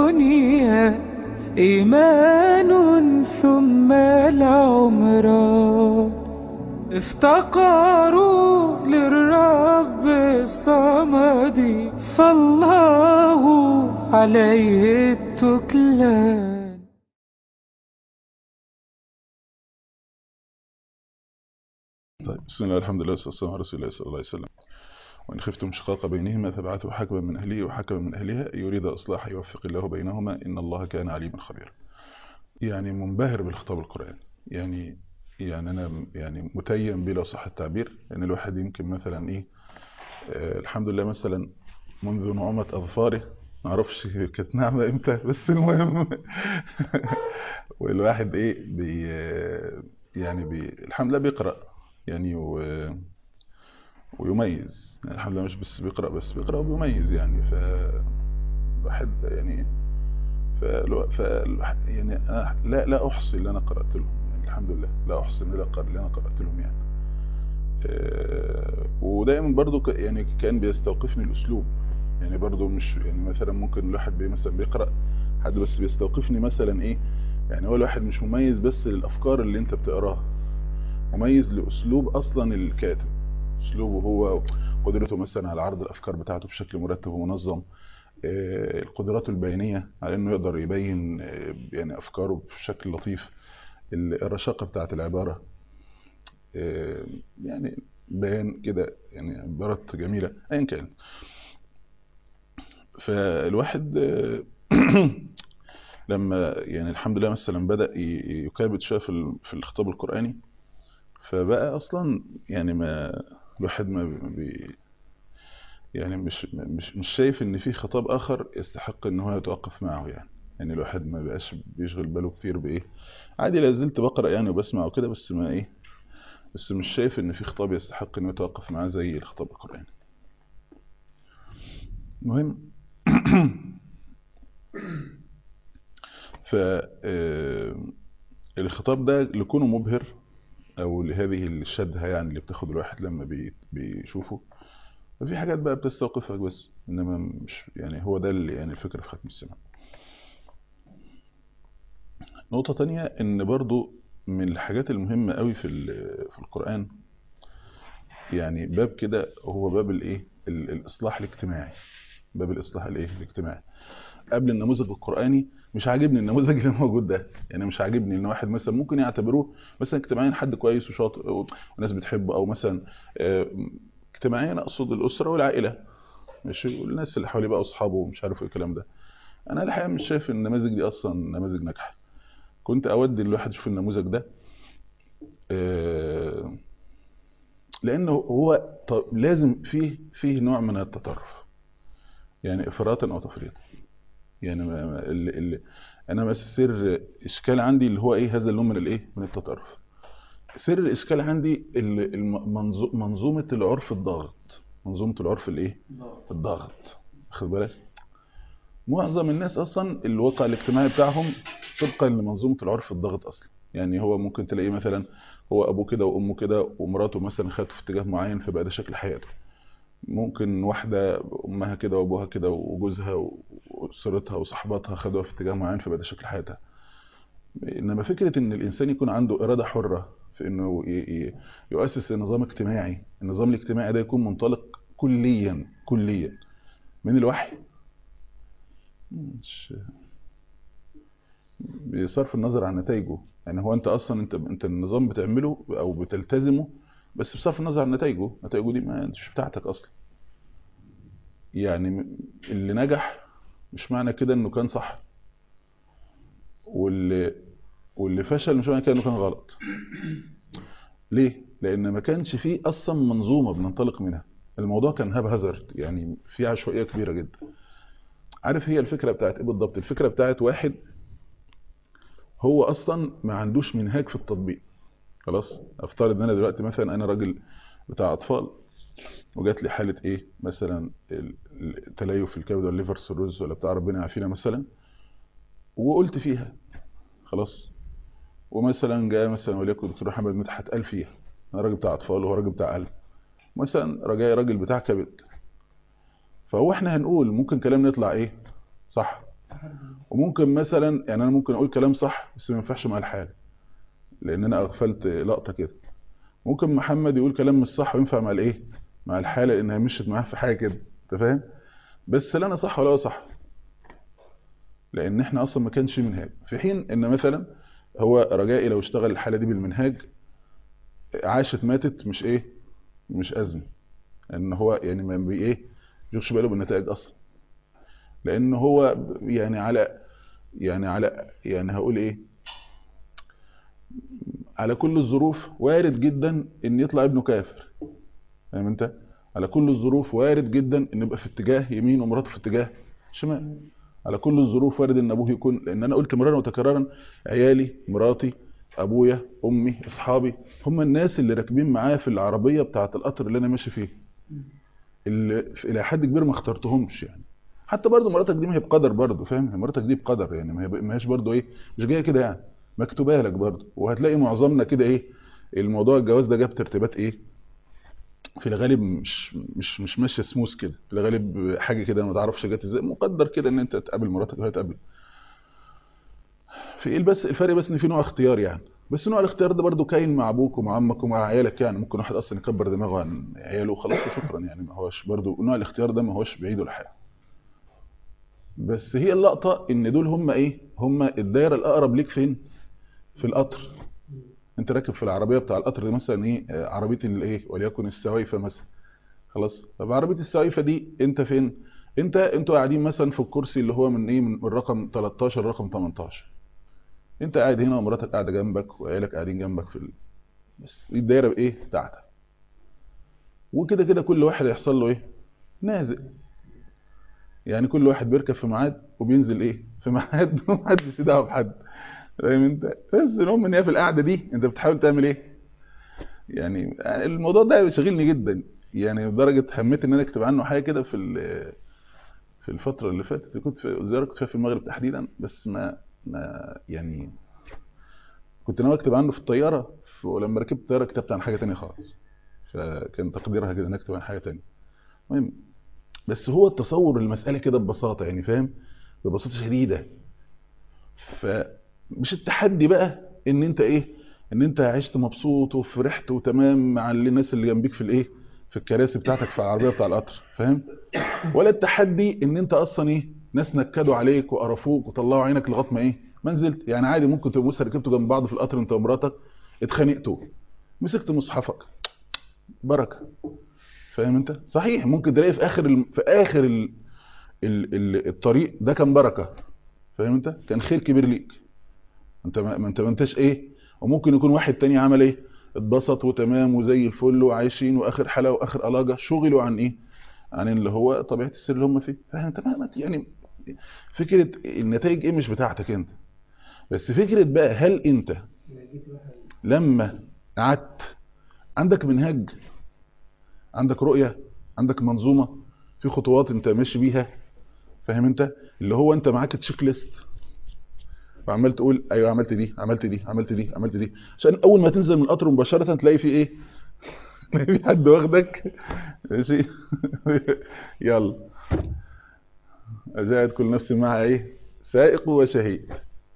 الدنيا إيمان ثم العمران افتقروا للرب الصمد فالله عليه التكلان طيب بسم الله الحمد لله والصلاة والسلام على رسول الله صلى الله عليه وسلم وإن خفتم شقاق بينهما فابعثوا حكما من أهله وحكما من أهلها يريد إصلاح يوفق الله بينهما إن الله كان عليما خبيرا يعني منبهر بالخطاب القرآني يعني يعني أنا يعني متيم بلا صح التعبير لأن الواحد يمكن مثلا إيه آه الحمد لله مثلا منذ نعومة أظفاره ما اعرفش كانت نعمة امتى بس المهم والواحد ايه بي يعني بي الحمد لله بيقرأ يعني و ويميز يعني الحمد لله مش بس بيقرأ بس بيقرأ وبيميز يعني ف بحد يعني ف ف يعني أنا لا لا أحصي اللي أنا قرأت لهم يعني الحمد لله لا أحصي اللي أنا قرأت لهم يعني ودايما برضو يعني كان بيستوقفني الأسلوب يعني برضو مش يعني مثلا ممكن الواحد بي مثلا بيقرأ حد بس بيستوقفني مثلا ايه يعني هو الواحد مش مميز بس للأفكار اللي انت بتقراها مميز لأسلوب أصلا الكاتب أسلوبه هو قدرته مثلا على عرض الأفكار بتاعته بشكل مرتب ومنظم القدرات البيانية على انه يقدر يبين يعني أفكاره بشكل لطيف الرشاقة بتاعت العبارة يعني بيان كده يعني عبارات جميلة ايا كان فالواحد لما يعني الحمد لله مثلا بدأ يكابد شويه في الخطاب القرآني فبقى اصلا يعني ما الواحد ما بي يعني مش مش مش شايف ان في خطاب اخر يستحق ان هو يتوقف معه يعني يعني الواحد ما بقاش بيشغل باله كتير بايه عادي لا زلت بقرا يعني وبسمع وكده بس ما ايه بس مش شايف ان في خطاب يستحق انه يتوقف معاه زي الخطاب القرآني المهم ف الخطاب ده لكونه مبهر او لهذه الشدة يعني اللي بتاخد الواحد لما بيشوفه ففي حاجات بقى بتستوقفك بس انما مش يعني هو ده اللي يعني الفكرة في ختم السماء نقطة تانية ان برضو من الحاجات المهمة قوي في في القرآن يعني باب كده هو باب الايه الاصلاح الاجتماعي باب الاصلاح الايه الاجتماعي قبل النموذج القرآني مش عاجبني النموذج اللي موجود ده يعني مش عاجبني ان واحد مثلا ممكن يعتبروه مثلا اجتماعيا حد كويس وشاطر وناس بتحبه او مثلا اجتماعيا اقصد الاسره والعائله ماشي والناس اللي حواليه بقى اصحابه ومش عارف ايه الكلام ده انا الحقيقه مش شايف النماذج دي اصلا نماذج ناجحه كنت اودي الواحد يشوف النموذج ده لانه هو لازم فيه فيه نوع من التطرف يعني افراطا او تفريطا يعني اللي اللي انا بس سر اشكال عندي اللي هو ايه هذا اللون من الايه من التطرف سر الاشكال عندي منظومه العرف الضاغط منظومه العرف الايه الضاغط واخد بالك معظم الناس اصلا الواقع الاجتماعي بتاعهم طبقا لمنظومه العرف الضاغط اصلا يعني هو ممكن تلاقيه مثلا هو ابوه كده وامه كده ومراته مثلا خدته في اتجاه معين فبقى ده شكل حياته ممكن واحدة أمها كده وأبوها كده وجوزها وأسرتها وصحباتها خدوها في اتجاه معين فبقى ده شكل حياتها إنما فكرة إن الإنسان يكون عنده إرادة حرة في إنه يؤسس نظام اجتماعي النظام الاجتماعي ده يكون منطلق كليا كليا من الوحي مش بصرف النظر عن نتائجه يعني هو أنت أصلا أنت أنت النظام بتعمله أو بتلتزمه بس بصرف النظر عن نتائجه نتائجه دي ما مش بتاعتك اصلا يعني اللي نجح مش معنى كده انه كان صح واللي واللي فشل مش معنى كده انه كان غلط ليه لان ما كانش فيه اصلا منظومه بننطلق منها الموضوع كان هاب هازارد يعني في عشوائيه كبيره جدا عارف هي الفكره بتاعت ايه بالضبط الفكره بتاعت واحد هو اصلا ما عندوش منهاج في التطبيق خلاص افترض ان انا دلوقتي مثلا انا راجل بتاع اطفال وجات لي حاله ايه مثلا التليف في الكبد والليفر سيروز ولا بتاع ربنا يعافينا مثلا وقلت فيها خلاص ومثلا جاء مثلا وليكن دكتور محمد مدحت قال فيها انا راجل بتاع اطفال وهو راجل بتاع قلب مثلا رجاي راجل بتاع كبد فهو احنا هنقول ممكن كلامنا يطلع ايه صح وممكن مثلا يعني انا ممكن اقول كلام صح بس ما ينفعش مع الحال لان انا اغفلت لقطه كده ممكن محمد يقول كلام مش صح وينفع مع الايه مع الحاله لانها مشت معاه في حاجه كده انت فاهم بس لا انا صح ولا هو صح لان احنا اصلا ما كانش منهاج في حين ان مثلا هو رجائي لو اشتغل الحاله دي بالمنهاج عاشت ماتت مش ايه مش ازمه ان هو يعني ما بي ايه يخش باله بالنتائج اصلا لان هو يعني على يعني على يعني هقول ايه على كل الظروف وارد جدا ان يطلع ابنه كافر فاهم انت على كل الظروف وارد جدا ان يبقى في اتجاه يمين ومراته في اتجاه شمال على كل الظروف وارد ان ابوه يكون لان انا قلت مرارا وتكرارا عيالي مراتي ابويا امي اصحابي هم الناس اللي راكبين معايا في العربيه بتاعه القطر اللي انا ماشي فيه اللي الى حد كبير ما اخترتهمش يعني حتى برضه مراتك دي ما هي بقدر برضه فاهم مراتك دي بقدر يعني ما هي ما هيش برضه ايه مش جايه كده يعني مكتوبه لك برضه وهتلاقي معظمنا كده ايه الموضوع الجواز ده جاب ترتيبات ايه في الغالب مش مش مش ماشيه سموث كده في الغالب حاجه كده ما تعرفش جت ازاي مقدر كده ان انت تقابل مراتك وهي تقابل في ايه بس الفرق بس ان في نوع اختيار يعني بس نوع الاختيار ده برضو كاين مع ابوك ومع عمك ومع عيالك يعني ممكن واحد اصلا يكبر دماغه عن عياله وخلاص وشكرا يعني ما هوش برضو نوع الاختيار ده ما هوش بعيد ولا حاجه بس هي اللقطه ان دول هم ايه هم الدايره الاقرب ليك فين في القطر انت راكب في العربيه بتاع القطر دي مثلا ايه آه، عربيه الايه وليكن السويفه مثلا خلاص طب عربيه السويفه دي انت فين انت انتوا قاعدين مثلا في الكرسي اللي هو من ايه من من رقم 13 رقم 18 انت قاعد هنا ومراتك قاعده جنبك وعيالك قاعدين جنبك في ال... بس دي الدايره بايه بتاعتك وكده كده كل واحد هيحصل له ايه نازل يعني كل واحد بيركب في ميعاد وبينزل ايه في ميعاد ومحدش دعوه بحد فاهم انت بس المهم ان هي في القعده دي انت بتحاول تعمل ايه يعني الموضوع ده بيشغلني جدا يعني لدرجه هميت ان انا اكتب عنه حاجه كده في ال- في الفتره اللي فاتت كنت في الزياره كنت فيها في المغرب تحديدا بس ما ما يعني كنت ناوي اكتب عنه في الطياره ف- ولما ركبت الطياره كتبت عن حاجه تانية خالص فكان تقديرها كده ان اكتب عن حاجه تانية المهم بس هو التصور المساله كده ببساطه يعني فاهم ببساطه شديده فمش التحدي بقى ان انت ايه ان انت عشت مبسوط وفرحت وتمام مع الناس اللي جنبيك في الايه في الكراسي بتاعتك في العربيه بتاع القطر فاهم ولا التحدي ان انت اصلا ايه ناس نكدوا عليك وقرفوك وطلعوا عينك لغايه ما ايه ما نزلت يعني عادي ممكن تبقوا مثلا ركبتوا جنب بعض في القطر انت ومراتك اتخانقتوا مسكت مصحفك بركه فاهم انت صحيح ممكن تلاقي في اخر ال... في اخر ال... ال... ال... الطريق ده كان بركه فاهم انت كان خير كبير ليك انت ما ما انت ما انتش ايه وممكن يكون واحد تاني عمل ايه اتبسط وتمام وزي الفل وعايشين واخر حلاوه واخر الاجه شغلوا عن ايه عن اللي هو طبيعه السر اللي هم فيه فاهم انت ما ما- يعني فكره النتائج ايه مش بتاعتك انت بس فكره بقى هل انت لما قعدت عندك منهج عندك رؤيه عندك منظومه في خطوات انت ماشي بيها فاهم انت اللي هو انت معاك تشيك ليست وعمال تقول ايوه عملت دي عملت دي عملت دي عملت دي عشان اول ما تنزل من القطر مباشره تلاقي في ايه تلاقي في حد واخدك ماشي يلا أجاهد كل نفس مع ايه سائق وشهيد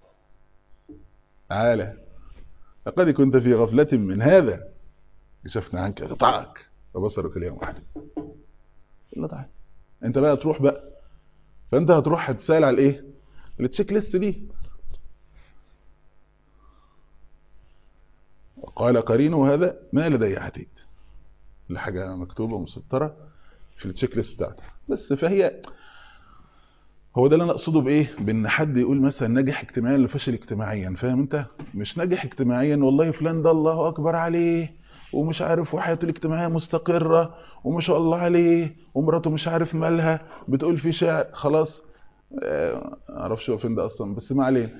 تعالى لقد كنت في غفلة من هذا كشفنا عنك غطاءك وبصرك اليوم واحد لا تعالى انت بقى تروح بقى فانت هتروح هتسأل على الايه التشيك ليست دي قال قرينه هذا ما لدي عتيد الحاجة مكتوبة ومسطرة في التشيك ليست بتاعتي بس فهي هو ده اللي انا اقصده بايه بان حد يقول مثلا ناجح اجتماعيا ولا فاشل اجتماعيا فاهم انت مش ناجح اجتماعيا والله فلان ده الله اكبر عليه ومش عارف وحياته الاجتماعيه مستقره وما شاء الله عليه ومراته مش عارف مالها بتقول في شعر خلاص آه، معرفش هو فين ده اصلا بس ما علينا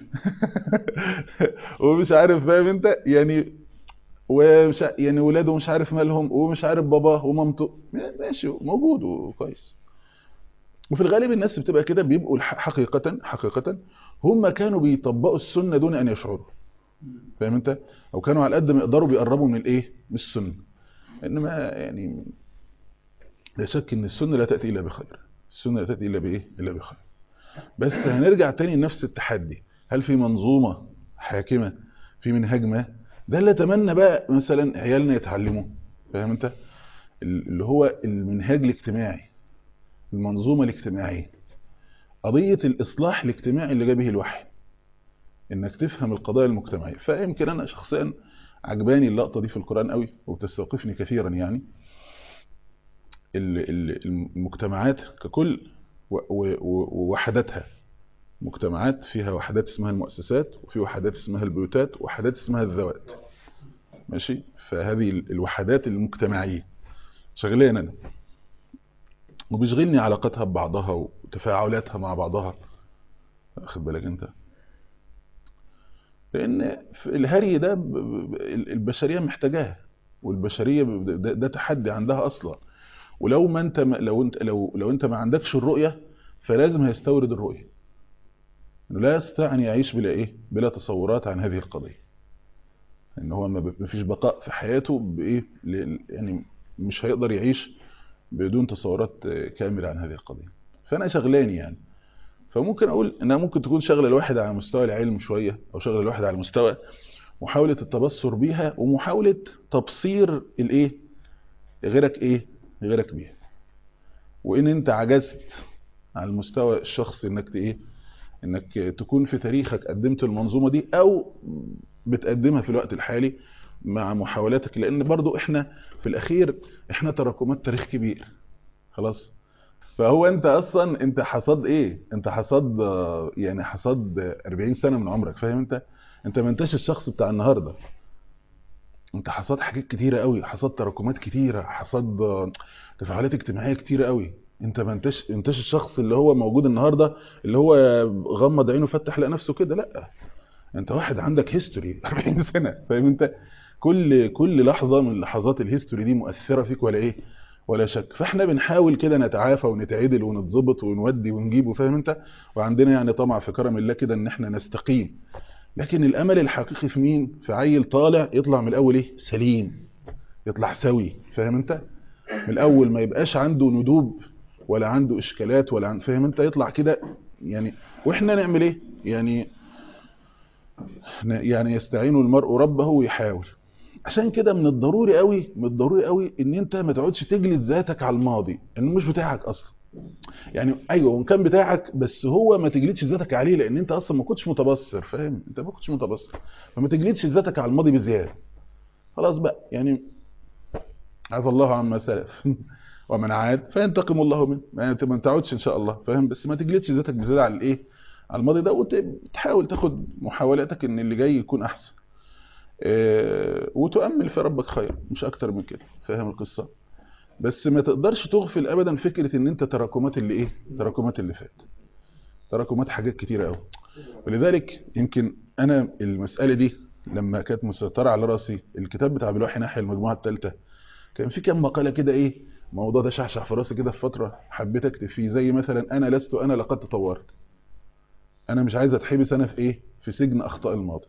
ومش عارف فاهم انت يعني ومش ع- يعني ولاده مش عارف مالهم ومش عارف باباه ومامته ماشي موجود وكويس وفي الغالب الناس بتبقى كده بيبقوا الح- حقيقة حقيقة هم كانوا بيطبقوا السنة دون أن يشعروا فاهم أنت؟ أو كانوا على قد ما يقدروا بيقربوا من الإيه؟ من السنة إنما يعني لا شك إن السنة لا تأتي إلا بخير السنة لا تأتي إلا بإيه؟ إلا بخير بس هنرجع تاني لنفس التحدي هل في منظومة حاكمة في منهاج ما ده اللي اتمنى بقى مثلا عيالنا يتعلموه فاهم انت اللي هو المنهاج الاجتماعي المنظومة الاجتماعية قضية الإصلاح الاجتماعي اللي جاب به الوحي إنك تفهم القضايا المجتمعية فيمكن أنا شخصيا عجباني اللقطة دي في القرآن قوي وبتستوقفني كثيرا يعني ال- ال- المجتمعات ككل و- و- و- ووحداتها مجتمعات فيها وحدات اسمها المؤسسات وفي وحدات اسمها البيوتات ووحدات اسمها الذوات ماشي فهذه ال- الوحدات المجتمعية شغلين أنا وبيشغلني علاقتها ببعضها وتفاعلاتها مع بعضها واخد بالك انت لان في الهري ده ب- ب- البشريه محتاجاه والبشريه ب- ده, ده تحدي عندها اصلا ولو ما انت ما لو انت لو لو انت ما عندكش الرؤيه فلازم هيستورد الرؤيه انه لا يستطيع ان يعيش بلا ايه بلا تصورات عن هذه القضيه ان هو ما ب- ما فيش بقاء في حياته بايه ل- يعني مش هيقدر يعيش بدون تصورات آه، كامله عن هذه القضيه فانا شغلاني يعني فممكن اقول انها ممكن تكون شغله الواحد على مستوى العلم شويه او شغله الواحد على مستوى محاوله التبصر بيها ومحاوله تبصير الايه غيرك ايه غيرك بيها وان انت عجزت على المستوى الشخصي انك ت- ايه انك تكون في تاريخك قدمت المنظومه دي او بتقدمها في الوقت الحالي مع محاولاتك لان برضو احنا في الاخير احنا تراكمات تاريخ كبير خلاص فهو انت اصلا انت حصاد ايه انت حصاد آه، يعني حصاد آه، 40 سنه من عمرك فاهم انت انت ما انتش الشخص بتاع النهارده انت حصاد حاجات كتيره قوي حصاد تراكمات كتيره حصاد آه، تفاعلات اجتماعيه كتيره قوي انت ما انتش انتش الشخص اللي هو موجود النهارده اللي هو غمض عينه فتح لقى نفسه كده لا انت واحد عندك هيستوري 40 سنه فاهم انت كل كل لحظه من لحظات الهيستوري دي مؤثره فيك ولا ايه ولا شك فاحنا بنحاول كده نتعافى ونتعدل ونتظبط ونودي ونجيب وفاهم انت وعندنا يعني طمع في كرم الله كده ان احنا نستقيم لكن الامل الحقيقي في مين في عيل طالع يطلع من الاول ايه سليم يطلع سوي فاهم انت من الاول ما يبقاش عنده ندوب ولا عنده اشكالات ولا عن فاهم انت يطلع كده يعني واحنا نعمل ايه يعني ن- يعني يستعين المرء ربه ويحاول عشان كده من الضروري قوي من الضروري قوي ان انت ما تقعدش تجلد ذاتك على الماضي انه مش بتاعك اصلا يعني ايوه وان كان بتاعك بس هو ما تجلدش ذاتك عليه لان انت اصلا ما كنتش متبصر فاهم انت ما كنتش متبصر فما تجلدش ذاتك على الماضي بزياده خلاص بقى يعني عفى الله عما سلف ومن عاد فينتقم الله منه يعني انت ما تعودش ان شاء الله فاهم بس ما تجلدش ذاتك بزياده على الايه على الماضي ده وتحاول تاخد محاولاتك ان اللي جاي يكون احسن آه، وتؤمل في ربك خير مش اكتر من كده فاهم القصه بس ما تقدرش تغفل ابدا فكره ان انت تراكمات اللي ايه تراكمات اللي فات تراكمات حاجات كتيره قوي ولذلك يمكن انا المساله دي لما كانت مسيطره على راسي الكتاب بتاع بالوحي ناحيه المجموعه الثالثه كان في كام مقاله كده ايه الموضوع ده شعشع في راسي كده في فتره حبيت اكتب فيه زي مثلا انا لست انا لقد تطورت انا مش عايز اتحبس انا في ايه في سجن اخطاء الماضي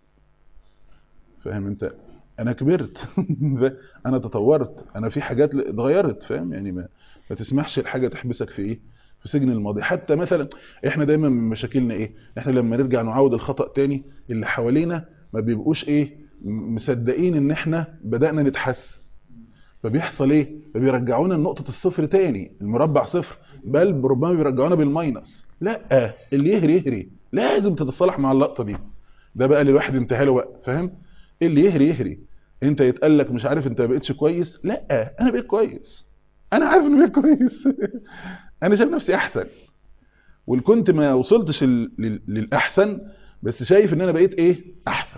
فاهم انت انا كبرت انا تطورت انا في حاجات اتغيرت فاهم يعني ما, ما تسمحش الحاجه تحبسك في ايه في سجن الماضي حتى مثلا احنا دايما من مشاكلنا ايه احنا لما نرجع نعود الخطا تاني اللي حوالينا ما بيبقوش ايه م- مصدقين ان احنا بدانا نتحسن فبيحصل ايه فبيرجعونا لنقطه الصفر تاني المربع صفر بل ربما بيرجعونا بالماينس لا اللي يهري يهري لازم تتصالح مع اللقطه دي ده بقى اللي الواحد انتهى له وقت فاهم اللي يهري يهري انت يتقال لك مش عارف انت ما بقتش كويس لا انا بقيت كويس انا عارف اني بقيت كويس انا شايف نفسي احسن والكنت ما وصلتش ال- لل- للاحسن بس شايف ان انا بقيت ايه احسن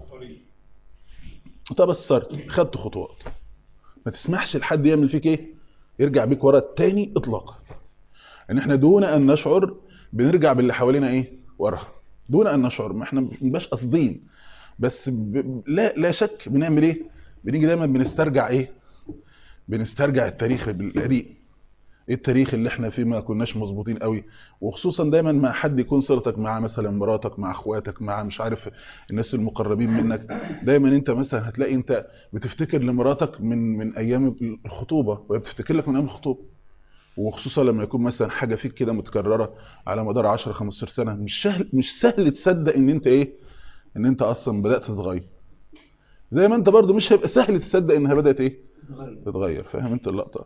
تبصرت خدت خطوات ما تسمحش لحد يعمل فيك ايه يرجع بيك ورا التاني اطلاقا ان احنا دون ان نشعر بنرجع باللي حوالينا ايه ورا دون ان نشعر ما احنا مش قاصدين بس ب... لا لا شك بنعمل ايه بنيجي دايما بنسترجع ايه بنسترجع التاريخ القديم ايه التاريخ اللي احنا فيه ما كناش مظبوطين قوي وخصوصا دايما مع حد يكون صلتك مع مثلا مراتك مع اخواتك مع مش عارف الناس المقربين منك دايما انت مثلا هتلاقي انت بتفتكر لمراتك من من ايام الخطوبه وهي بتفتكر لك من ايام الخطوبه وخصوصا لما يكون مثلا حاجه فيك كده متكرره على مدار 10 15 سنه مش سهل مش سهل تصدق ان انت ايه ان انت اصلا بدات تتغير زي ما انت برضو مش هيبقى سهل تصدق انها بدات ايه تتغير فاهم انت اللقطه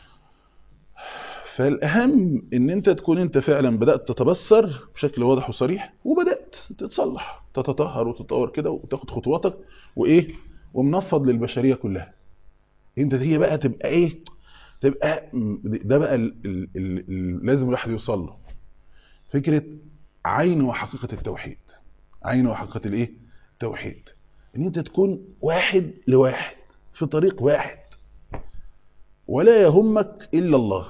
فالاهم ان انت تكون انت فعلا بدات تتبصر بشكل واضح وصريح وبدات تتصلح تتطهر وتتطور كده وتاخد خطواتك وايه ومنفض للبشريه كلها انت هي بقى تبقى ايه تبقى ده بقى ال ال ال ال لازم الواحد يوصل له فكره عين وحقيقه التوحيد عين وحقيقه الايه التوحيد ان انت تكون واحد لواحد في طريق واحد ولا يهمك الا الله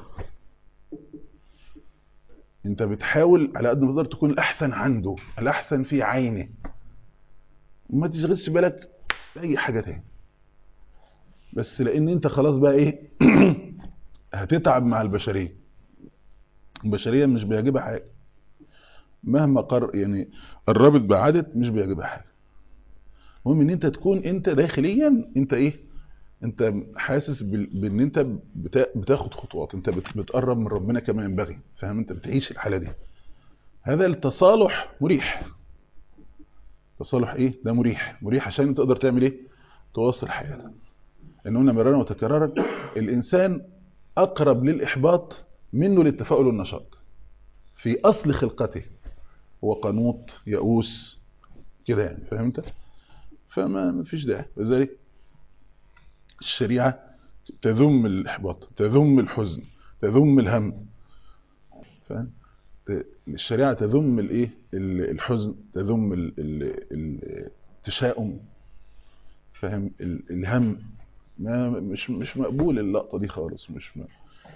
انت بتحاول على قد ما تقدر تكون الاحسن عنده الاحسن في عينه وما تشغلش بالك باي حاجه تاني بس لان انت خلاص بقى ايه هتتعب مع البشريه البشريه مش بيعجبها حاجه مهما قر يعني قربت بعدت مش بيعجبها حاجه المهم ان انت تكون انت داخليا انت ايه انت حاسس بان انت بتاخد خطوات انت بتقرب من ربنا كما ينبغي فاهم انت بتعيش الحاله دي هذا التصالح مريح تصالح ايه ده مريح مريح عشان انت تقدر تعمل ايه تواصل حياتك ان قلنا مرارا وتكرارا الانسان اقرب للاحباط منه للتفاؤل والنشاط في اصل خلقته هو قنوط يئوس كده يعني فاهم انت فما فيش داعي لذلك الشريعة تذم الإحباط تذم الحزن تذم الهم فاهم الشريعة تذم الايه الحزن تذم التشاؤم فاهم الهم ما مش مش مقبول اللقطة دي خالص مش م...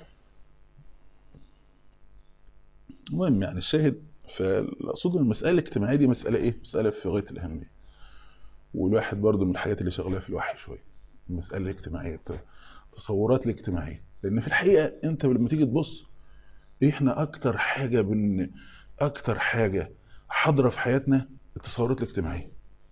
المهم يعني الشاهد فاقصد المسألة الاجتماعية دي مسألة ايه مسألة في غاية الأهمية والواحد برضو من الحاجات اللي شغلها في الوحي شويه المسألة الاجتماعية التصورات الاجتماعية لأن في الحقيقة أنت لما تيجي تبص إحنا أكتر حاجة بن أكتر حاجة حاضرة في حياتنا التصورات الاجتماعية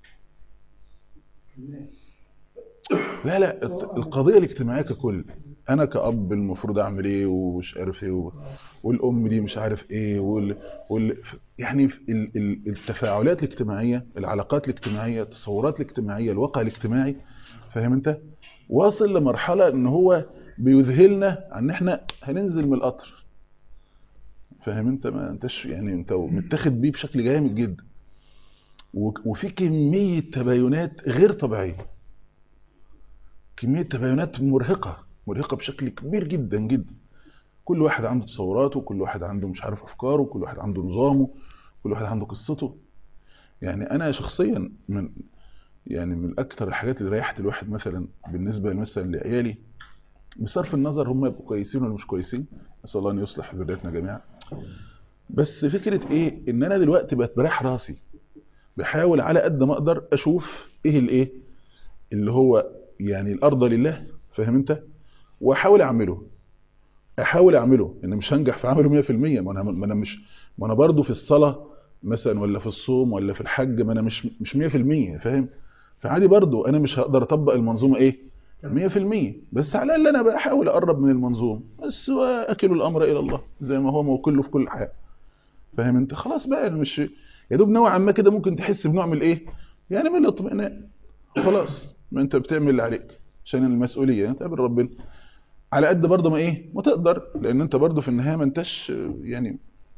لا لا القضية الاجتماعية ككل أنا كأب المفروض أعمل إيه ومش عارف إيه والأم دي مش عارف إيه وال... وال... يعني التفاعلات الاجتماعية العلاقات الاجتماعية التصورات الاجتماعية الواقع الاجتماعي فاهم انت واصل لمرحلة ان هو بيذهلنا عن احنا هننزل من القطر فاهم انت ما انتش يعني انت متاخد بيه بشكل جامد جدا وفي كمية تباينات غير طبيعية كمية تباينات مرهقة مرهقة بشكل كبير جدا جدا كل واحد عنده تصوراته كل واحد عنده مش عارف افكاره كل واحد عنده نظامه كل واحد عنده قصته يعني انا شخصيا من يعني من اكثر الحاجات اللي ريحت الواحد مثلا بالنسبه مثلا لعيالي بصرف النظر هم يبقوا كويسين ولا مش كويسين نسال الله ان يصلح ذريتنا جميعا بس فكره ايه ان انا دلوقتي بقت بريح راسي بحاول على قد ما اقدر اشوف ايه الايه اللي هو يعني الارض لله فاهم انت واحاول اعمله احاول اعمله ان مش هنجح في عمله 100% ما انا ما انا مش ما انا برضه في الصلاه مثلا ولا في الصوم ولا في الحج ما انا مش مش 100% فاهم فعادي برضو انا مش هقدر اطبق المنظومه ايه 100% بس على الاقل انا بحاول اقرب من المنظومه بس واكل الامر الى الله زي ما هو موكله في كل حاجه فاهم انت خلاص بقى مش يا دوب نوعا ما كده ممكن تحس بنوع من الايه يعني من الاطمئنان خلاص ما انت بتعمل اللي عليك عشان المسؤوليه انت قابل ربنا على قد برضه ما ايه ما تقدر لان انت برضه في النهايه ما انتش يعني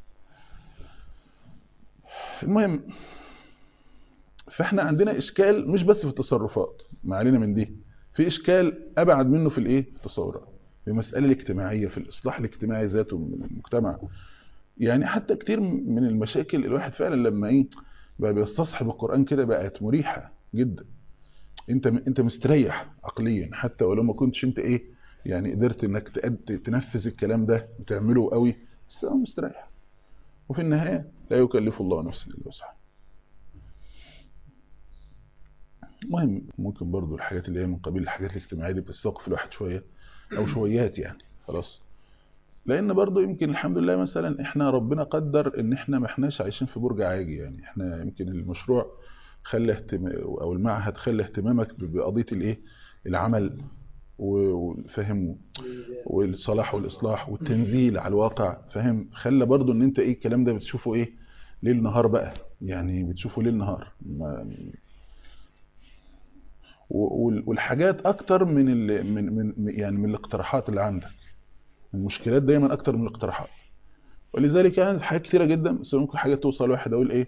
المهم فاحنا عندنا اشكال مش بس في التصرفات ما علينا من دي في اشكال ابعد منه في الايه في التصورات في المساله الاجتماعيه في الاصلاح الاجتماعي ذاته من المجتمع يعني حتى كتير من المشاكل الواحد فعلا لما ايه بقى بيستصحب القران كده بقت مريحه جدا انت انت مستريح عقليا حتى ولو ما كنتش انت ايه يعني قدرت انك تنفذ الكلام ده وتعمله قوي بس مستريح وفي النهايه لا يكلف الله نفسا الا وسعها المهم ممكن برضو الحاجات اللي هي من قبيل الحاجات الاجتماعية دي بتستوقف الواحد شوية أو شويات يعني خلاص لأن برضو يمكن الحمد لله مثلا إحنا ربنا قدر إن إحنا ما إحناش عايشين في برج عاجي يعني إحنا يمكن المشروع خلى اهتم... أو المعهد خلى اهتمامك بقضية الإيه العمل وفهم والصلاح والاصلاح والتنزيل على الواقع فاهم خلى برضو ان انت ايه الكلام ده بتشوفه ايه ليل نهار بقى يعني بتشوفه ليل نهار ما وال- والحاجات اكتر من ال من من يعني من الاقتراحات اللي عندك المشكلات دايما اكتر من الاقتراحات ولذلك يعني حاجات كتيره جدا بس ممكن حاجه توصل واحد اقول ايه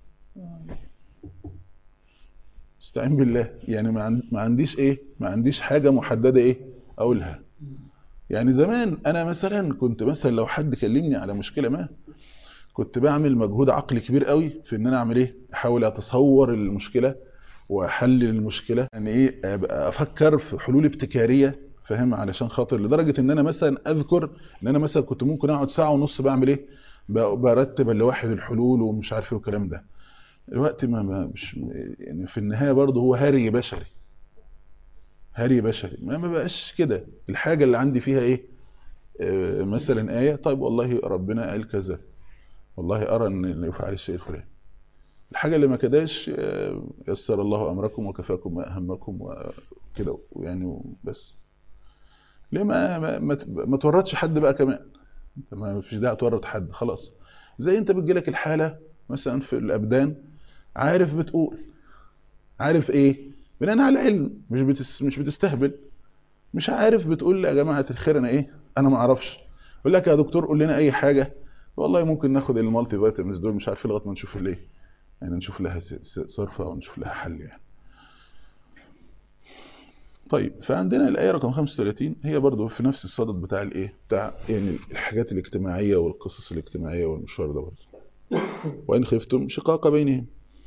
استعين بالله يعني ما عن- ما عنديش ايه ما عنديش حاجه محدده ايه اقولها يعني زمان انا مثلا كنت مثلا لو حد كلمني على مشكله ما كنت بعمل مجهود عقلي كبير قوي في ان انا اعمل ايه احاول اتصور المشكله واحلل المشكله يعني ايه ابقى افكر في حلول ابتكاريه فاهم علشان خاطر لدرجه ان انا مثلا اذكر ان انا مثلا كنت ممكن اقعد ساعه ونص بعمل ايه ب- برتب لواحد الحلول ومش عارف ايه والكلام ده الوقت ما ما- مش يعني في النهايه برضه هو هري بشري هري بشري ما ما بقاش كده الحاجه اللي عندي فيها ايه آه، مثلا ايه طيب والله ربنا قال كذا والله ارى ان يفعل الشيء الفلاني الحاجه اللي ما كداش آه، يسر الله امركم وكفاكم ما اهمكم وكده يعني بس ليه ما ما ما, ت- ما تورطش حد بقى كمان انت ما فيش داعي تورط حد خلاص زي انت بتجيلك الحاله مثلا في الابدان عارف بتقول عارف ايه بناء على علم مش بتس مش بتستهبل مش عارف بتقول يا جماعه الخير انا ايه انا ما اعرفش يقول لك يا دكتور قول لنا اي حاجه والله ممكن ناخد المالتي فيتامينز دول مش عارف إيه لغايه ما نشوف الايه يعني نشوف لها س- س- صرفه او نشوف لها حل يعني طيب فعندنا الآية رقم 35 هي برضو في نفس الصدد بتاع الايه بتاع يعني الحاجات الاجتماعية والقصص الاجتماعية والمشوار ده برضو وإن خفتم شقاق بينهم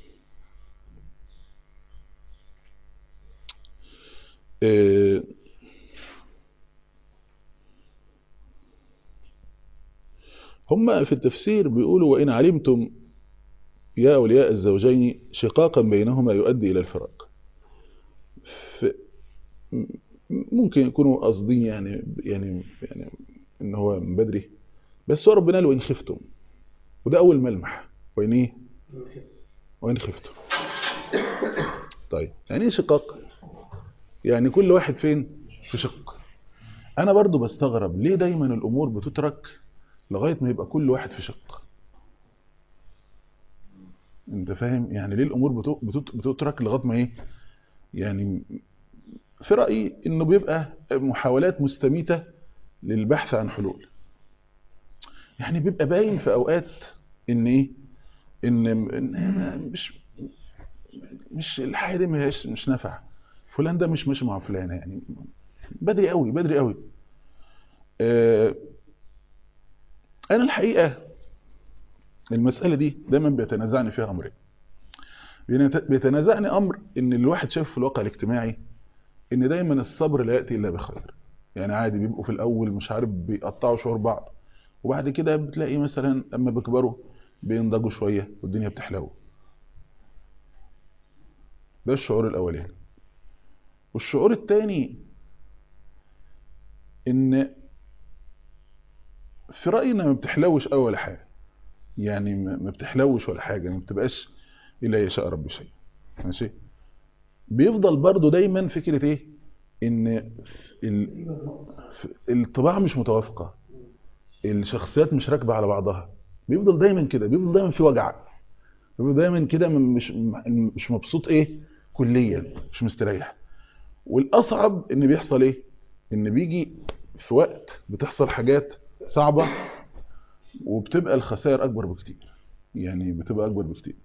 آه، هم في التفسير بيقولوا وإن علمتم يا أولياء الزوجين شقاقا بينهما يؤدي إلى الفراق ف- م- ممكن يكونوا قاصدين يعني يعني يعني ان هو من بدري بس هو ربنا قال وان خفتم وده اول ملمح وان ايه وان خفتم طيب يعني ايه شقاق يعني كل واحد فين في شق انا برضو بستغرب ليه دايما الامور بتترك لغايه ما يبقى كل واحد في شق انت فاهم يعني ليه الامور بتو- بتت- بتترك لغايه ما ايه يعني في رأيي انه بيبقى محاولات مستميتة للبحث عن حلول يعني بيبقى باين في اوقات ان ايه ان إن مش مش الحاجه دي مش مش نافعه فلان ده مش ماشي مع فلانه يعني بدري قوي بدري قوي آه، انا الحقيقه المساله دي دايما بيتنازعني فيها امرين بينت- بيتنازعني امر ان الواحد شايف في الواقع الاجتماعي ان دايما الصبر لا ياتي الا بخير يعني عادي بيبقوا في الاول مش عارف بيقطعوا شعور بعض وبعد كده بتلاقي مثلا لما بيكبروا بينضجوا شويه والدنيا بتحلو ده الشعور الاولاني والشعور الثاني ان في رايي انها ما بتحلوش قوي ولا حاجه يعني ما ما بتحلوش ولا حاجه ما بتبقاش الا يشاء رب شيء ماشي بيفضل برضو دايما فكره ايه ان ال- الطباع مش متوافقه الشخصيات مش راكبه على بعضها بيفضل دايما كده بيفضل دايما في وجع بيفضل دايما كده مش مش مبسوط ايه كليا مش مستريح والاصعب ان بيحصل ايه ان بيجي في وقت بتحصل حاجات صعبه وبتبقى الخسائر اكبر بكتير يعني بتبقى اكبر بكتير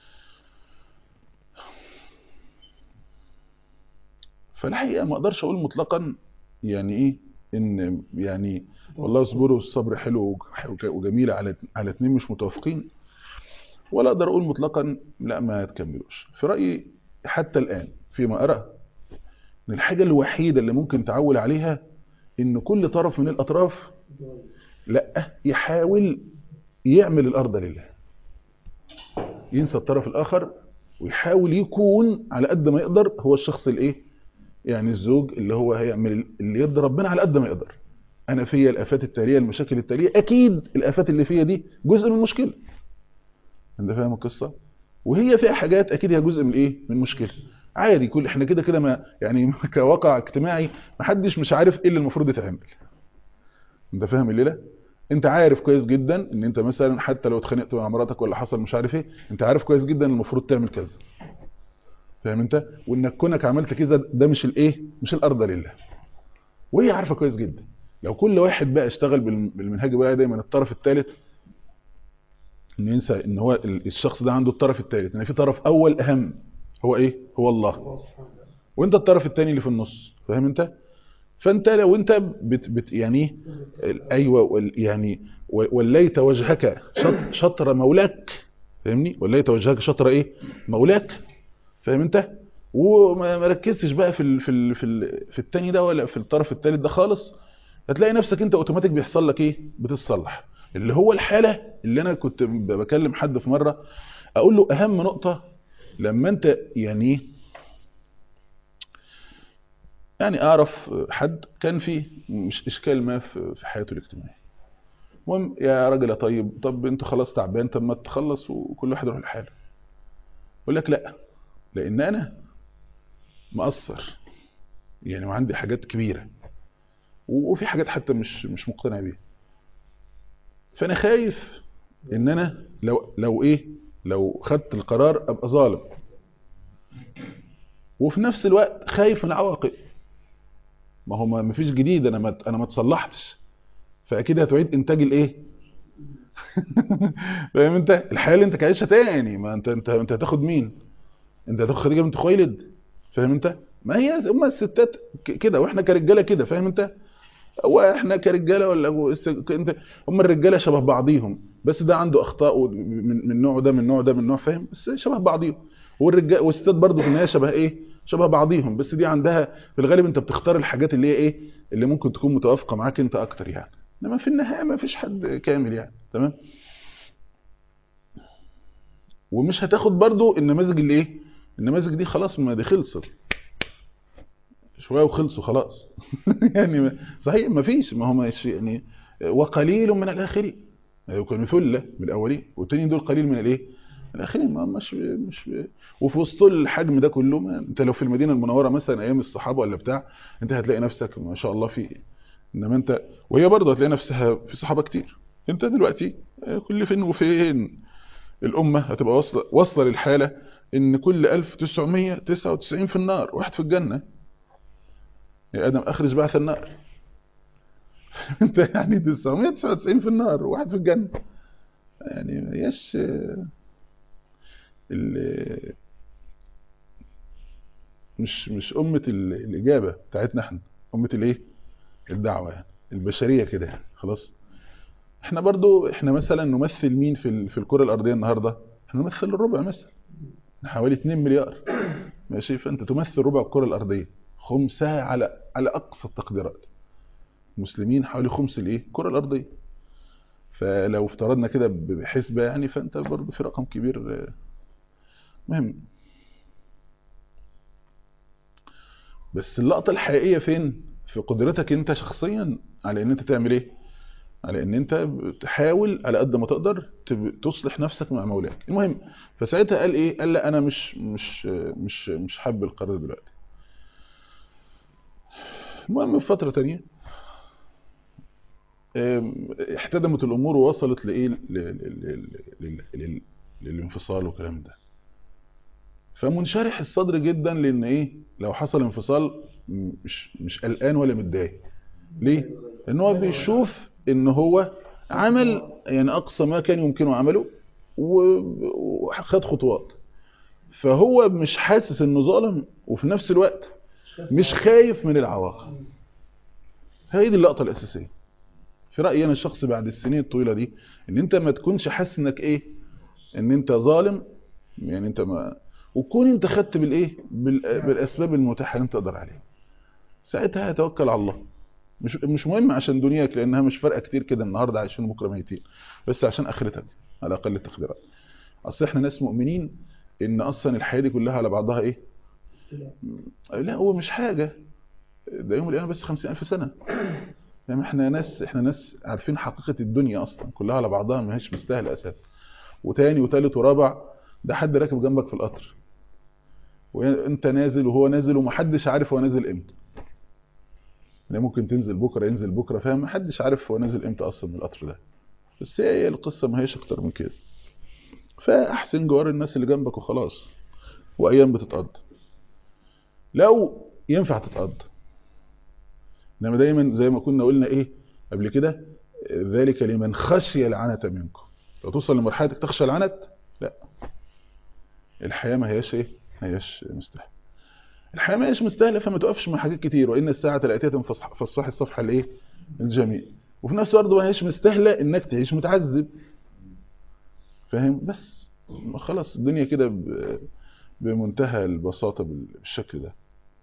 فالحقيقه ما اقدرش اقول مطلقا يعني ايه ان يعني والله اصبروا الصبر حلو وج- وجميل على على اتنين مش متوافقين ولا اقدر اقول مطلقا لا ما تكملوش في رايي حتى الان فيما ارى ان الحاجه الوحيده اللي ممكن تعول عليها ان كل طرف من الاطراف لا يحاول يعمل الارض لله ينسى الطرف الاخر ويحاول يكون على قد ما يقدر هو الشخص الايه يعني الزوج اللي هو هيعمل اللي يرضي ربنا على قد ما يقدر انا فيا الافات التاليه المشاكل التاليه اكيد الافات اللي فيا دي جزء من المشكله انت فاهم القصه وهي فيها حاجات اكيد هي جزء من ايه من المشكله عادي كل احنا كده كده ما يعني كواقع اجتماعي ما حدش مش عارف ايه اللي المفروض يتعمل انت فاهم الليله انت عارف كويس جدا ان انت مثلا حتى لو اتخانقت مع مراتك ولا حصل مش عارف ايه انت عارف كويس جدا المفروض تعمل كذا فاهم انت وانك كونك عملت كذا ده مش الايه مش الارض لله وهي عارفه كويس جدا لو كل واحد بقى اشتغل بالم- بالمنهج بقى دايما الطرف الثالث ان ينسى ان هو ال- الشخص ده عنده الطرف الثالث ان في طرف اول اهم هو ايه هو الله وانت الطرف الثاني اللي في النص فاهم انت فانت لو انت بت بت يعني ال- ايوه وال- يعني و- وليت وجهك شط- شطر مولاك فاهمني وليت وجهك شطر ايه مولاك فاهم انت وما ما ركزتش بقى في ال في ال في ال في التاني ده ولا في الطرف الثالث ده خالص هتلاقي نفسك انت اوتوماتيك بيحصل لك ايه بتتصلح اللي هو الحاله اللي انا كنت ب- بكلم حد في مره اقول له اهم نقطه لما انت يعني ايه يعني اعرف حد كان فيه مش اشكال ما في في حياته الاجتماعيه المهم يا راجل يا طيب طب انت خلاص تعبان طب ما تخلص وكل واحد يروح لحاله يقول لك لا لان انا مقصر يعني وعندي حاجات كبيره وفي حاجات حتى مش مش مقتنع بيها فانا خايف ان انا لو لو ايه لو خدت القرار ابقى ظالم وفي نفس الوقت خايف من العواقب ما هو ما فيش جديد انا ما انا ما اتصلحتش فاكيد هتعيد انتاج الايه فاهم انت الحياه اللي انت عايشها تاني ما انت انت انت هتاخد مين انت هتاخد خديجه بنت خويلد فاهم انت ما هي هم الستات ك- كده واحنا كرجاله كده فاهم انت واحنا كرجاله ولا الس- انت هم الرجاله شبه بعضيهم بس ده عنده اخطاء و- من من نوع ده من نوع ده من نوع فاهم بس شبه بعضيهم والرجال والستات برضه في النهايه شبه ايه شبه بعضيهم بس دي عندها في الغالب انت بتختار الحاجات اللي هي ايه اللي ممكن تكون متوافقه معاك انت اكتر يعني انما في النهايه ما فيش حد كامل يعني تمام ومش هتاخد برضو النماذج اللي ايه النماذج دي خلاص ما دي خلصت شويه وخلصوا خلاص يعني ما- صحيح ما فيش ما هو مش يعني وقليل من الاخرين يعني كانوا ثله من الاولين والتانيين دول قليل من الايه من الاخرين ما مش مش وفي وسط الحجم ده كله ما انت لو في المدينه المنوره مثلا ايام الصحابه ولا بتاع انت هتلاقي نفسك ما شاء الله في انما انت وهي برضه هتلاقي نفسها في صحابه كتير انت دلوقتي كل فين وفين الأمة هتبقى واصلة واصلة للحالة إن كل 1999 في النار واحد في الجنة يا آدم أخرج بعث النار أنت يعني 999 في النار واحد في الجنة يعني يش ال- مش مش أمة ال- الإجابة بتاعتنا احنا أمة الإيه؟ الدعوة يعني البشرية كده يعني. خلاص احنا برضو احنا مثلا نمثل مين في ال- في الكرة الأرضية النهاردة احنا نمثل الربع مثلا حوالي 2 مليار ماشي فانت تمثل ربع الكرة الأرضية خمسها على على أقصى التقديرات مسلمين حوالي خمس الايه الكرة الأرضية فلو افترضنا كده بحسبة يعني فانت برضو في رقم كبير آه، مهم بس اللقطة الحقيقية فين في قدرتك انت شخصيا على ان انت تعمل ايه على ان انت تحاول على قد ما تقدر تب- تصلح نفسك مع مولاك المهم فساعتها قال ايه قال لا انا مش مش مش مش حابب القرار دلوقتي المهم في فترة تانية ام، احتدمت الامور ووصلت لايه ل- ل- ل- ل- لل- للانفصال والكلام ده فمنشرح الصدر جدا لان ايه لو حصل انفصال م- مش مش قلقان ولا متضايق ليه لان هو بيشوف ان هو عمل يعني اقصى ما كان يمكنه عمله و- وخد خطوات فهو مش حاسس انه ظالم وفي نفس الوقت مش خايف من العواقب هي دي اللقطة الأساسية في رأيي أنا الشخص بعد السنين الطويلة دي إن أنت ما تكونش حاسس إنك إيه إن أنت ظالم يعني أنت ما وتكون أنت خدت بالإيه بال- بالأسباب المتاحة اللي أنت تقدر عليها ساعتها توكل على الله مش مش مهم عشان دنياك لأنها مش فارقة كتير كده النهاردة عايشين بكرة ميتين بس عشان آخرتك على أقل التقديرات أصل إحنا ناس مؤمنين إن أصلا الحياة دي كلها على بعضها إيه لا هو مش حاجة ده يوم القيامة بس خمسين ألف سنة يعني احنا ناس احنا ناس عارفين حقيقة الدنيا أصلا كلها على بعضها ما هيش مستاهلة أساسا وتاني وتالت ورابع ده حد راكب جنبك في القطر وانت نازل وهو نازل ومحدش عارف هو نازل امتى يعني ممكن تنزل بكره ينزل بكره فاهم محدش عارف هو نازل امتى اصلا من القطر ده بس هي القصه ما هيش اكتر من كده فاحسن جوار الناس اللي جنبك وخلاص وايام بتتقضى لو ينفع تتقضى انما دايما زي ما كنا قلنا ايه قبل كده ذلك لمن خشي العنت منكم لو توصل لمرحله تخشى العنت لا الحياه ما هياش ايه ما هياش مستاهله الحياه ما هياش مستاهله فما توقفش مع حاجات كتير وان الساعه الاتيه فاصفح الصفحه الايه الجميل وفي نفس الوقت ما هيش مستاهله انك تعيش متعذب فاهم بس خلاص الدنيا كده بمنتهى البساطه بالشكل ده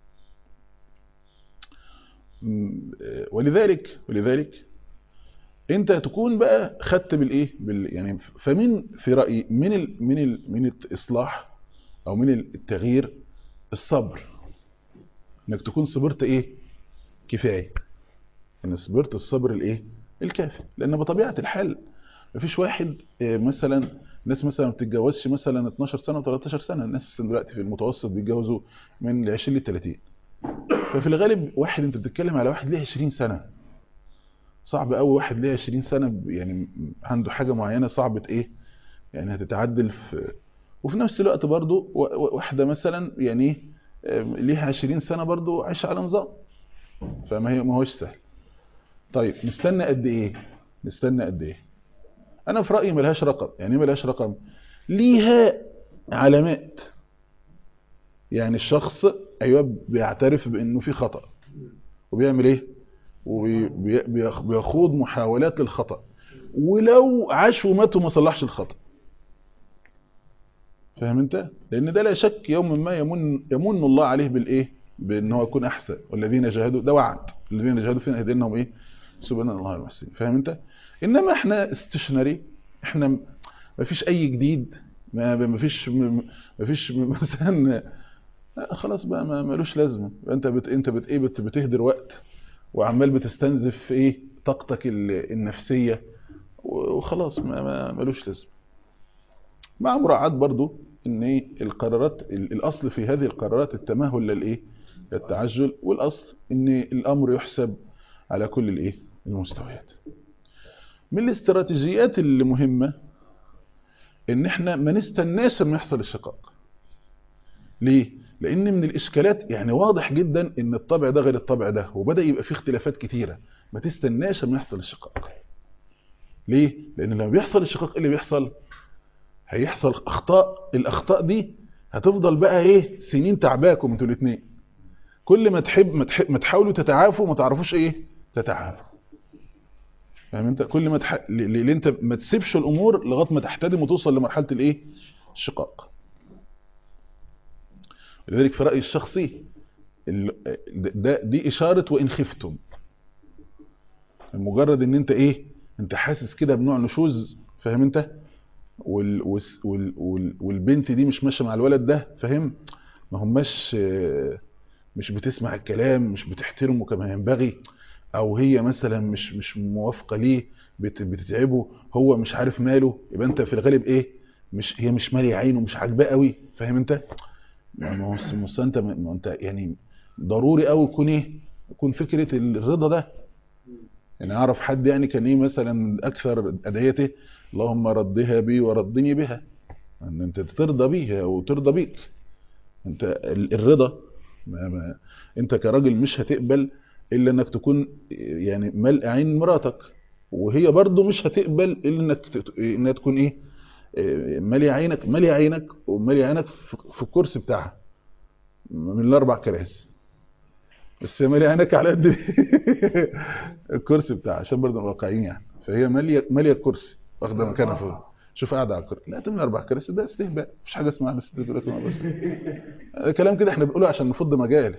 ولذلك ولذلك انت تكون بقى خدت بالايه بال يعني فمن في رايي من ال من ال من الاصلاح او من التغيير الصبر انك تكون صبرت ايه كفايه ان صبرت الصبر الايه الكافي لان بطبيعه الحال مفيش واحد مثلا الناس مثلا ما بتتجوزش مثلا 12 سنه و13 سنه الناس دلوقتي في المتوسط بيتجوزوا من ال 20 ل 30 ففي الغالب واحد انت بتتكلم على واحد ليه 20 سنه صعب قوي واحد ليه 20 سنه يعني عنده حاجه معينه صعبه ايه يعني هتتعدل في وفي نفس الوقت برضو واحده مثلا يعني ليها 20 سنه برضو عايشه على نظام فما هي ما هوش سهل طيب نستنى قد ايه نستنى قد ايه انا في رايي ملهاش رقم يعني ايه ملهاش رقم ليها علامات يعني الشخص ايوه بيعترف بانه في خطا وبيعمل ايه وبيخوض محاولات للخطا ولو عاش ومات وما صلحش الخطا فاهم انت لان ده لا شك يوم ما يمن يمن الله عليه بالايه بان هو يكون احسن والذين جاهدوا ده وعد الذين جاهدوا فينا هديناهم ايه سبحان الله المحسنين فاهم انت انما احنا استشنري احنا ما فيش اي جديد ما فيش ما فيش مثلا خلاص بقى ما ملوش لازمه انت بت انت بت ايه بت بتهدر وقت وعمال بتستنزف ايه طاقتك النفسيه وخلاص ما, ما ملوش لازمه مع مراعاه برضو ان ايه القرارات الاصل في هذه القرارات التمهل للايه للتعجل والاصل ان الامر يحسب على كل الايه المستويات من الاستراتيجيات اللي مهمه ان احنا ما نستناش اما يحصل الشقاق ليه لان من الاشكالات يعني واضح جدا ان الطبع ده غير الطبع ده وبدا يبقى فيه اختلافات كتيره ما تستناش اما يحصل الشقاق ليه لان لما بيحصل الشقاق ايه اللي بيحصل هيحصل اخطاء الاخطاء دي هتفضل بقى ايه سنين تعباكم انتوا الاثنين كل ما تحب ما, تحب ما تحاولوا تتعافوا ما تعرفوش ايه تتعافوا فاهم انت كل ما تح... اللي انت ما تسيبش الامور لغايه ما تحتدم وتوصل لمرحله الايه الشقاق لذلك في رايي الشخصي ده دي اشاره وان خفتم مجرد ان انت ايه انت حاسس كده بنوع نشوز فاهم انت وال وال وال والبنت دي مش ماشيه مع الولد ده فاهم ما هماش مش بتسمع الكلام مش بتحترمه كما ينبغي او هي مثلا مش مش موافقه ليه بتتعبه هو مش عارف ماله يبقى انت في الغالب ايه مش هي مش ماليه عينه مش عاجباه قوي فاهم انت ما هو انت ما انت يعني ضروري قوي يكون ايه يكون فكره الرضا ده يعني اعرف حد يعني كان ايه مثلا اكثر ادعيته اللهم ردها بي وردني بها ان انت ترضى بيها وترضى بيك انت الرضا ما ما انت كراجل مش هتقبل الا انك تكون يعني ملء عين مراتك وهي برضو مش هتقبل الا انك انها تكون ايه مالي عينك مالي عينك ومالي عينك في الكرسي بتاعها من الاربع كراسي بس هي ماليه عينك على قد الكرسي بتاعها عشان برضه واقعيين يعني فهي ماليه ماليه الكرسي واخده مكانها فوق شوف قاعده على الكرسي لا تمنع اربع كراسي ده استهباء مفيش حاجه اسمها ده تقول لك بس كلام كده احنا بنقوله عشان نفض مجالس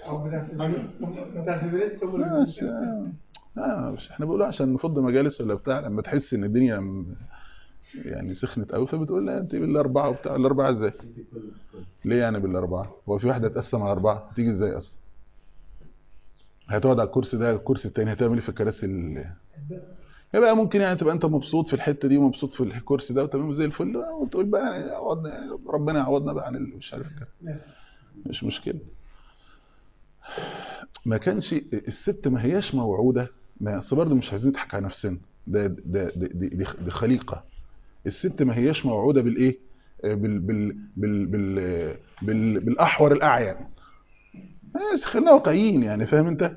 ماشي اه مش احنا بنقوله عشان نفض مجالس ولا بتاع لما تحس ان الدنيا يعني سخنت قوي فبتقول لا انت بالاربعه وبتاع الاربعه ازاي ليه يعني بالاربعه هو في واحده تقسم على اربعه تيجي ازاي اصلا هتقعد على الكرسي ده الكرسي التاني هتعمل ايه في الكراسي ال... يبقى ممكن يعني تبقى انت مبسوط في الحته دي ومبسوط في الكرسي ده وتمام زي الفل وتقول بقى يعني عوضنا ربنا يعوضنا بقى عن مش عارف كده مش مشكله ما كانش الست ما هياش موعوده ما اصل برضه مش عايزين نضحك على نفسنا ده ده دي, دي, دي, دي خليقه الست ما هياش موعوده بالايه بال بال بال بال بال بالاحور الاعين بس خلينا واقعيين يعني فاهم انت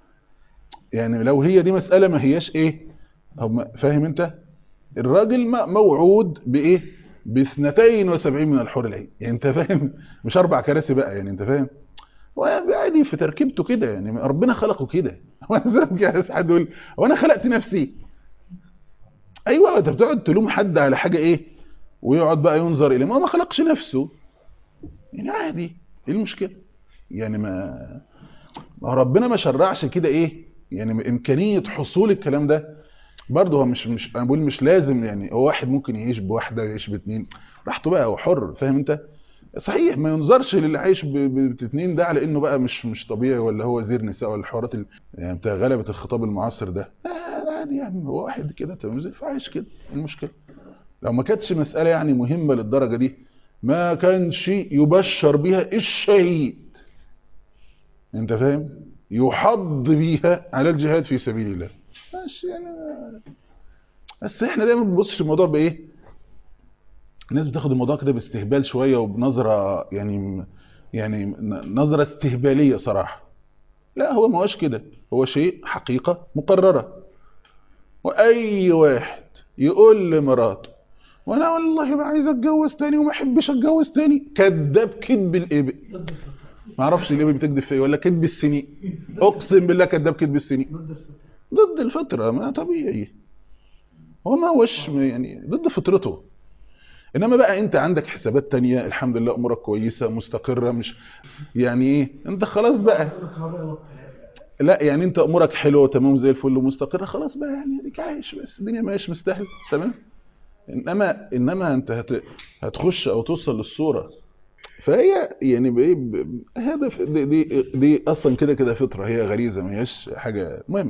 يعني لو هي دي مساله ما هياش ايه هم فاهم انت الراجل موعود بايه باثنتين وسبعين من الحور العين يعني انت فاهم مش اربع كراسي بقى يعني انت فاهم عادي في تركيبته كده يعني ربنا خلقه كده وانا حد يقول وانا خلقت نفسي ايوه انت بتقعد تلوم حد على حاجه ايه ويقعد بقى ينظر اليه ما ما خلقش نفسه يعني عادي ايه المشكله يعني ما ما ربنا ما شرعش كده ايه يعني امكانيه حصول الكلام ده برضه هو مش مش انا بقول مش لازم يعني هو واحد ممكن يعيش بواحده ويعيش باثنين براحته بقى هو حر فاهم انت صحيح ما ينظرش للي عايش باثنين ده على انه بقى مش مش طبيعي ولا هو وزير نساء ولا الحوارات ال... يعني بتاع غلبه الخطاب المعاصر ده آه عادي يعني هو واحد كده تمام عايش كده المشكله لو ما كانتش مساله يعني مهمه للدرجه دي ما كانش يبشر بها الشهيد انت فاهم يحض بيها على الجهاد في سبيل الله مش يعني بس احنا دايما بنبصش الموضوع بايه الناس بتاخد الموضوع كده باستهبال شويه وبنظره يعني يعني نظره استهباليه صراحه لا هو ما هوش كده هو شيء حقيقه مقرره واي واحد يقول لمراته وانا والله ما عايز اتجوز تاني وما احبش اتجوز تاني كذاب كذب الابل ما اعرفش الابل بتكذب في ولا كذب السنين اقسم بالله كذاب كذب السنين ضد الفطره ما طبيعي هو ما هوش يعني ضد فطرته انما بقى انت عندك حسابات تانية الحمد لله امورك كويسه مستقره مش يعني ايه انت خلاص بقى لا يعني انت امورك حلوه تمام زي الفل ومستقره خلاص بقى يعني اديك عايش بس الدنيا ماشي مستاهل تمام انما انما انت هت هتخش او توصل للصوره فهي يعني بايه هدف دي, دي, دي اصلا كده كده فطره هي غريزه ما هياش حاجه مهم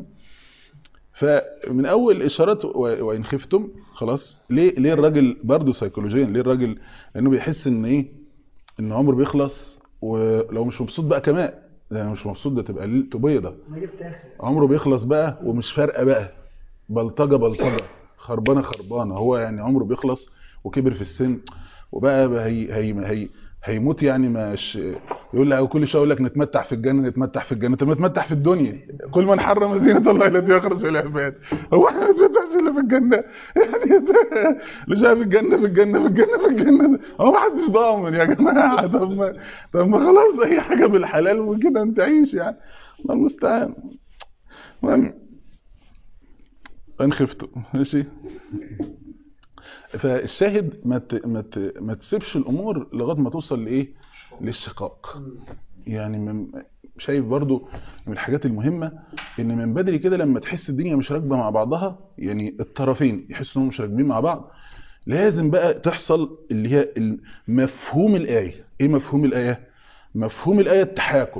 فمن اول اشارات وان خفتم خلاص ليه ليه الراجل برضه سيكولوجيا ليه الراجل لانه بيحس ان ايه ان عمره بيخلص ولو مش مبسوط بقى كمان يعني مش مبسوط ده تبقى ليلته بيضه عمره بيخلص بقى ومش فارقه بقى بلطجه بلطجه خربانه خربانه هو يعني عمره بيخلص وكبر في السن وبقى هي هي هي هيموت يعني مش يقول لك كل شويه يقول لك نتمتع في الجنه نتمتع في الجنه طب نتمتع في الدنيا قل من حرم زينه الله التي يخرج العباد هو احنا نتمتع الا في الجنه يعني اللي شايف الجنه في الجنه في الجنه في الجنه هو ما حدش ضامن يا جماعه طب ما طب ما خلاص اي حاجه بالحلال وكده انت عيش يعني الله المستعان المهم ان خفتوا ماشي فالشاهد ما ت... ما ت... ما تسيبش الامور لغايه ما توصل لايه للشقاق يعني من... شايف برضو من الحاجات المهمة ان من بدري كده لما تحس الدنيا مش راكبه مع بعضها يعني الطرفين يحسوا انهم مش راكبين مع بعض لازم بقى تحصل اللي هي مفهوم الآية ايه مفهوم الآية مفهوم الآية التحاكم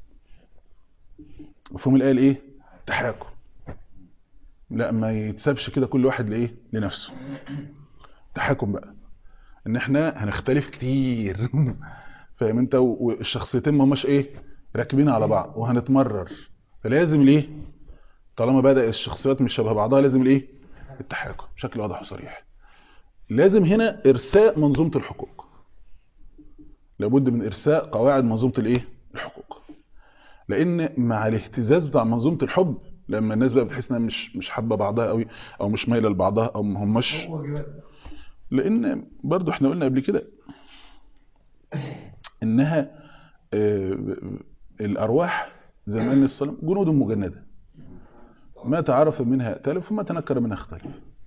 مفهوم الآية الايه التحاكم لا ما يتسابش كده كل واحد لايه لنفسه تحاكم بقى ان احنا هنختلف كتير فاهم انت والشخصيتين ما هماش ايه راكبين على بعض وهنتمرر فلازم الايه طالما بدا الشخصيات مش شبه بعضها لازم الايه التحاكم بشكل واضح وصريح لازم هنا ارساء منظومه الحقوق لابد من ارساء قواعد منظومه الايه الحقوق لان مع الاهتزاز بتاع منظومه الحب لما الناس بقى بتحس انها مش مش حابه بعضها قوي او مش مايله لبعضها او ما هماش لان برضو احنا قلنا قبل كده انها الارواح زي ما قال الصلاه جنود مجنده ما تعرف منها ائتلف وما تنكر منها اختلف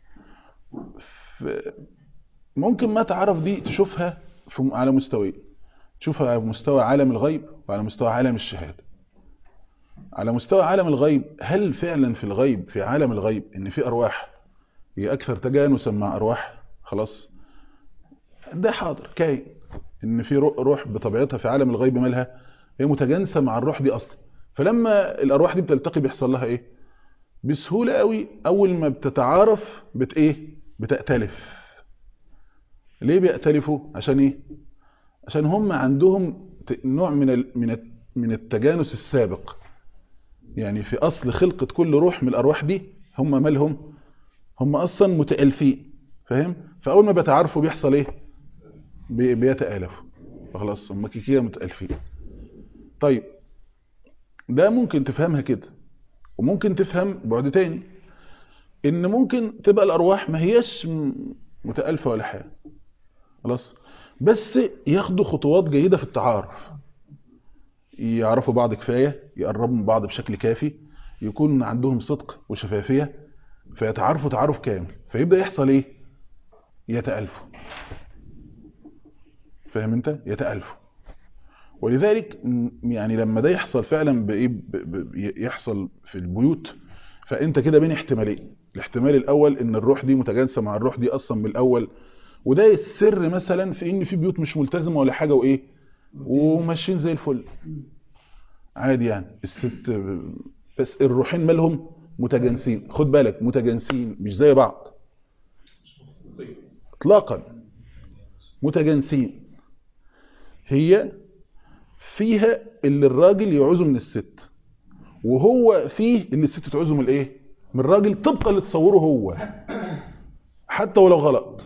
ممكن ما تعرف دي تشوفها في على مستويين تشوفها على مستوى عالم الغيب وعلى مستوى عالم الشهاده على مستوى عالم الغيب هل فعلا في الغيب في عالم الغيب ان في ارواح هي اكثر تجانسا مع ارواح خلاص ده حاضر كاين ان في روح بطبيعتها في عالم الغيب مالها هي متجانسه مع الروح دي اصلا فلما الارواح دي بتلتقي بيحصل لها ايه بسهوله قوي اول ما بتتعارف بت ايه بتأتلف ليه بيأتلفوا عشان ايه عشان هم عندهم ت- نوع من ال- من الت- من التجانس السابق يعني في اصل خلقة كل روح من الارواح دي هم مالهم هم اصلا متالفين فاهم فاول ما بيتعارفوا بيحصل ايه بي- بيتالفوا فخلاص هم كده متالفين طيب ده ممكن تفهمها كده وممكن تفهم بعد تاني ان ممكن تبقى الارواح ما هياش م- متالفه ولا حاجه خلاص بس ياخدوا خطوات جيده في التعارف يعرفوا بعض كفايه يقربوا من بعض بشكل كافي يكون عندهم صدق وشفافيه فيتعارفوا تعارف كامل فيبدا يحصل ايه يتالفوا فاهم انت يتالفوا ولذلك م- يعني لما ده يحصل فعلا بايه ب- ب- يحصل في البيوت فانت كده بين احتمالين الاحتمال الاول ان الروح دي متجانسه مع الروح دي اصلا من الاول وده السر مثلا في ان في بيوت مش ملتزمه ولا حاجه وايه وماشيين زي الفل عادي يعني الست بس الروحين مالهم متجانسين خد بالك متجانسين مش زي بعض اطلاقا متجانسين هي فيها اللي الراجل يعوزه من الست وهو فيه اللي الست تعوزه من الايه من الراجل طبقا اللي تصوره هو حتى ولو غلط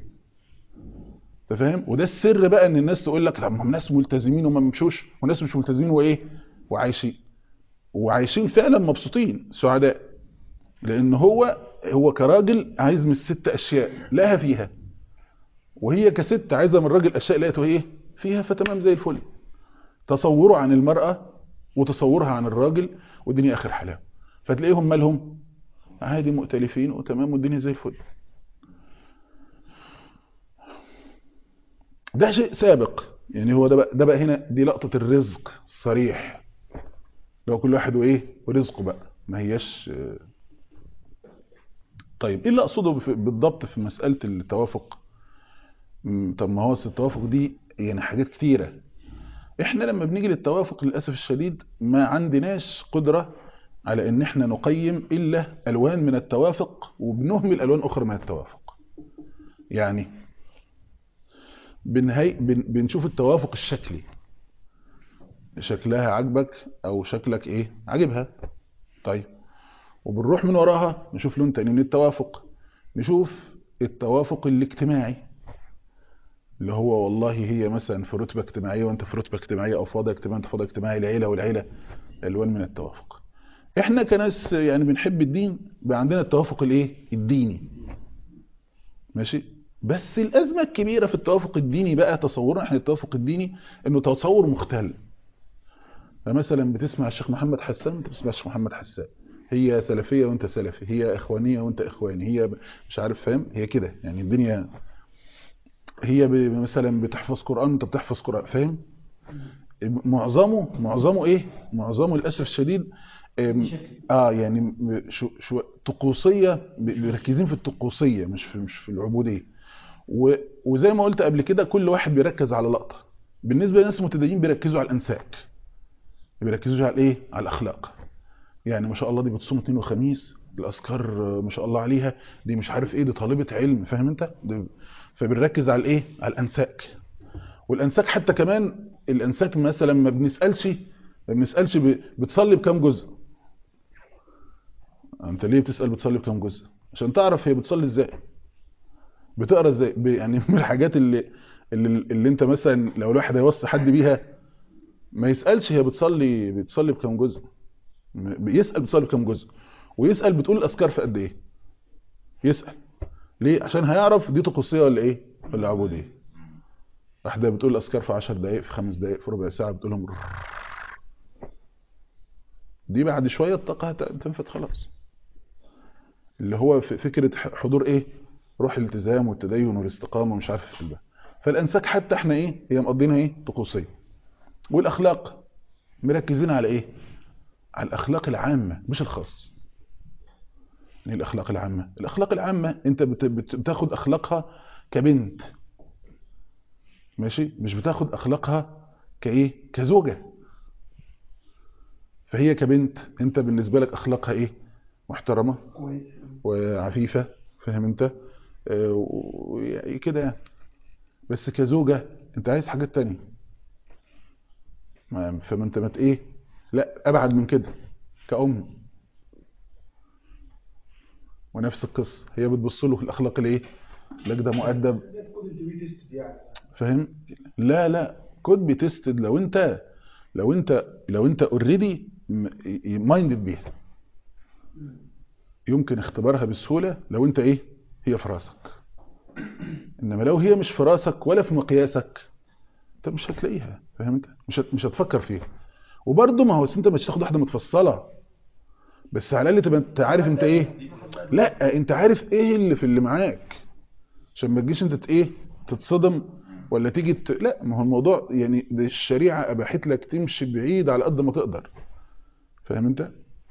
انت فاهم وده السر بقى ان الناس تقول لك طب ما هم ناس ملتزمين وما مشوش وناس مش ملتزمين وايه وعايشين وعايشين فعلا مبسوطين سعداء لان هو هو كراجل عايز من الست اشياء لها فيها وهي كست عايزه من الراجل اشياء لقيته ايه فيها فتمام زي الفل تصوره عن المرأة وتصورها عن الراجل والدنيا اخر حلاوه فتلاقيهم مالهم عادي مؤتلفين وتمام والدنيا زي الفل ده شيء سابق يعني هو ده بقى, ده بقى هنا دي لقطة الرزق الصريح لو كل واحد وايه ورزقه بقى ما هياش آه. طيب ايه اللي اقصده بف- بالضبط في مسألة التوافق مم، طب ما هو أصل التوافق دي يعني حاجات كتيرة احنا لما بنيجي للتوافق للأسف الشديد ما عندناش قدرة على ان احنا نقيم الا الوان من التوافق وبنهمل الوان اخرى من التوافق يعني بنهي بن بنشوف التوافق الشكلي شكلها عجبك او شكلك ايه عجبها طيب وبنروح من وراها نشوف لون تاني من التوافق نشوف التوافق الاجتماعي اللي هو والله هي مثلا في رتبة اجتماعية وانت في رتبة اجتماعية او في وضع اجتماعي انت في وضع اجتماعي العيلة والعيلة الوان من التوافق احنا كناس يعني بنحب الدين بقى عندنا التوافق الايه الديني ماشي بس الازمه الكبيره في التوافق الديني بقى تصورنا احنا التوافق الديني انه تصور مختل فمثلا بتسمع الشيخ محمد حسان انت بتسمع الشيخ محمد حسان هي سلفيه وانت سلفي هي اخوانيه وانت اخواني هي ب- مش عارف فاهم هي كده يعني الدنيا هي ب- مثلا بتحفظ قران وانت بتحفظ قران فاهم معظمه معظمه ايه معظمه للاسف الشديد أم، اه يعني م- شو شو طقوسيه ب- مركزين في الطقوسيه مش في مش في العبوديه و- وزي ما قلت قبل كده كل واحد بيركز على لقطه بالنسبه للناس المتدينين بيركزوا على الانساك ما بيركزوش على ايه على الاخلاق يعني ما شاء الله دي بتصوم اثنين وخميس الاذكار آه، ما شاء الله عليها دي مش عارف ايه دي طالبه علم فاهم انت ده- فبنركز على الايه على الانساك والانساك حتى كمان الانساك مثلا ما بنسالش ما بنسالش ب- بتصلي بكام جزء انت ليه بتسال بتصلي بكام جزء عشان تعرف هي بتصلي ازاي بتقرا ازاي ب- يعني من الحاجات اللي اللي, اللي انت مثلا لو الواحد هيوصي حد بيها ما يسالش هي بتصلي بتصلي بكام جزء م- بيسال بتصلي بكام جزء ويسال بتقول الاذكار في قد ايه يسال ليه عشان هيعرف دي طقوسيه ولا ايه ولا عبوديه واحده بتقول الاذكار في 10 دقائق في 5 دقائق في ربع ساعه بتقولهم دي بعد شويه الطاقه هت- هتنفد خلاص اللي هو ف- فكره ح- حضور ايه روح الالتزام والتدين والاستقامه ومش عارف في الباب فالانساك حتى احنا ايه هي مقضينها ايه طقوسيه والاخلاق مركزين على ايه على الاخلاق العامه مش الخاص ايه الاخلاق العامه الاخلاق العامه انت بت- بت- بتاخد اخلاقها كبنت ماشي مش بتاخد اخلاقها كايه كزوجه فهي كبنت انت بالنسبه لك اخلاقها ايه محترمه كويس وعفيفه فاهم انت آه، و- يعني كده يعني بس كزوجه انت عايز حاجات تانية ما فما انت ما ت- ايه لا ابعد من كده كأم ونفس القصه هي بتبص له في الاخلاق الايه لك ده مؤدب فاهم لا لا كود بي تيستد لو انت لو انت لو انت اوريدي مايندد بيها يمكن اختبارها بسهوله لو انت ايه هي في راسك انما لو هي مش في راسك ولا في مقياسك انت مش هتلاقيها فاهم انت مش هت- مش هتفكر فيها وبرضه ما هو أصل انت مش هتاخد واحده متفصله بس على الاقل تبقى انت عارف انت ايه لا انت عارف ايه اللي في اللي معاك عشان ما تجيش انت ت- ايه تتصدم ولا تيجي ت... لا ما هو الموضوع يعني ده الشريعه اباحت لك تمشي بعيد على قد ما تقدر فاهم انت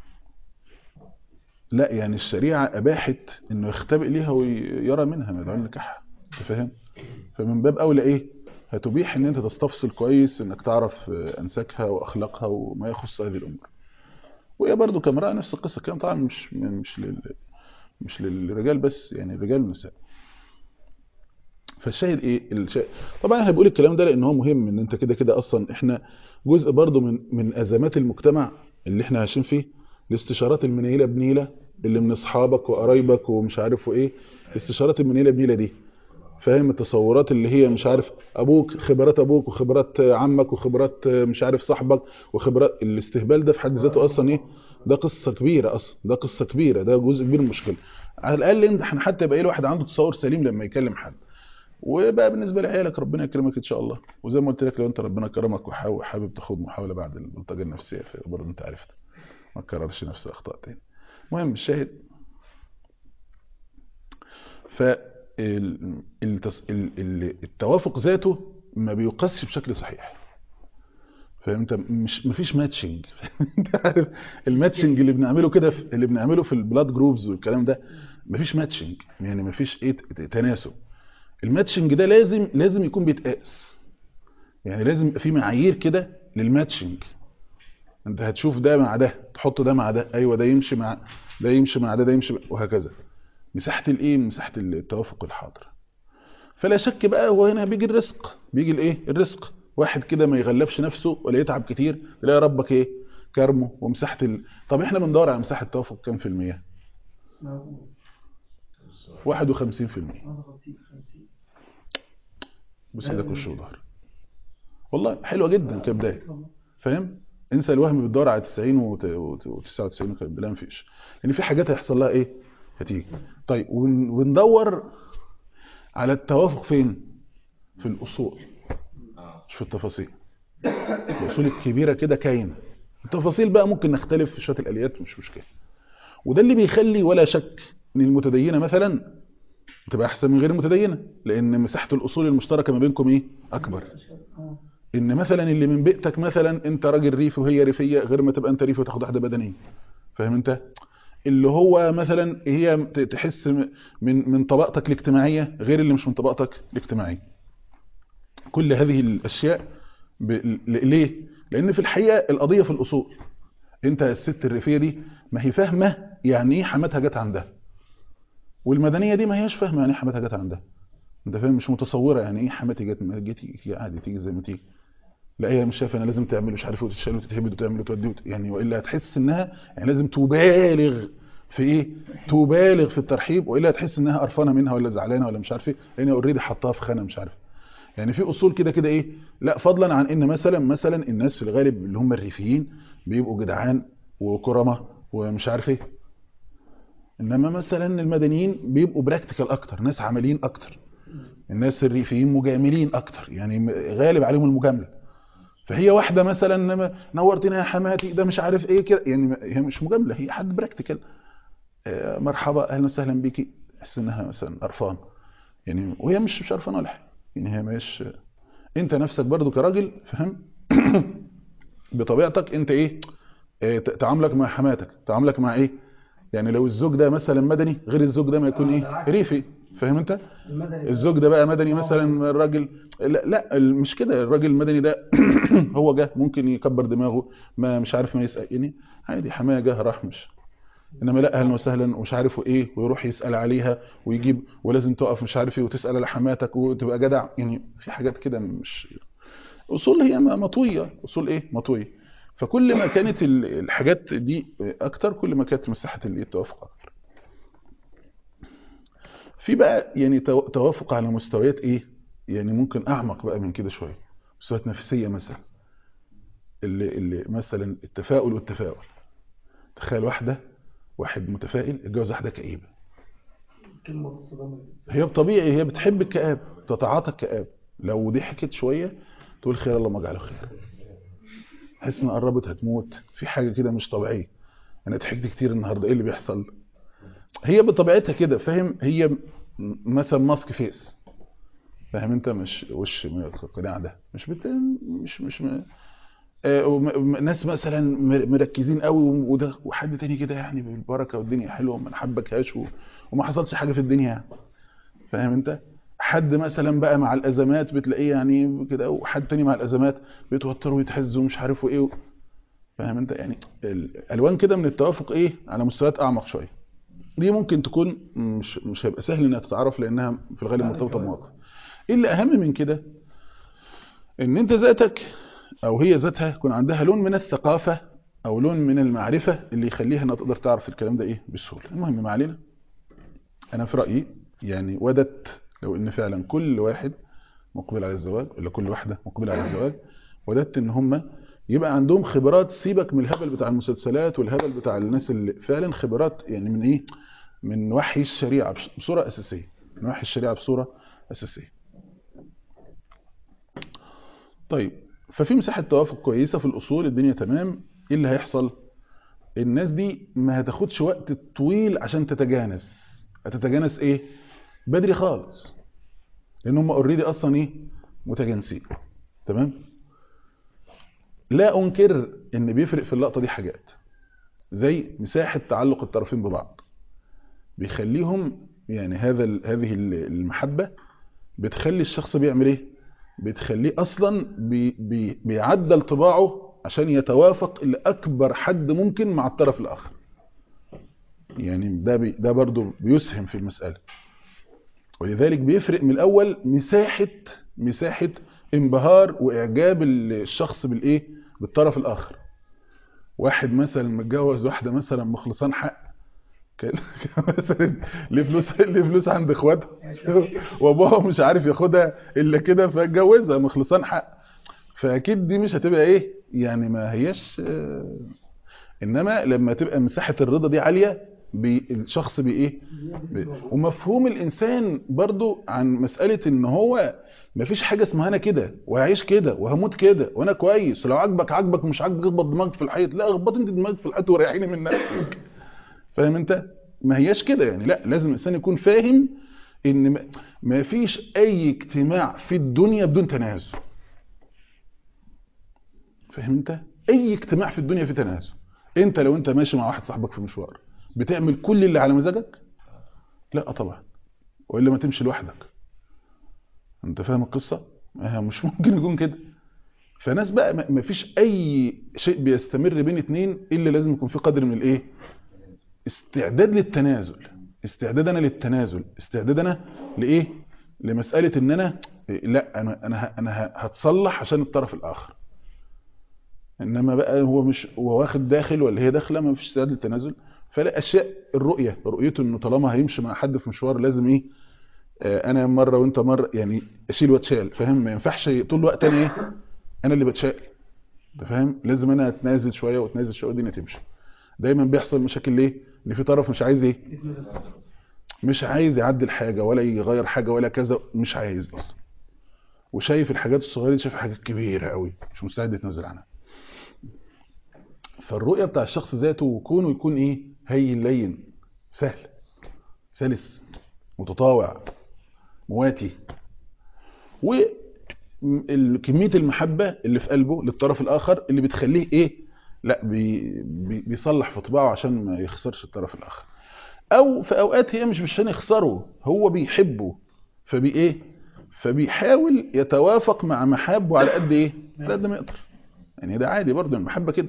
لا يعني الشريعه اباحت انه يختبئ ليها ويرى منها ما يدعون نكاحها انت فاهم فمن باب اولى ايه هتبيح ان انت تستفصل كويس انك تعرف آه، انساكها واخلاقها وما يخص هذه الامور وهي برضو كامرأة نفس القصة الكلام طبعا مش مش لل مش للرجال بس يعني الرجال والنساء فالشاهد ايه الشاهد طبعا احنا بقول الكلام ده لان هو مهم ان انت كده كده اصلا احنا جزء برضو من من ازمات المجتمع اللي احنا عايشين فيه الاستشارات المنيله بنيله اللي من اصحابك وقرايبك ومش عارف وايه الاستشارات المنيله بنيله دي فاهم التصورات اللي هي مش عارف ابوك خبرات ابوك وخبرات عمك وخبرات مش عارف صاحبك وخبرات الاستهبال ده في حد ذاته اصلا ايه ده قصه كبيره اصلا ده قصه كبيره ده جزء كبير من المشكله على الاقل انت احنا حتى يبقى ايه الواحد عنده تصور سليم لما يكلم حد وبقى بالنسبه لعيالك ربنا يكرمك ان شاء الله وزي ما قلت لك لو انت ربنا كرمك وحاول حابب تاخد محاوله بعد البلطجه النفسيه برضه انت عرفت ما تكررش نفس الاخطاء تاني المهم الشاهد ف ال- التص- ال- ال- التوافق ذاته ما بيقاسش بشكل صحيح فانت مش مفيش ماتشنج انت عارف الماتشنج اللي بنعمله كده في- اللي بنعمله في البلاد جروبز والكلام ده مفيش ماتشنج يعني مفيش ايه ت- تناسب الماتشنج ده لازم لازم يكون بيتقاس يعني لازم يبقى في معايير كده للماتشنج انت هتشوف ده مع ده تحط ده مع ده ايوه ده يمشي مع ده يمشي مع ده ده يمشي مع وهكذا مساحه الايه مساحه التوافق الحاضر فلا شك بقى هو هنا بيجي الرزق بيجي الايه الرزق واحد كده ما يغلبش نفسه ولا يتعب كتير تلاقي ربك ايه كرمه ومساحه ال... طب احنا بندور على مساحه توافق كام في المية 51 في المية بص ايدك وش وظهر والله حلوه جدا كبدايه فاهم انسى الوهم بتدور على 90 و99 وكلام ده لا مفيش لان في حاجات هيحصل لها ايه هتيجي طيب ون- وندور على التوافق فين في الاصول مش في التفاصيل الاصول الكبيره كده كاينه التفاصيل بقى ممكن نختلف في شويه الاليات مش مشكله وده اللي بيخلي ولا شك ان المتدينه مثلا تبقى احسن من غير المتدينه لان مساحه الاصول المشتركه ما بينكم ايه اكبر ان مثلا اللي من بيئتك مثلا انت راجل ريفي وهي ريفيه غير ما تبقى انت ريفي وتاخد واحده بدنيه فاهم انت اللي هو مثلا هي ت- تحس م- من من طبقتك الاجتماعيه غير اللي مش من طبقتك الاجتماعيه كل هذه الاشياء ب... ل- ليه لان في الحقيقه القضيه في الاصول انت الست الريفيه دي ما هي فاهمه يعني ايه حماتها جت عندها والمدنيه دي ما هياش فاهمه يعني ايه حماتها جت عندها انت فاهم مش متصوره يعني ايه حماتي جت ما جت هي عادي تيجي زي ما تيجي لا هي مش شايفه انا لازم تعمل مش عارف ايه وتتشال وتتهبد وتعمل وتودي وت... يعني والا هتحس انها يعني لازم تبالغ في ايه تبالغ في الترحيب والا هتحس انها قرفانه منها ولا زعلانه ولا مش عارف ايه لان اوريدي حطاها في خانه مش عارف يعني في اصول كده كده ايه لا فضلا عن ان مثلا مثلا الناس في الغالب اللي هم الريفيين بيبقوا جدعان وكرمه ومش عارف ايه انما مثلا المدنيين بيبقوا براكتيكال اكتر ناس عمليين اكتر الناس الريفيين مجاملين اكتر يعني م- غالب عليهم المجامله فهي واحده مثلا م- نورتنا يا حماتي ده مش عارف ايه كده يعني م- هي مش مجامله هي حد براكتيكال آه، مرحبا اهلا وسهلا بيكي تحس انها مثلا قرفان يعني وهي مش مش قرفانه ولا حاجه يعني هي مش انت نفسك برضو كراجل فاهم بطبيعتك انت ايه آه، ت- تعاملك مع حماتك تعاملك مع ايه يعني لو الزوج ده مثلا مدني غير الزوج ده ما يكون ايه ريفي فاهم انت الزوج ده بقى مدني مثلا الراجل لا, لا ال- مش كده الراجل المدني ده هو جه ممكن يكبر دماغه ما مش عارف ما يسأل يعني عادي حماية جه راح مش انما لا اهلا وسهلا ومش عارف ايه ويروح يسأل عليها ويجيب ولازم تقف مش عارف ايه وتسأل على حماتك وتبقى جدع يعني في حاجات كده مش اصول هي م- مطويه اصول ايه مطويه فكل ما كانت ال- الحاجات دي اكتر كل ما كانت مساحه الايه التوافق اكتر في بقى يعني تو- توافق على مستويات ايه يعني ممكن اعمق بقى من كده شويه مستويات نفسيه مثلا اللي, اللي مثلا التفاؤل والتفاؤل تخيل واحده واحد متفائل اتجوز واحده كئيبه كلمة الصدام هي بطبيعي هي بتحب الكآب تتعاطى الكآب لو ضحكت شويه تقول خير اللهم اجعله خير تحس ان قربت هتموت في حاجه كده مش طبيعيه انا ضحكت كتير النهارده ايه اللي بيحصل هي بطبيعتها كده فاهم هي م- مثلا ماسك فيس فاهم انت مش وش من القناع ده مش بت... مش مش م... آه، وم- م- ناس مثلا مر- مركزين قوي وده وحد تاني كده يعني بالبركه والدنيا حلوه وما نحبكهاش و... وما حصلش حاجه في الدنيا يعني. فاهم انت حد مثلا بقى مع الازمات بتلاقيه يعني كده وحد تاني مع الازمات بيتوتر ويتهز ومش عارف ايه و... فاهم انت يعني الالوان كده من التوافق ايه على مستويات اعمق شويه دي ممكن تكون مش مش هيبقى سهل انها تتعرف لانها في الغالب مرتبطه بمواقف ايه اللي اهم من كده ان انت ذاتك او هي ذاتها يكون عندها لون من الثقافه او لون من المعرفه اللي يخليها انها تقدر تعرف الكلام ده ايه بسهوله المهم ما علينا انا في رايي يعني وددت لو ان فعلا كل واحد مقبل على الزواج ولا كل واحده مقبله على الزواج وددت ان هم يبقى عندهم خبرات سيبك من الهبل بتاع المسلسلات والهبل بتاع الناس اللي فعلا خبرات يعني من ايه من وحي الشريعه بش- بصوره اساسيه من وحي الشريعه بصوره اساسيه طيب ففي مساحه توافق كويسه في الاصول الدنيا تمام ايه اللي هيحصل الناس دي ما هتاخدش وقت طويل عشان تتجانس هتتجانس ايه بدري خالص لان هم اوريدي اصلا ايه متجانسين تمام لا انكر ان بيفرق في اللقطه دي حاجات زي مساحه تعلق الطرفين ببعض بيخليهم يعني هذا ال- هذه ال- المحبه بتخلي الشخص بيعمل ايه بتخليه اصلا بي بي بيعدل طباعه عشان يتوافق لاكبر حد ممكن مع الطرف الاخر يعني ده بي ده برضو بيسهم في المساله ولذلك بيفرق من الاول مساحه مساحه انبهار واعجاب الشخص بالايه بالطرف الاخر واحد مثلا متجوز واحده مثلا مخلصان حق كان كان مثلا ليه فلوس ليه فلوس عند اخواتها وابوها مش عارف ياخدها الا كده فاتجوزها مخلصان حق فاكيد دي مش هتبقى ايه يعني ما هياش آه، انما لما تبقى مساحه الرضا دي عاليه بي الشخص بي ايه بي ومفهوم الانسان برضو عن مساله ان هو مفيش حاجه اسمها انا كده وهعيش كده وهموت كده وانا كويس ولو عاجبك عاجبك مش عاجبك اخبط دماغك في الحيط لا اخبط انت دماغك في الحيط وريحيني من نفسك فاهم انت ما هياش كده يعني لا لازم الانسان يكون فاهم ان ما- ما فيش اي اجتماع في الدنيا بدون تنازل فاهم انت اي اجتماع في الدنيا فيه تنازل انت لو انت ماشي مع واحد صاحبك في مشوار بتعمل كل اللي على مزاجك لا طبعا والا ما تمشي لوحدك انت فاهم القصه آه، مش ممكن يكون كده فناس بقى ما- ما فيش اي شيء بيستمر بين اتنين الا لازم يكون في قدر من الايه استعداد للتنازل استعداد انا للتنازل استعداد انا لايه لمساله ان انا لا انا انا ه- انا ه- هتصلح عشان الطرف الاخر انما بقى هو مش هو واخد داخل ولا هي داخله ما فيش استعداد للتنازل فلا اشياء الرؤيه رؤيته انه طالما هيمشي مع حد في مشوار لازم ايه آه، انا مره وانت مره يعني اشيل واتشال فاهم ما ينفعش طول الوقت انا ايه انا اللي بتشال انت فاهم لازم انا اتنازل شويه واتنازل شويه والدنيا تمشي دايما بيحصل مشاكل ليه ان في طرف مش عايز ايه مش عايز يعدل حاجه ولا يغير حاجه ولا كذا مش عايز اصلا وشايف الحاجات الصغيره دي شايف حاجات كبيره قوي مش مستعد يتنازل عنها فالرؤيه بتاع الشخص ذاته وكونه يكون ايه هين لين سهل سلس متطاوع مواتي وكميه المحبه اللي في قلبه للطرف الاخر اللي بتخليه ايه لا بي بي بيصلح في طباعه عشان ما يخسرش الطرف الاخر او في اوقات هي مش عشان يخسره هو بيحبه فبي ايه فبيحاول يتوافق مع محابه على قد ايه على قد ما يقدر يعني ده عادي برضه المحبه كده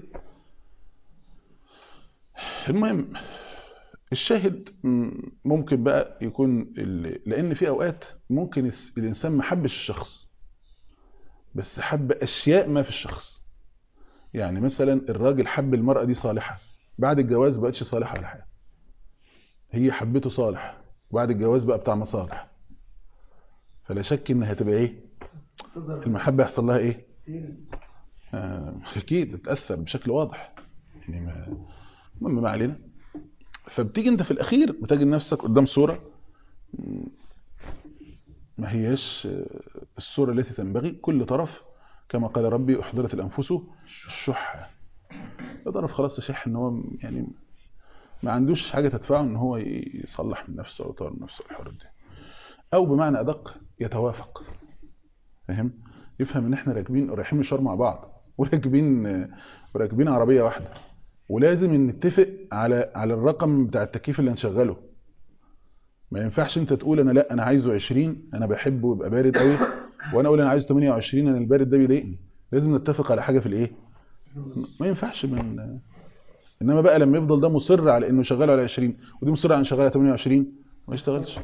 المهم الشاهد م- ممكن بقى يكون ال- لان في اوقات ممكن الس- الانسان ما حبش الشخص بس حب اشياء ما في الشخص يعني مثلا الراجل حب المرأة دي صالحة بعد الجواز بقتش صالحة ولا حاجة هي حبته صالح وبعد الجواز بقى بتاع مصالح فلا شك انها هتبقى ايه تظهر المحبة يحصل لها ايه كتير آه، اكيد تتاثر بشكل واضح يعني ما المهم ما علينا فبتيجي انت في الاخير بتجد نفسك قدام صوره م، ما هياش آه، الصوره التي تنبغي كل طرف كما قال ربي احضرت الانفس الشح طرف خلاص يشح ان هو يعني ما عندوش حاجه تدفعه ان هو يصلح من نفسه او يطور من نفسه الحوارات دي او بمعنى ادق يتوافق فاهم يفهم ان احنا راكبين رايحين مشوار مع بعض وراكبين وراكبين عربيه واحده ولازم نتفق على على الرقم بتاع التكييف اللي هنشغله ما ينفعش انت تقول انا لا انا عايزه 20 انا بحبه يبقى بارد قوي وانا اقول انا عايزه 28 انا البارد ده بيضايقني لازم نتفق على حاجه في الايه ما ينفعش من انما بقى لما يفضل ده مصر على انه شغال على 20 ودي مصر على انه شغال على 28 ما يشتغلش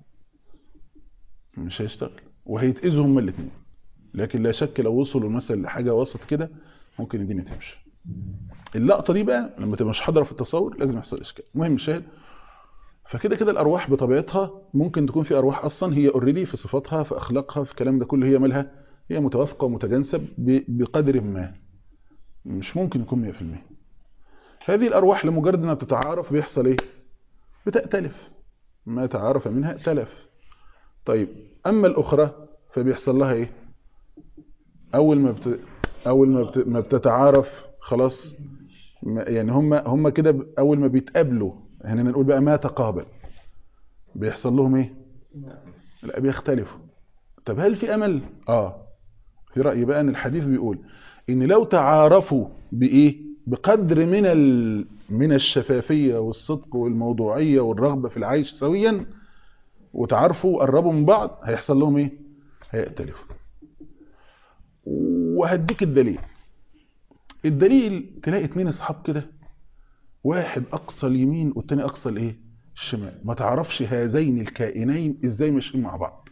مش هيشتغل وهيتأذوا هما الاثنين لكن لا شك لو وصلوا مثلا لحاجه وسط كده ممكن الدنيا تمشي اللقطه دي بقى لما تبقى مش حاضره في التصور لازم يحصل اشكال المهم الشاهد فكده كده الارواح بطبيعتها ممكن تكون في ارواح اصلا هي اوريدي في صفاتها في اخلاقها في الكلام ده كله هي مالها هي متوافقه ومتجانسه ب- بقدر ما مش ممكن يكون 100% هذه الارواح لمجرد انها بتتعارف بيحصل ايه بتأتلف ما تعارف منها ائتلف طيب اما الاخرى فبيحصل لها ايه اول ما بت... اول ما, بت... ما بتتعارف خلاص ما- يعني هم هم كده ب- اول ما بيتقابلوا هنا نقول بقى ما تقابل بيحصل لهم ايه لا بيختلفوا طب هل في امل اه في رايي بقى ان الحديث بيقول ان لو تعارفوا بايه بقدر من ال... من الشفافيه والصدق والموضوعيه والرغبه في العيش سويا وتعارفوا وقربوا من بعض هيحصل لهم ايه هيختلفوا وهديك الدليل الدليل تلاقي اتنين اصحاب كده واحد اقصى اليمين والتاني اقصى الايه الشمال ما تعرفش هذين الكائنين ازاي ماشيين مع بعض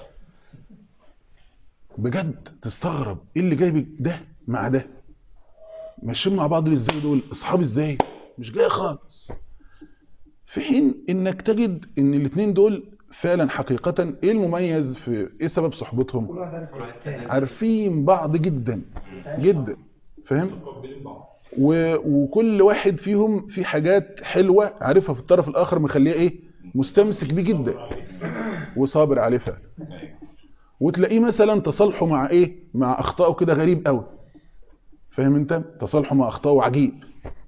بجد تستغرب ايه اللي جايب ده مع ده ماشيين مع بعض ازاي دول اصحاب ازاي مش جاي خالص في حين انك تجد ان الاثنين دول فعلا حقيقة ايه المميز في ايه سبب صحبتهم كل واحد عارف التاني عارفين بعض جدا جدا فاهم و... وكل واحد فيهم في حاجات حلوة عارفها في الطرف الاخر مخليه ايه مستمسك بيه جدا وصابر عليه فعلا وتلاقيه مثلا تصالحه مع ايه مع اخطائه كده غريب قوي فاهم انت تصالحه مع اخطائه عجيب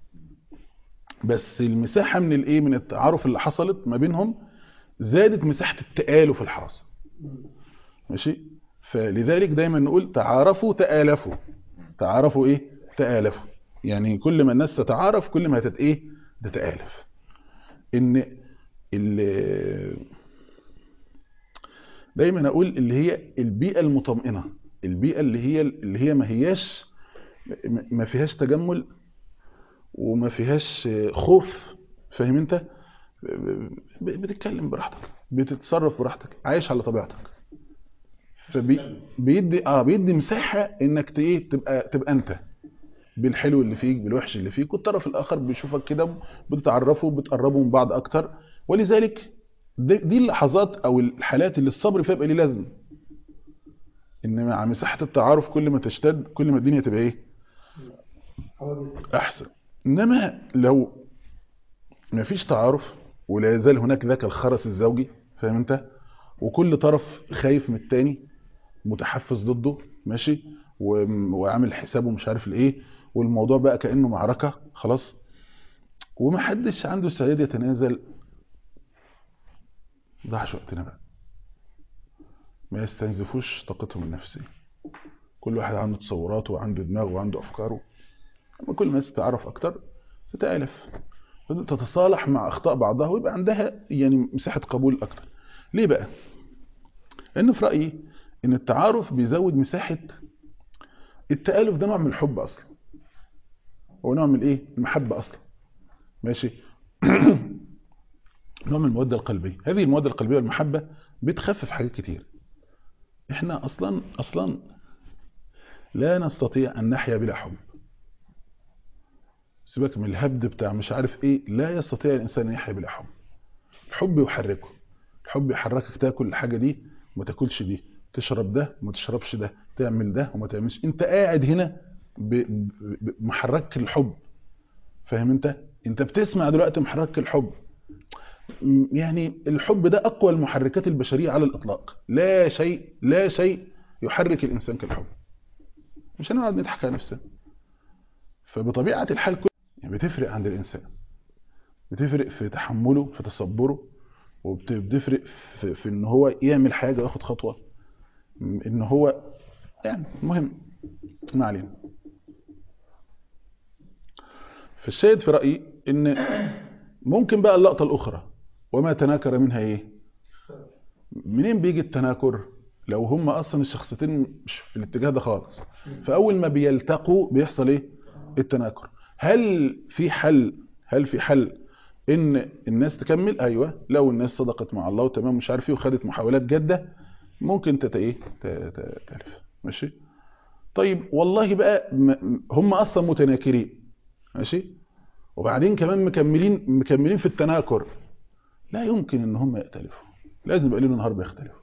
بس المساحة من الايه من التعارف اللي حصلت ما بينهم زادت مساحة التآلف الحاصل ماشي فلذلك دايما نقول تعارفوا تآلفوا تعارفوا ايه تآلفوا يعني كل ما الناس تتعارف كل ما هتت ايه تتآلف ان ال- دايما اقول اللي هي البيئة المطمئنة البيئة اللي هي اللي هي ما هياش ما- ما فيهاش تجمل وما فيهاش خوف فاهم انت ب- بتتكلم براحتك بتتصرف براحتك عايش على طبيعتك فبيدي اه بيدي مساحه انك ت- ايه تبقى تبقى انت بالحلو اللي فيك بالوحش اللي فيك والطرف الاخر بيشوفك كده بتتعرفوا بتقربوا من بعض اكتر ولذلك دي دي اللحظات او الحالات اللي الصبر فيها بيبقى ليه لازمه ان مع مساحه التعارف كل ما تشتد كل ما الدنيا تبقى ايه حوادث احسن انما لو ما فيش تعارف ولا يزال هناك ذاك الخرس الزوجي فاهم انت وكل طرف خايف من التاني متحفز ضده ماشي و- وعامل حسابه مش عارف الايه والموضوع بقى كانه معركه خلاص ومحدش عنده استعداد يتنازل ضاعش وقتنا بقى ما يستنزفوش طاقتهم النفسيه كل واحد عنده تصوراته وعنده دماغه وعنده افكاره اما كل الناس تتعرف اكتر تتالف تتصالح مع اخطاء بعضها ويبقى عندها يعني مساحه قبول اكتر ليه بقى لان في رايي ان التعارف بيزود مساحه التالف ده نوع من الحب اصلا هو نوع من ايه المحبه اصلا ماشي نوع من الموده القلبيه هذه الموده القلبيه والمحبه بتخفف حاجات كتير احنا اصلا اصلا لا نستطيع ان نحيا بلا حب سيبك من الهبد بتاع مش عارف ايه لا يستطيع الانسان ان يحيا بلا حب الحب يحركه الحب يحركك تاكل الحاجه دي وما تاكلش دي تشرب ده وما تشربش ده تعمل ده وما تعملش انت قاعد هنا ب- ب- ب- محرك الحب فاهم انت انت بتسمع دلوقتي محرك الحب م- يعني الحب ده اقوى المحركات البشريه على الاطلاق لا شيء لا شيء يحرك الانسان كالحب مش هنقعد نضحك على نفسنا فبطبيعه الحال كل يعني بتفرق عند الانسان بتفرق في تحمله في تصبره وبتفرق في, في ان هو يعمل حاجه وياخد خطوه م- ان هو يعني مهم ما علينا فالشاهد في رايي ان ممكن بقى اللقطه الاخرى وما تناكر منها ايه منين بيجي التناكر لو هم اصلا الشخصيتين مش في الاتجاه ده خالص فاول ما بيلتقوا بيحصل ايه التناكر هل في حل هل في حل ان الناس تكمل ايوه لو الناس صدقت مع الله وتمام مش عارف ايه وخدت محاولات جاده ممكن تت ايه ت- ت- تلف ماشي طيب والله بقى م- هم اصلا متناكرين ماشي وبعدين كمان مكملين مكملين في التناكر لا يمكن ان هم يختلفوا لازم يبقى ليل ونهار بيختلفوا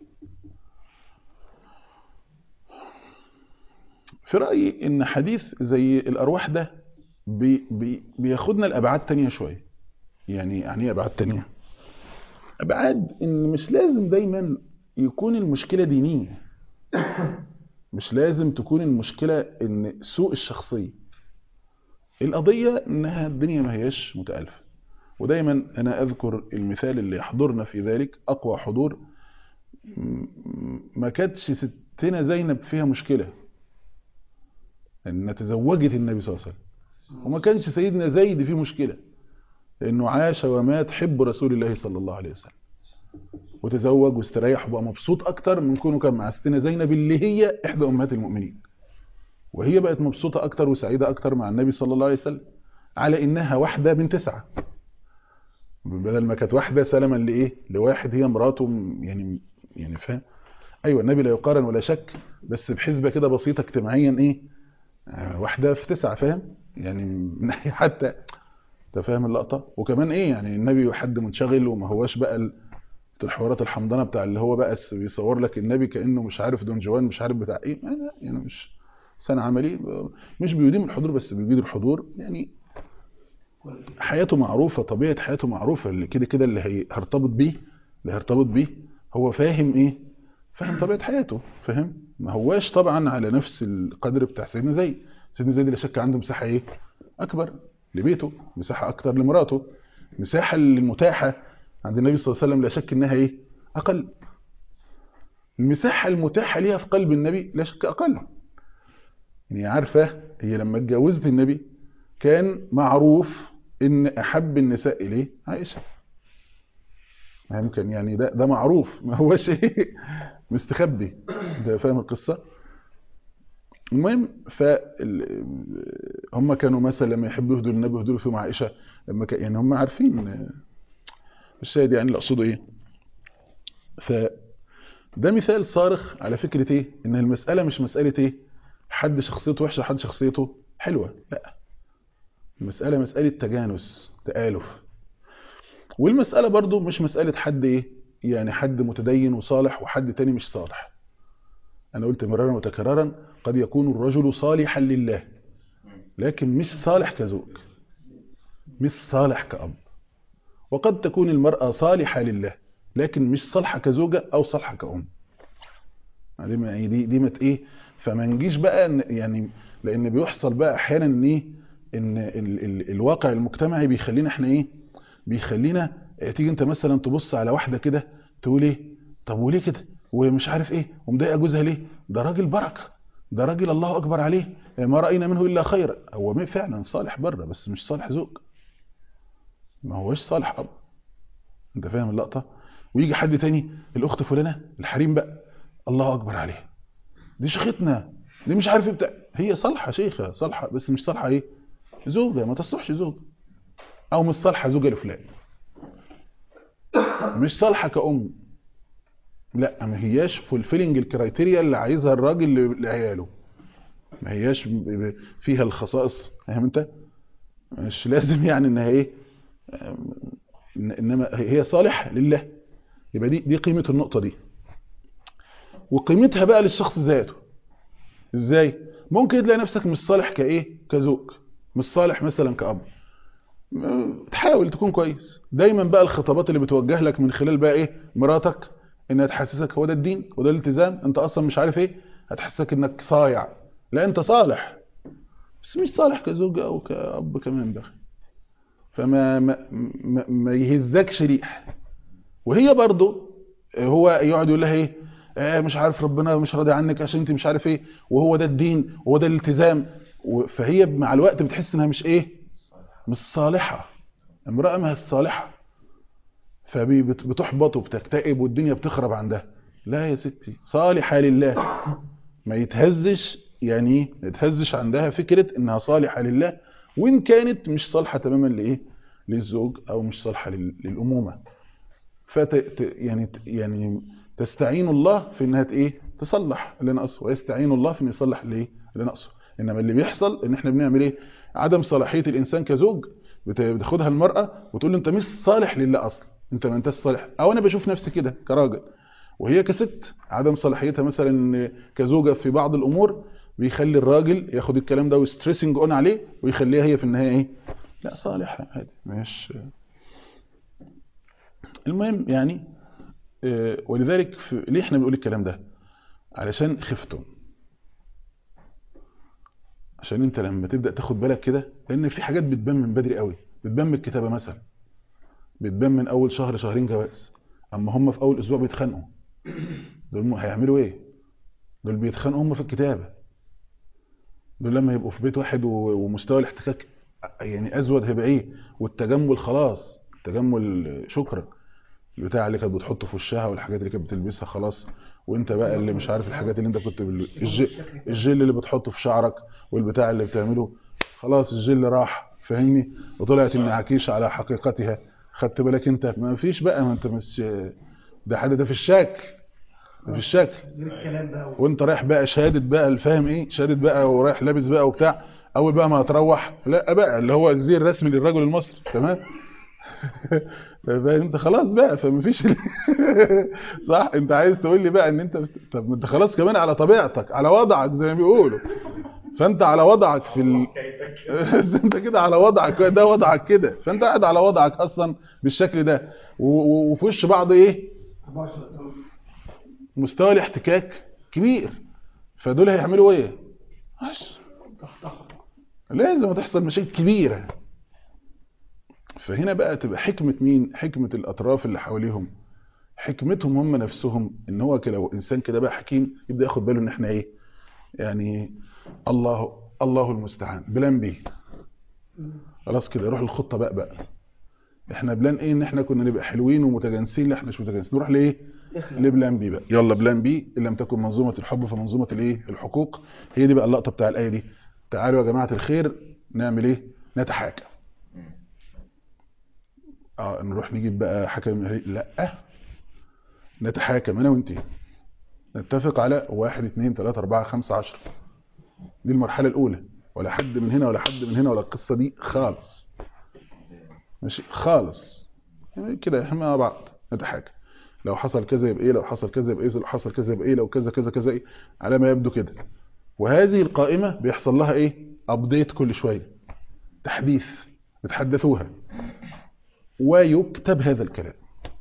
في رأيي ان حديث زي الارواح ده بي بي بياخدنا لابعاد تانية شوية يعني يعني ايه ابعاد تانية ابعاد ان مش لازم دايما يكون المشكلة دينية مش لازم تكون المشكلة ان سوء الشخصية القضية انها الدنيا ما هياش متألفة ودايما انا اذكر المثال اللي يحضرنا في ذلك اقوى حضور م- ما كانتش ستنا زينب فيها مشكلة ان تزوجت النبي صلى الله عليه وسلم وما كانش سيدنا زيد فيه مشكلة لانه عاش ومات حب رسول الله صلى الله عليه وسلم وتزوج واستريح وبقى مبسوط اكتر من كونه كان مع ستنا زينب اللي هي احدى امهات المؤمنين وهي بقت مبسوطة اكتر وسعيدة اكتر مع النبي صلى الله عليه وسلم على انها واحدة من تسعة بدل ما كانت واحدة سلما لايه لواحد هي مراته م- يعني يعني فاهم ايوه النبي لا يقارن ولا شك بس بحسبة كده بسيطة اجتماعيا ايه آه، واحدة في تسعة فاهم يعني من ناحية حتى انت فاهم اللقطة وكمان ايه يعني النبي حد منشغل وما هواش بقى ال- الحوارات الحمضانة بتاع اللي هو بقى س- بيصور لك النبي كأنه مش عارف دون جوان مش عارف بتاع ايه ما لا، يعني مش سنة عملي مش بيديم الحضور بس بيجيد الحضور يعني حياته معروفة طبيعة حياته معروفة اللي كده كده اللي هي- هيرتبط بيه اللي هيرتبط بيه هو فاهم ايه فاهم طبيعة حياته فاهم ما هواش طبعا على نفس القدر بتاع سيدنا زيد سيدنا زيد لا شك عنده مساحة ايه اكبر لبيته مساحة اكتر لمراته مساحة المتاحة عند النبي صلى الله عليه وسلم لا شك انها ايه اقل المساحة المتاحة ليها في قلب النبي لا شك اقل يعني عارفة هي لما اتجوزت النبي كان معروف ان احب النساء اليه عائشة ما يمكن يعني ده ده معروف ما هو شيء مستخبي ده فاهم القصة المهم ف هم كانوا مثلا لما يحبوا يهدوا النبي يهدوا فيهم عائشة لما كان يعني هم عارفين الشاهد يعني اللي اقصده ايه ف ده مثال صارخ على فكرة ايه ان المسألة مش مسألة ايه حد شخصيته وحشة حد شخصيته حلوة لا المسألة مسألة تجانس تآلف والمسألة برضو مش مسألة حد ايه يعني حد متدين وصالح وحد تاني مش صالح انا قلت مرارا وتكرارا قد يكون الرجل صالحا لله لكن مش صالح كزوج مش صالح كأب وقد تكون المرأة صالحة لله لكن مش صالحة كزوجة او صالحة كأم دي ما دي دي مت ايه فما نجيش بقى إن- يعني لان بيحصل بقى احيانا ان ايه ان ال ال الواقع المجتمعي بيخلينا احنا ايه بيخلينا اه، تيجي انت مثلا تبص على واحده كده تقول ايه طب وليه كده ومش عارف ايه ومضايقه جوزها ليه ده راجل بركه ده راجل الله اكبر عليه اه، ما راينا منه الا خيرا هو م- فعلا صالح بره بس مش صالح زوج ما هوش صالح اب انت فاهم اللقطه ويجي حد تاني الاخت فلانه الحريم بقى الله اكبر عليه دي شيختنا دي مش عارف إيه بتاع هي صالحه شيخه صالحه بس مش صالحه ايه زوجه ما تصلحش زوج او مش صالحه زوجه لفلان مش صالحه كأم لا ما هياش فولفيلنج الكرايتيريا اللي عايزها الراجل ل- لعياله ما هياش ب- ب- فيها الخصائص فاهم انت مش لازم يعني انها ايه آم، إن- انما هي صالح لله يبقى دي دي قيمة النقطة دي وقيمتها بقى للشخص ذاته ازاي ممكن تلاقي نفسك مش صالح كايه كزوج مش صالح مثلا كأب م- تحاول تكون كويس دايما بقى الخطابات اللي بتوجه لك من خلال بقى ايه مراتك انها تحسسك هو ده الدين وده الالتزام انت اصلا مش عارف ايه هتحسسك انك صايع لا انت صالح بس مش صالح كزوج او كأب كمان بقى فما ما, ما, ما يهزكش ريح وهي برضو هو يقعد يقول لها ايه آه مش عارف ربنا مش راضي عنك عشان انت مش عارف ايه وهو ده الدين وهو ده الالتزام و- فهي مع الوقت بتحس انها مش ايه مش صالحة امرأة ما هي الصالحة فبتحبط وبتكتئب والدنيا بتخرب عندها لا يا ستي صالحة لله ما يتهزش يعني ايه ما يتهزش عندها فكرة انها صالحة لله وان كانت مش صالحة تماما لايه للزوج او مش صالحة لل- للأمومة فت ت- يعني ت- يعني تستعين الله في انها ت- ايه تصلح اللي ناقصه ويستعين الله في انه يصلح اللي ايه اللي ناقصه انما اللي بيحصل ان احنا بنعمل ايه عدم صلاحيه الانسان كزوج بت- بتاخدها المراه وتقول له انت مش صالح لله اصلا انت ما انتش صالح او انا بشوف نفسي كده كراجل وهي كست عدم صلاحيتها مثلا كزوجه في بعض الامور بيخلي الراجل ياخد الكلام ده وستريسنج اون عليه ويخليها هي في النهايه ايه لا صالحه عادي مش المهم يعني آه، ولذلك في ليه احنا بنقول الكلام ده علشان خفتم عشان انت لما تبدأ تاخد بالك كده لان في حاجات بتبان من بدري قوي بتبان من الكتابة مثلا بتبان من اول شهر شهرين جواز اما هم في اول اسبوع بيتخانقوا دول م- هيعملوا ايه دول بيتخانقوا هم في الكتابة دول لما يبقوا في بيت واحد و- ومستوى الاحتكاك يعني ازود هيبقى ايه والتجمل خلاص التجمل شكرا البتاع اللي كانت بتحطه في وشها والحاجات اللي كانت بتلبسها خلاص وانت بقى اللي مش عارف الحاجات اللي انت كنت بال... الج... الجل اللي بتحطه في شعرك والبتاع اللي بتعمله خلاص الجل راح فاهمني وطلعت النعاكيش على حقيقتها خدت بالك انت ما فيش بقى ما انت مش ده حاجه ده في الشكل ده في الشكل غير الكلام بقى وانت رايح بقى شهادة بقى الفاهم ايه شهادة بقى ورايح لابس بقى وبتاع اول بقى ما هتروح لا بقى اللي هو الزي الرسمي للرجل المصري تمام فاهم انت خلاص بقى فمفيش صح انت عايز تقول لي بقى ان انت بت... طب ما انت خلاص كمان على طبيعتك على وضعك زي ما بيقولوا فانت على وضعك في ال... انت كده على وضعك ده وضعك كده فانت قاعد على وضعك اصلا بالشكل ده و... و- وفي وش بعض ايه 24 مستوى الاحتكاك كبير فدول هيعملوا ايه ماشي لازم تحصل مشاكل كبيرة فهنا بقى تبقى حكمة مين حكمة الأطراف اللي حواليهم حكمتهم هم نفسهم ان هو كده لو انسان كده بقى حكيم يبدأ ياخد باله ان احنا ايه يعني الله الله المستعان بلان بي خلاص كده يروح الخطة بقى بقى احنا بلان ايه ان احنا كنا نبقى حلوين ومتجانسين لا احنا مش متجانسين نروح لايه لبلان بي بقى يلا بلان بي ان لم تكن منظومه الحب فمنظومه الايه الحقوق هي دي بقى اللقطه بتاع الايه دي تعالوا يا جماعه الخير نعمل ايه نتحاكم اه نروح نجيب بقى حكم لا نتحاكم انا وانت نتفق على واحد اتنين تلاتة اربعة خمسة عشر دي المرحلة الاولى ولا حد من هنا ولا حد من هنا ولا القصة دي خالص ماشي خالص يعني كده احنا مع بعض نتحاكم لو حصل كذا يبقى ايه لو حصل كذا يبقى ايه لو حصل كذا يبقى ايه لو كذا كذا كذا ايه على ما يبدو كده وهذه القائمة بيحصل لها ايه ابديت كل شوية تحديث بتحدثوها ويكتب هذا الكلام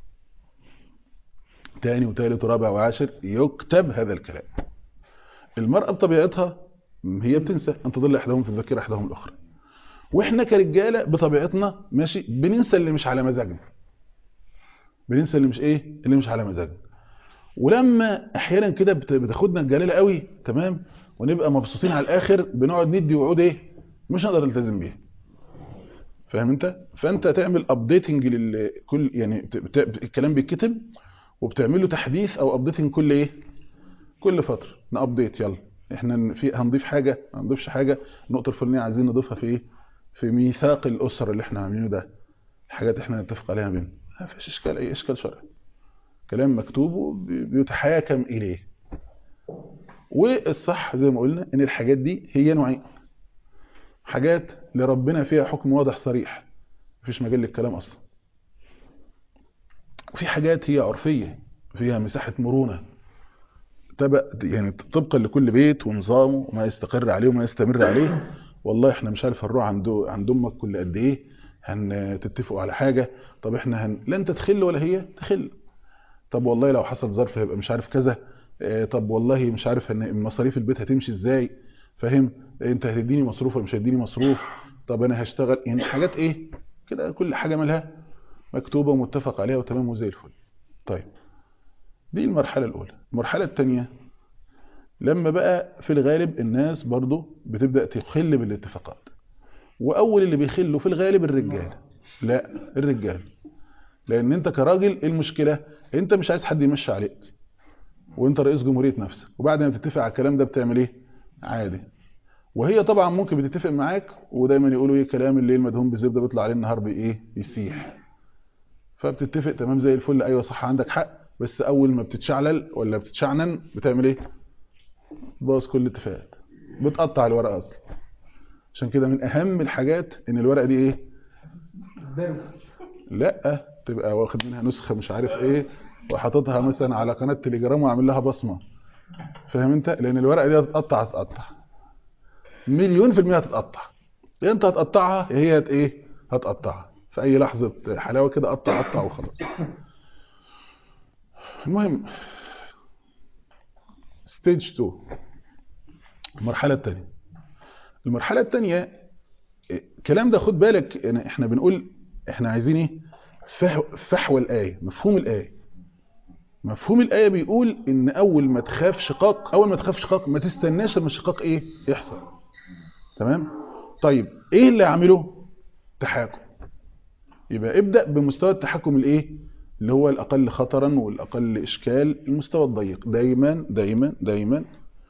تاني وتالت ورابع وعاشر يكتب هذا الكلام المرأة بطبيعتها هي بتنسى ان تضل احداهم في الذاكرة احداهم الاخرى واحنا كرجالة بطبيعتنا ماشي بننسى اللي مش على مزاجنا بننسى اللي مش ايه اللي مش على مزاجنا ولما احيانا كده بت- بتاخدنا الجلاله قوي تمام ونبقى مبسوطين على الاخر بنقعد ندي وعود ايه مش هنقدر نلتزم بيها فاهم انت فانت تعمل ابديتنج لكل يعني بت- بت- الكلام بيتكتب وبتعمل له تحديث او ابديتنج كل ايه كل فتره نابديت يلا احنا ن- في هنضيف حاجه ما هنضيفش حاجه النقطه الفلانيه عايزين نضيفها في ايه في ميثاق الاسره اللي احنا عاملينه ده حاجات احنا نتفق عليها بينا ما فيش اشكال اي اشكال شرعي كلام مكتوب وبي- بيتحاكم اليه والصح زي ما قلنا ان الحاجات دي هي نوعين حاجات لربنا فيها حكم واضح صريح مفيش مجال للكلام اصلا وفي حاجات هي عرفيه فيها مساحه مرونه تبع يعني طبقا لكل بيت ونظامه وما يستقر عليه وما يستمر عليه والله احنا مش عارف هنروح عند عند امك كل قد ايه هنتفقوا على حاجه طب احنا هن... لا انت تخل ولا هي تخل طب والله لو حصل ظرف هيبقى مش عارف كذا اه طب والله مش عارف ان مصاريف البيت هتمشي ازاي فاهم انت هتديني مصروف ولا مش هتديني مصروف طب انا هشتغل يعني حاجات ايه كده كل حاجه مالها مكتوبه ومتفق عليها وتمام وزي الفل طيب دي المرحله الاولى المرحله الثانيه لما بقى في الغالب الناس برضو بتبدا تخل بالاتفاقات واول اللي بيخلوا في الغالب الرجال لا الرجال لان انت كراجل ايه المشكله انت مش عايز حد يمشي عليك وانت رئيس جمهوريه نفسك وبعد ما تتفق على الكلام ده بتعمل ايه عادي وهي طبعا ممكن بتتفق معاك ودايما يقولوا ايه كلام الليل مدهون بالزبده بيطلع عليه النهار بايه بيسيح فبتتفق تمام زي الفل ايوه صح عندك حق بس اول ما بتتشعلل ولا بتتشعنن بتعمل ايه باظ كل الاتفاقات بتقطع الورقه اصلا عشان كده من اهم الحاجات ان الورقه دي ايه لا تبقى واخد منها نسخه مش عارف ايه وحاططها مثلا على قناه تليجرام وعامل لها بصمه فاهم انت لان الورقه دي هتتقطع هتتقطع مليون في المية هتتقطع يا انت هتقطعها يا هي هت ايه هتقطعها في اي لحظه حلاوه كده قطع قطع وخلاص المهم ستيج 2 المرحله الثانيه المرحله الثانيه الكلام ده خد بالك يعني احنا بنقول احنا عايزين ايه فحوى الايه مفهوم الايه مفهوم الايه بيقول ان اول ما تخاف شقاق اول ما تخاف شقاق ما تستناش لما الشقاق ايه يحصل تمام طيب ايه اللي اعمله تحاكم يبقى ابدا بمستوى التحكم الايه اللي هو الاقل خطرا والاقل اشكال المستوى الضيق دايما دايما دايما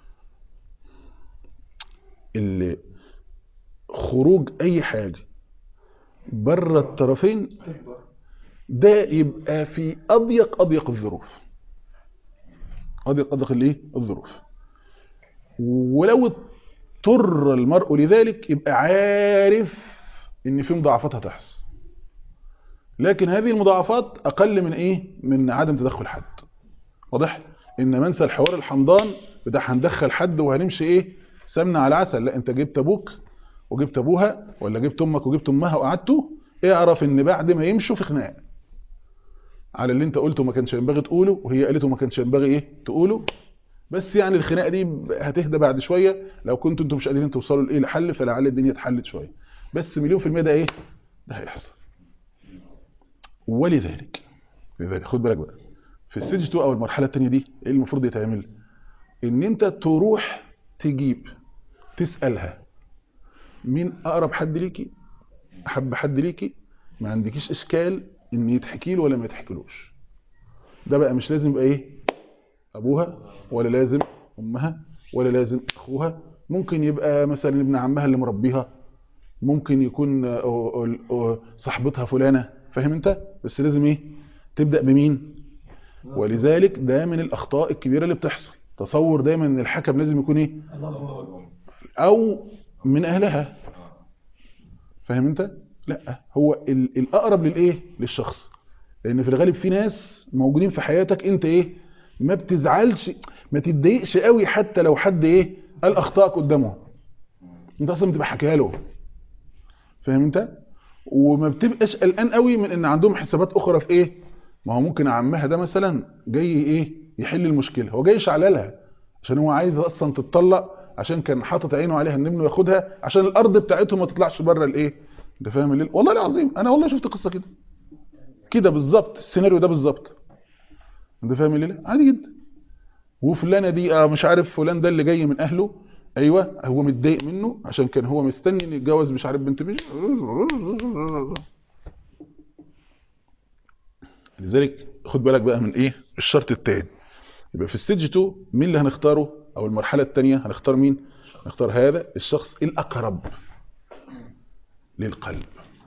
اللي خروج اي حاجه بره الطرفين ده يبقى في اضيق اضيق الظروف اضيق اضيق الايه الظروف ولو اضطر المرء لذلك يبقى عارف ان في مضاعفات هتحصل لكن هذه المضاعفات اقل من ايه من عدم تدخل حد واضح ان منسى الحوار الحمضان بتاع هندخل حد وهنمشي ايه سمنه على عسل لا انت جبت ابوك وجبت ابوها ولا جبت امك وجبت امها وقعدتوا اعرف ان بعد ما يمشوا في خناق على اللي انت قلته ما كانش ينبغي تقوله وهي قالته ما كانش ينبغي ايه تقوله بس يعني الخناقه دي هتهدى بعد شويه لو كنتوا انتوا مش قادرين توصلوا لايه لحل فلعل الدنيا اتحلت شويه بس مليون في الميه ده ايه ده هيحصل ولذلك لذلك خد بالك بقى في الستيج 2 او المرحله الثانيه دي ايه المفروض يتعمل ان انت تروح تجيب تسالها مين اقرب حد ليكي احب حد ليكي ما عندكيش اشكال ان يتحكي له ولا ما يتحكيلوش ده بقى مش لازم يبقى ايه ابوها ولا لازم امها ولا لازم اخوها ممكن يبقى مثلا ابن عمها اللي مربيها ممكن يكون صاحبتها فلانه فاهم انت بس لازم ايه تبدا بمين ولذلك ده من الاخطاء الكبيره اللي بتحصل تصور دايما ان الحكم لازم يكون ايه او من اهلها فاهم انت لا هو الاقرب للايه للشخص لان في الغالب في ناس موجودين في حياتك انت ايه ما بتزعلش ما تتضايقش قوي حتى لو حد ايه قال اخطائك قدامه انت اصلا بتبقى حكيها له فاهم انت وما بتبقاش قلقان قوي من ان عندهم حسابات اخرى في ايه ما هو ممكن عمها ده مثلا جاي ايه يحل المشكله هو جاي يشعللها عشان هو عايز اصلا تتطلق عشان كان حاطط عينه عليها ان ابنه ياخدها عشان الارض بتاعتهم ما تطلعش بره الايه انت فاهم الليل والله العظيم انا والله شفت قصه كده كده بالظبط السيناريو ده بالظبط انت فاهم الليله عادي جدا وفلانه دي آه مش عارف فلان ده اللي جاي من اهله ايوه هو متضايق منه عشان كان هو مستني ان يتجوز مش عارف بنت مين لذلك خد بالك بقى من ايه الشرط الثاني يبقى في ستيج 2 مين اللي هنختاره او المرحله الثانيه هنختار مين نختار هذا الشخص الاقرب للقلب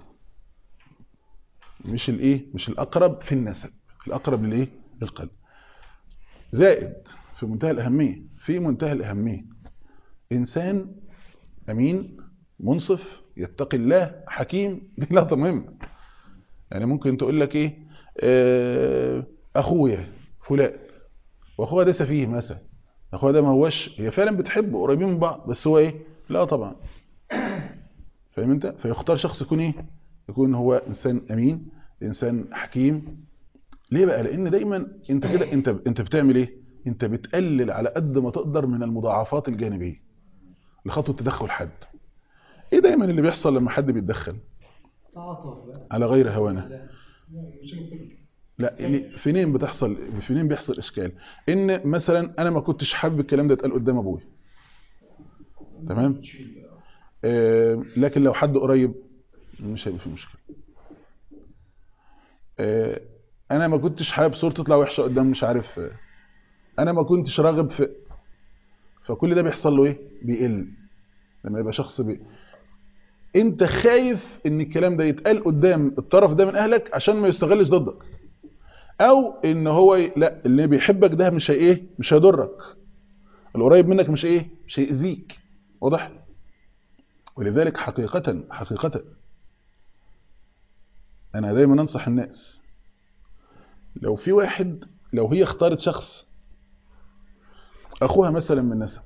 مش الايه مش الاقرب في النسب الاقرب للايه للقلب زائد في منتهى الأهمية في منتهى الأهمية إنسان أمين منصف يتقي الله حكيم دي لقطة مهمة يعني ممكن تقول لك إيه آه، أخويا فلان وأخوها ده سفيه مثلا أخوها ده ما هوش هي فعلا بتحبه قريبين من بعض بس هو إيه لا طبعا فاهم أنت فيختار شخص يكون إيه يكون هو إنسان أمين إنسان حكيم ليه بقى لان دايما انت كده انت انت بتعمل ايه انت بتقلل على قد ما تقدر من المضاعفات الجانبيه لخطوه تدخل حد ايه دايما اللي بيحصل لما حد بيتدخل تعاطف بقى على غير هوانه لا لا يعني فينين بتحصل فينين بيحصل اشكال ان مثلا انا ما كنتش حابب الكلام ده يتقال قدام ابويا تمام آه لكن لو حد قريب مش هيبقى في مشكله آه انا ما كنتش حابب صورتي تطلع وحشه قدام مش عارف آه، انا ما كنتش راغب في فكل ده بيحصل له ايه بيقل لما يبقى شخص بي... انت خايف ان الكلام ده يتقال قدام الطرف ده من اهلك عشان ما يستغلش ضدك او ان هو ي... لا اللي بيحبك ده مش هي ايه مش هيضرك القريب منك مش ايه مش هيأذيك واضح ولذلك حقيقة حقيقة انا دايما انصح الناس لو في واحد لو هي اختارت شخص اخوها مثلا من نسب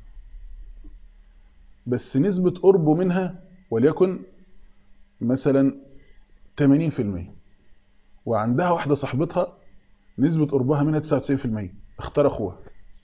بس نسبة قربه منها وليكن مثلا 80% وعندها واحدة صاحبتها نسبة قربها منها 99% اختار اخوها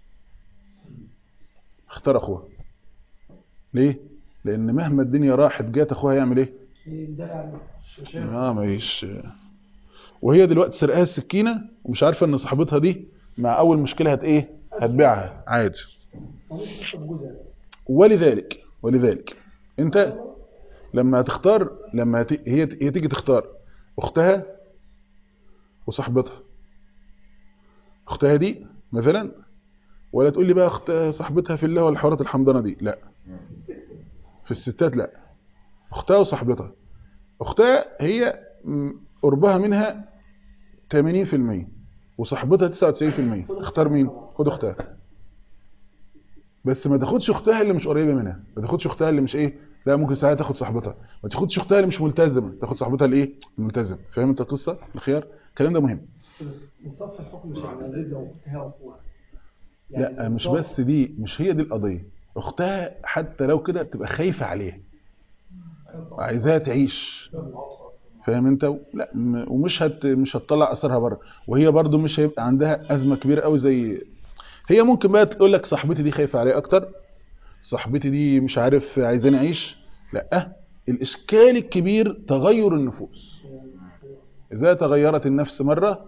اختار اخوها ليه؟ لان مهما الدنيا راحت جات اخوها يعمل ايه؟ الدلع الشاشات اه مفيش وهي دلوقتي سرقاها السكينة ومش عارفة ان صاحبتها دي مع اول مشكلة هت ايه؟ هتبيعها عادي مش جوزها ولذلك ولذلك انت لما تختار لما ت- هي هي تيجي تختار اختها وصاحبتها اختها دي مثلا ولا تقول لي بقى اخت صاحبتها في الله والحوارات الحمضانه دي لا في الستات لا اختها وصاحبتها اختها هي م، قربها منها 80% وصاحبتها 99% اختار مين خد اختها بس ما تاخدش اختها اللي مش قريبه منها ما تاخدش اختها اللي مش ايه لا ممكن ساعات تاخد صاحبتها ما تاخدش اختها اللي مش ملتزمه تاخد صاحبتها الايه الملتزمه فاهم انت القصه الخيار الكلام ده مهم من صف الحكم مش على الرجل واختها واخوها لا مش بس دي مش هي دي القضيه اختها حتى لو كده بتبقى خايفه عليها عايزاها تعيش فاهم انت لا م- ومش هت مش هتطلع اثرها بره وهي برضو مش هيبقى عندها ازمه كبيره قوي زي هي ممكن بقى تقول لك صاحبتي دي خايفه عليا اكتر صاحبتي دي مش عارف عايزاني اعيش لا الاشكال الكبير تغير النفوس اذا تغيرت النفس مره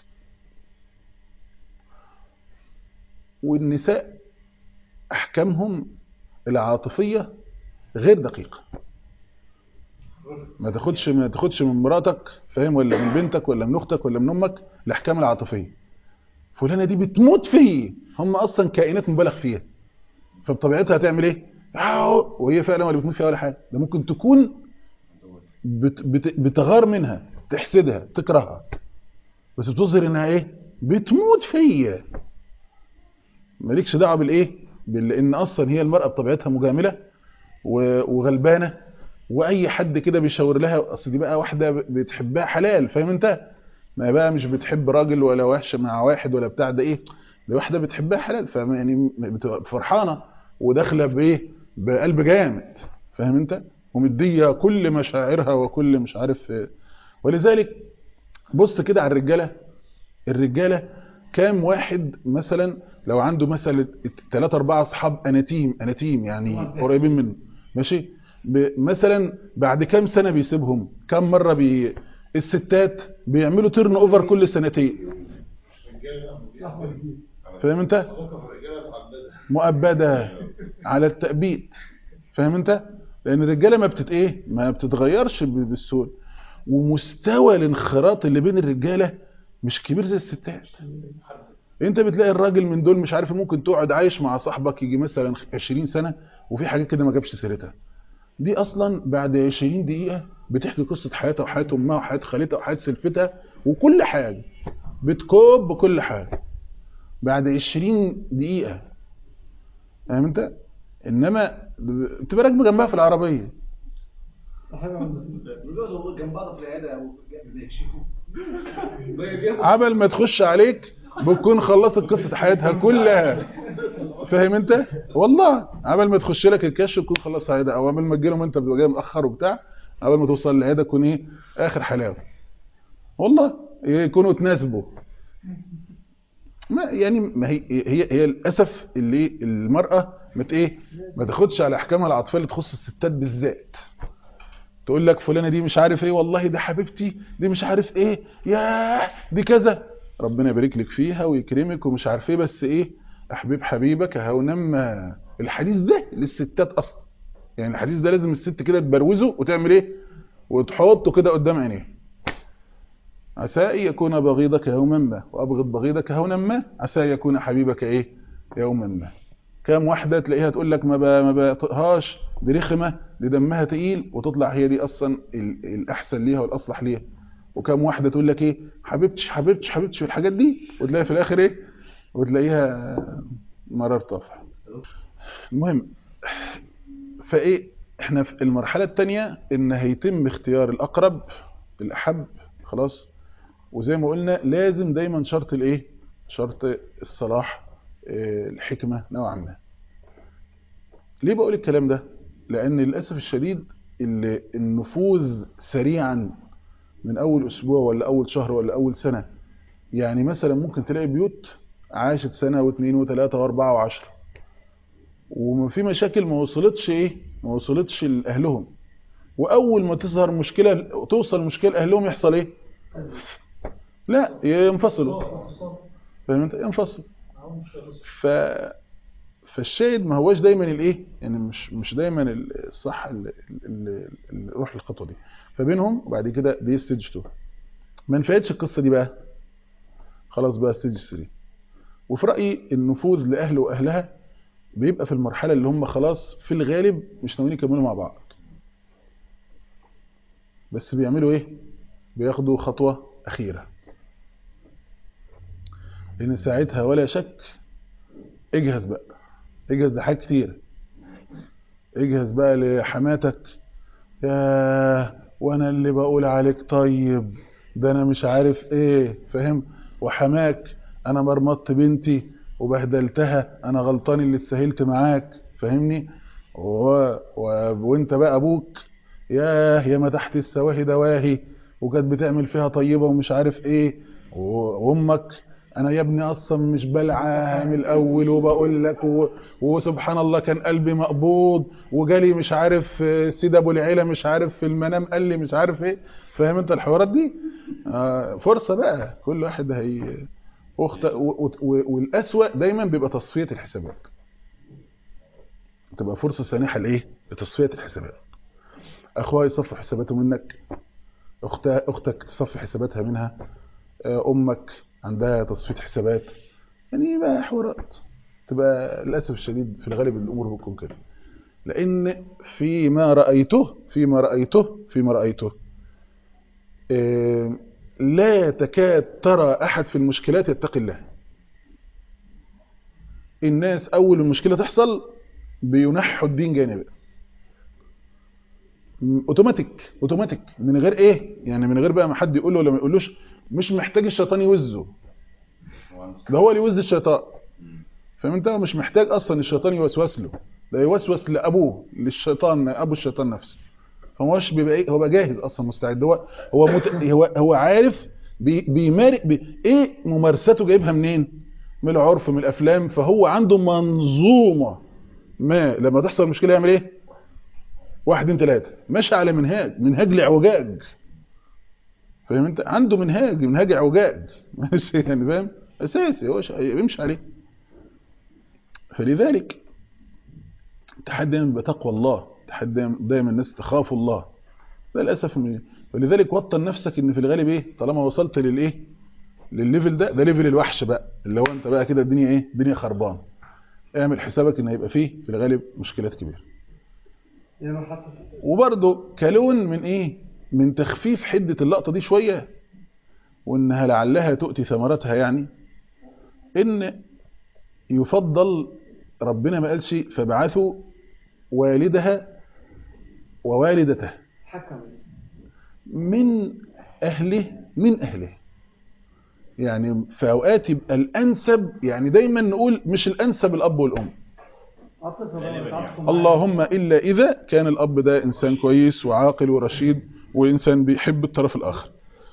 والنساء احكامهم العاطفيه غير دقيقه ما تاخدش ما تاخدش من مراتك فاهم ولا من بنتك ولا من اختك ولا من امك الاحكام العاطفيه فلانه دي بتموت فيه هم اصلا كائنات مبالغ فيها فبطبيعتها هتعمل ايه آه، وهي فعلا ولا بتموت فيها ولا حاجه ده ممكن تكون بت بت بتغار منها تحسدها تكرهها بس بتظهر انها ايه بتموت فيا مالكش دعوه بالايه بان اصلا هي المراه بطبيعتها مجامله و- وغلبانه واي حد كده بيشاور لها اصل دي بقى واحده بتحبها حلال فاهم انت ما بقى مش بتحب راجل ولا وحش مع واحد ولا بتاع ده ايه دي واحده بتحبها حلال فاهم يعني بتبقى فرحانه وداخله بايه بقلب جامد فاهم انت ومديه كل مشاعرها وكل مش عارف إيه. ولذلك بص كده على الرجاله الرجاله كام واحد مثلا لو عنده مثلا ثلاثة أربعة أصحاب أناتيم أناتيم يعني قريبين منه ماشي ب- مثلا بعد كام سنة بيسيبهم كام مرة بي الستات بيعملوا تيرن اوفر كل سنتين صاحبه جديد فاهم انت مؤبدة على التأبيد فاهم انت لان الرجاله ما بتت ايه ما بتتغيرش ب- بالسهوله ومستوى الانخراط اللي بين الرجاله مش كبير زي الستات انت بتلاقي الراجل من دول مش عارف ممكن تقعد عايش مع صاحبك يجي مثلا 20 سنه وفي حاجات كده ما جابش سيرتها دي اصلا بعد 20 دقيقه بتحكي قصه حياتها وحياه امها وحياه خالتها وحياه سلفتها وكل حاجه بتكوب بكل حاجه بعد 20 دقيقة فاهم انت انما بتبقى راكبه جنبها في العربية صاحبها عندك. بيقعدوا جنب بعض في العياده او بيكشفوا عبل ما تخش عليك بتكون خلصت قصة حياتها كلها فاهم انت والله عبل ما تخش لك الكشف تكون خلصت حياتها او قبل ما تجيلهم انت بتبقى جاي متاخر وبتاع قبل ما توصل للعياده تكون ايه اخر حلاوه والله يكونوا تناسبوا ما يعني ما هي هي هي للاسف اللي المراه ما ت- ايه ما تاخدش على احكامها العاطفيه اللي تخص الستات بالذات تقول لك فلانه دي مش عارف ايه والله ده حبيبتي دي مش عارف ايه ياه دي كذا ربنا يبارك لك فيها ويكرمك ومش عارف ايه بس ايه احبيب حبيبك هونما الحديث ده للستات اصلا يعني الحديث ده لازم الست كده تبروزه وتعمل ايه وتحطه كده قدام عينيها عسى أن يكون بغيضك يوما ما وأبغض بغيضك هونا ما عسى أن يكون حبيبك إيه يوما ما كام واحدة تلاقيها تقول لك ما ب- ما بطقهاش دي رخمة دي دمها تقيل وتطلع هي دي أصلا ال- الأحسن ليها والأصلح ليها وكام واحدة تقول لك إيه حبيبتش حبيبتش حبيبتش في الحاجات دي وتلاقيها في الآخر إيه وتلاقيها مرار طافح المهم فإيه احنا في المرحلة الثانية ان هيتم اختيار الأقرب الأحب خلاص وزي ما قلنا لازم دايما شرط الايه شرط الصلاح آه، الحكمة نوعا ما ليه بقول الكلام ده لان للأسف الشديد ال- النفوذ سريعا من اول اسبوع ولا اول شهر ولا اول سنة يعني مثلا ممكن تلاقي بيوت عاشت سنة واثنين وثلاثة واربعة وعشرة وفي مشاكل ما وصلتش ايه ما وصلتش لاهلهم واول ما تظهر مشكلة توصل مشكلة لاهلهم يحصل ايه لا ينفصلوا فاهم انت ينفصلوا ف فالشاهد ما هواش دايما الايه يعني مش مش دايما الصح ال- ال- ال- روح الخطوه دي فبينهم وبعد كده دي ستيج 2 ما نفعتش القصه دي بقى خلاص بقى ستيج 3 وفي رايي النفوذ لاهله واهلها بيبقى في المرحله اللي هم خلاص في الغالب مش ناويين يكملوا مع بعض بس بيعملوا ايه بياخدوا خطوه اخيره لان ساعتها ولا شك اجهز بقى اجهز لحاجات كتير اجهز بقى لحماتك يا وانا اللي بقول عليك طيب ده انا مش عارف ايه فاهم وحماك انا مرمطت بنتي وبهدلتها انا غلطان اللي اتسهلت معاك فاهمني و... و... وانت بقى ابوك ياه يا ما تحت السواهي دواهي وكانت بتعمل فيها طيبة ومش عارف ايه و- وامك انا يا ابني اصلا مش بلعاها من الاول وبقول لك و... وسبحان الله كان قلبي مقبوض وجالي مش عارف آه، سيد ابو العيله مش عارف في المنام قال لي مش عارف ايه فاهم انت الحوارات دي آه فرصه بقى كل واحد هي أخت... و... و... و... والاسوأ دايما بيبقى تصفيه الحسابات تبقى فرصه سانحه لايه لتصفيه الحسابات اخوها يصفي حساباته منك أخت... اختك تصفي حساباتها منها آه، امك عندها تصفيه حسابات يعني بقى حوارات تبقى للاسف الشديد في الغالب الامور بتكون كده لان فيما رايته فيما رايته فيما رايته آه، لا تكاد ترى احد في المشكلات يتقي الله الناس اول المشكله تحصل بينحوا الدين جانبا م- اوتوماتيك اوتوماتيك من غير ايه يعني من غير بقى ما حد يقول له ولا ما يقولوش مش محتاج الشيطان يوزه ده هو اللي يوز الشيطان فاهم انت هو مش محتاج اصلا الشيطان يوسوس له ده يوسوس لابوه للشيطان ابو الشيطان نفسه هو مش بيبقى ايه هو بقى جاهز اصلا مستعد هو هو مت... هو هو عارف بي... بيمارس بي... ايه ممارساته جايبها منين من العرف من الافلام فهو عنده منظومه ما لما تحصل مشكله يعمل ايه واحد اتنين تلاته ماشي على منهاج منهاج لاعوجاج فاهم انت عنده منهاج منهاج اعوجاج ماشي يعني فاهم اساسي هو ش- بيمشي عليه فلذلك التحدي دايما بتقوى الله التحدي دايما- دايما الناس تخاف الله ده للاسف من فلذلك وطن نفسك ان في الغالب ايه طالما وصلت للايه للليفل ده ده ليفل الوحش بقى اللي هو انت بقى كده الدنيا ايه الدنيا خربان اعمل حسابك ان هيبقى فيه في الغالب مشكلات كبيره يعني حتى وبرضه كلون من ايه من تخفيف حدة اللقطة دي شوية وانها لعلها تؤتي ثمرتها يعني ان يفضل ربنا ما قالش فابعثوا والدها ووالدته حكم من أهله من أهله يعني في أوقات يبقى الأنسب يعني دايما نقول مش الأنسب الأب والأم عطف ولا تعطف اللهم إلا إذا كان الأب ده إنسان كويس وعاقل ورشيد وإنسان بيحب الطرف الآخر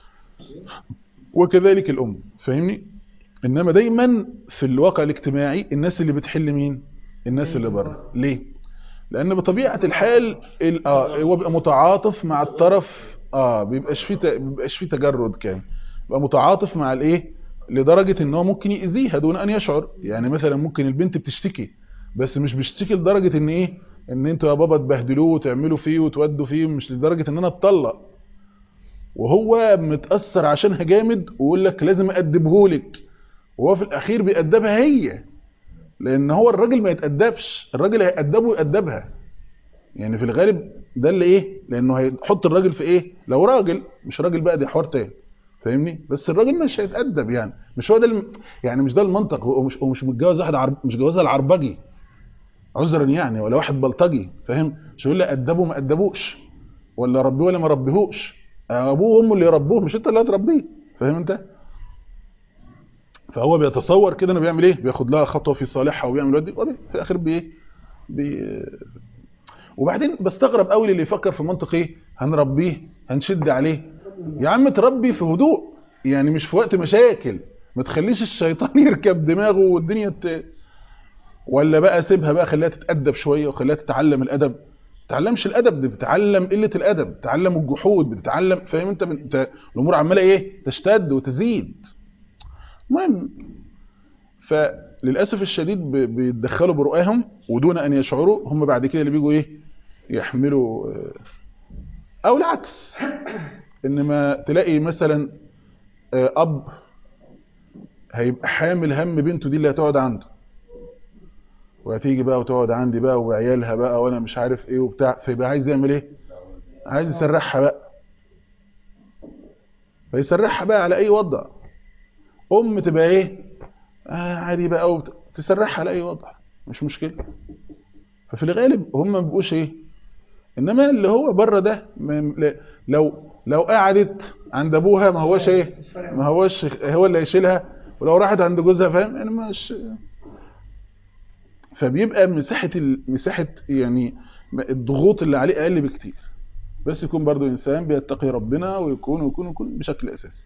وكذلك الأم فاهمني إنما دايما في الواقع الاجتماعي الناس اللي بتحل مين الناس اللي بره ليه لأن بطبيعة الحال ال- آه هو بيبقى متعاطف مع الطرف اه بيبقاش فيه ت- بيبقاش فيه تجرد كان بيبقى متعاطف مع الايه لدرجة ان هو ممكن يأذيها دون ان يشعر يعني مثلا ممكن البنت بتشتكي بس مش بتشتكي لدرجة ان ايه ان انتوا يا بابا تبهدلوه وتعملوا فيه وتودوا فيه مش لدرجة ان انا اتطلق وهو متأثر عشانها جامد ويقول لك لازم أدبهولك وهو في الأخير بيأدبها هي لأن هو الراجل ما يتأدبش الراجل هيأدبه ويأدبها يعني في الغالب ده اللي ايه لانه هيحط الراجل في ايه لو راجل مش راجل بقى دي حوار تاني فاهمني بس الراجل مش هيتأدب يعني مش هو ده الم... يعني مش ده المنطق هو مش هو مش متجوز واحد عرب... مش جوازها العربجي عذرا يعني ولا واحد بلطجي فاهم مش يقول لي أدبه ما أدبوش ولا ربيه ولا ما ربيهوش ابوه وامه اللي يربوه مش انت اللي هتربيه فاهم انت فهو بيتصور كده انه بيعمل ايه بياخد لها خطوه في صالحها وبيعمل ودي وبي- في الاخر بايه بي... وبعدين بستغرب قوي اللي يفكر في منطق ايه هنربيه هنشد عليه يا عم تربي في هدوء يعني مش في وقت مشاكل ما تخليش الشيطان يركب دماغه والدنيا ت... ولا بقى سيبها بقى خليها تتأدب شوية وخليها تتعلم الأدب تتعلمش الأدب دي بتتعلم قلة الأدب بتتعلم الجحود بتتعلم فاهم انت, انت الأمور عمالة ايه تشتد وتزيد المهم فللأسف الشديد ب- بيتدخلوا برؤاهم ودون أن يشعروا هم بعد كده اللي بيجوا ايه يحملوا آه، أو العكس إنما تلاقي مثلا آه، أب هيبقى حامل هم بنته دي اللي هتقعد عنده وهتيجي بقى وتقعد عندي بقى وعيالها بقى وانا مش عارف ايه وبتاع فيبقى عايز يعمل ايه عايز يسرحها بقى فيسرحها بقى على اي وضع ام تبقى ايه آه عادي بقى وبت... تسرحها على اي وضع مش مشكله ففي الغالب هم ما بيبقوش ايه انما اللي هو بره ده ما- ل- لو لو قعدت عند ابوها ما هوش ايه ما هوش هو اللي هيشيلها ولو راحت عند جوزها فاهم يعني مش فبيبقى مساحة ال- مساحة يعني الضغوط اللي عليه أقل بكتير بس يكون برضو إنسان بيتقي ربنا ويكون ويكون ويكون بشكل أساسي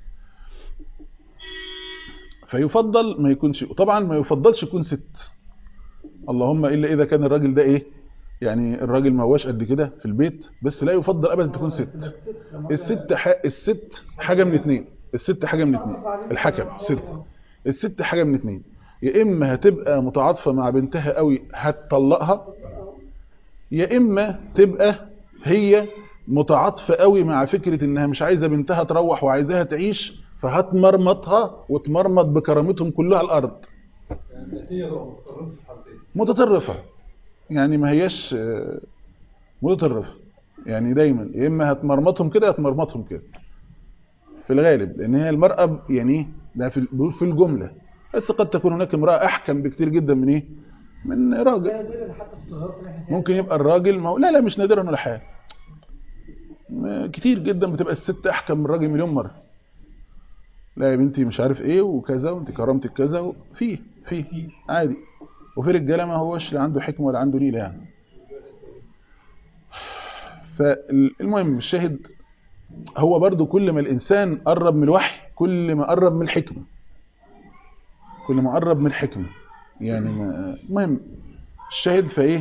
فيفضل ما يكونش وطبعا ما يفضلش يكون ست اللهم إلا إذا كان الراجل ده إيه يعني الراجل ما هوش قد كده في البيت بس لا يفضل أبدا تكون ست الست ح... الست حاجة من اتنين الست حاجة من اتنين الحكم الست الست حاجة من اتنين يا إما هتبقى متعاطفة مع بنتها قوي هتطلقها يا إما تبقى هي متعاطفة قوي مع فكرة إنها مش عايزة بنتها تروح وعايزاها تعيش فهتمرمطها وتمرمط بكرامتهم كلها الأرض متطرفة يعني ما هياش آه، متطرفة يعني دايما يا إما هتمرمطهم كده هتمرمطهم كده في الغالب لأن هي المرأة ب- يعني ده في بيقول في الجملة بس قد تكون هناك امرأة أحكم بكتير جدا من إيه من راجل نادرا حتى في التغيرات اللي احنا فيها. ممكن يبقى الراجل ما هو لا لا مش نادرا ولا حاجه ما- كتير جدا بتبقى الست احكم من الراجل مليون مره لا يا بنتي مش عارف ايه وكذا وانت كرامتك كذا و- فيه فيه عادي وفي رجاله ما هوش لا عنده حكمه ولا عنده ليله يعني فالمهم الشاهد هو برضو كل ما الانسان قرب من الوحي كل ما قرب من الحكمه كل ما قرب من الحكمه يعني ما- المهم الشاهد فايه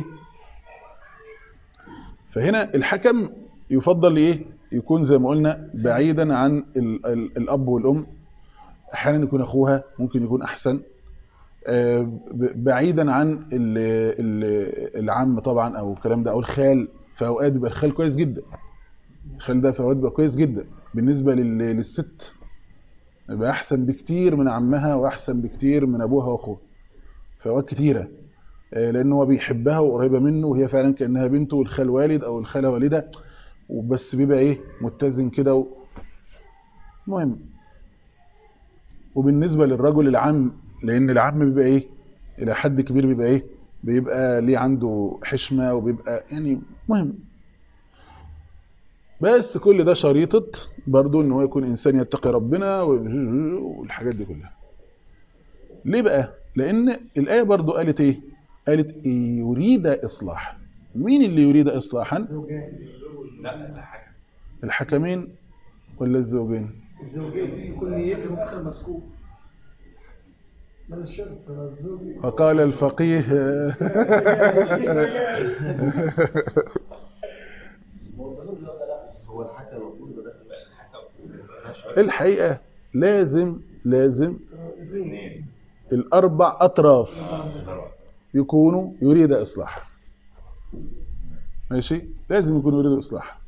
فهنا الحكم يفضل ايه يكون زي ما قلنا بعيدا عن ال ال الاب والام احيانا يكون اخوها ممكن يكون احسن آه، ب- بعيدا عن ال ال العم طبعا او الكلام ده او الخال في اوقات بيبقى الخال كويس جدا الخال ده في اوقات بيبقى كويس جدا بالنسبه لل- للست يبقى احسن بكتير من عمها واحسن بكتير من ابوها واخوها في اوقات كتيره آه، لان هو بيحبها وقريبه منه وهي فعلا كانها بنته والخال والد او الخاله والده وبس بيبقى ايه متزن كده و... مهم وبالنسبه للرجل العم لان العم بيبقى ايه الى حد كبير بيبقى ايه بيبقى ليه عنده حشمه وبيبقى يعني مهم بس كل ده شريطة برضو ان هو يكون انسان يتقي ربنا والحاجات دي كلها ليه بقى لان الايه برضو قالت ايه قالت يريد اصلاح مين اللي يريد اصلاحا لا الحكم الحكمين ولا الزوجين الزوجين يكون نيتهم اخر مسكوب من الشرط الزوجي وقال الفقيه هو الحكم المفروض يبقى داخل الحكم الحقيقة لازم لازم اثنين الأربع أطراف يكونوا يريد إصلاح ماشي لازم يكون يريد إصلاح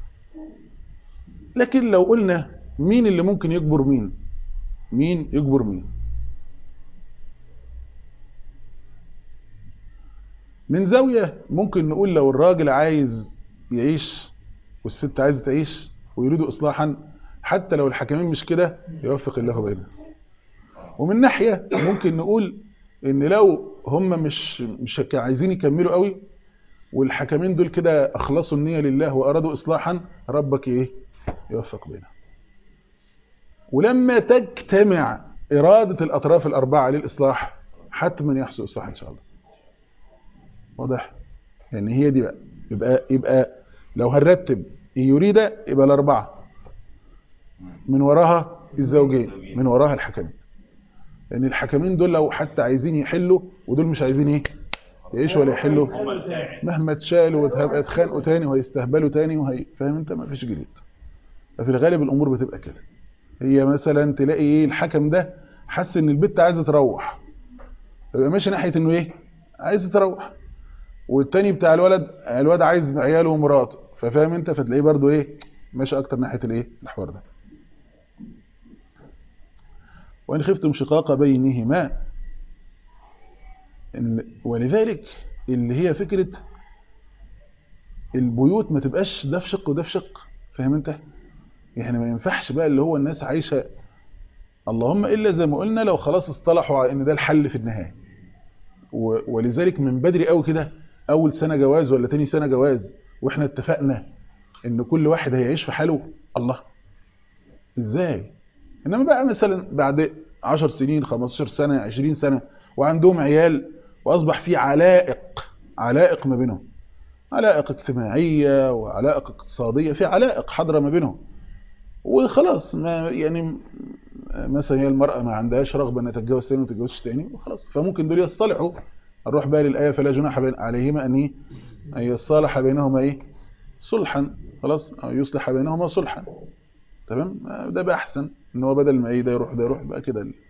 لكن لو قلنا مين اللي ممكن يجبر مين مين يجبر مين من زاوية ممكن نقول لو الراجل عايز يعيش والست عايزة تعيش ويريدوا إصلاحا حتى لو الحكمين مش كده يوفق الله بينهم ومن ناحية ممكن نقول ان لو هم مش مش عايزين يكملوا قوي والحكمين دول كده اخلصوا النية لله وارادوا اصلاحا ربك ايه يوفق بينهم ولما تجتمع ارادة الاطراف الاربعة للاصلاح حتما يحصل اصلاح ان شاء الله واضح يعني هي دي بقى يبقى يبقى لو هنرتب يريد يبقى الاربعة من وراها الزوجين من وراها الحكمين لان الحكمين دول لو حتى عايزين يحلوا ودول مش عايزين ايه يعيشوا ولا يحلوا مهما اتشالوا واتخانقوا تاني وهيستهبلوا تاني وهي فاهم انت ما فيش جديد ففي الغالب الامور بتبقى كده هي مثلا تلاقي ايه الحكم ده حس ان البت عايزه تروح يبقى ماشي ناحيه انه ايه عايزه تروح والتاني بتاع الولد الولد عايز عياله ومراته ففاهم انت فتلاقيه برضو ايه ماشي اكتر ناحيه الايه الحوار ده وإن خفتم شقاق بينهما ال- ولذلك اللي هي فكرة البيوت ما تبقاش ده في شق وده في شق فاهم انت يعني ما ينفعش بقى اللي هو الناس عايشة اللهم إلا زي ما قلنا لو خلاص اصطلحوا على ان ده الحل في النهاية و- ولذلك من بدري قوي كده اول سنة جواز ولا تاني سنة جواز واحنا اتفقنا ان كل واحد هيعيش في حاله الله ازاي انما بقى مثلا بعد 10 سنين 15 سنة 20 سنة وعندهم عيال واصبح في علائق علائق ما بينهم علائق اجتماعية وعلائق اقتصادية في علائق حاضرة ما بينهم وخلاص ما يعني م- مثلا هي المرأة ما عندهاش رغبة انها تتجوز تاني وتتجوزش تاني وخلاص فممكن دول يصطلحوا نروح بقى للآية فلا جناح بين عليهما ان ايه ان يصالح بينهما ايه صلحا خلاص أو يصلح بينهما صلحا تمام ده بقى احسن ان هو بدل ما ايه ده يروح ده يروح بقى كده ال-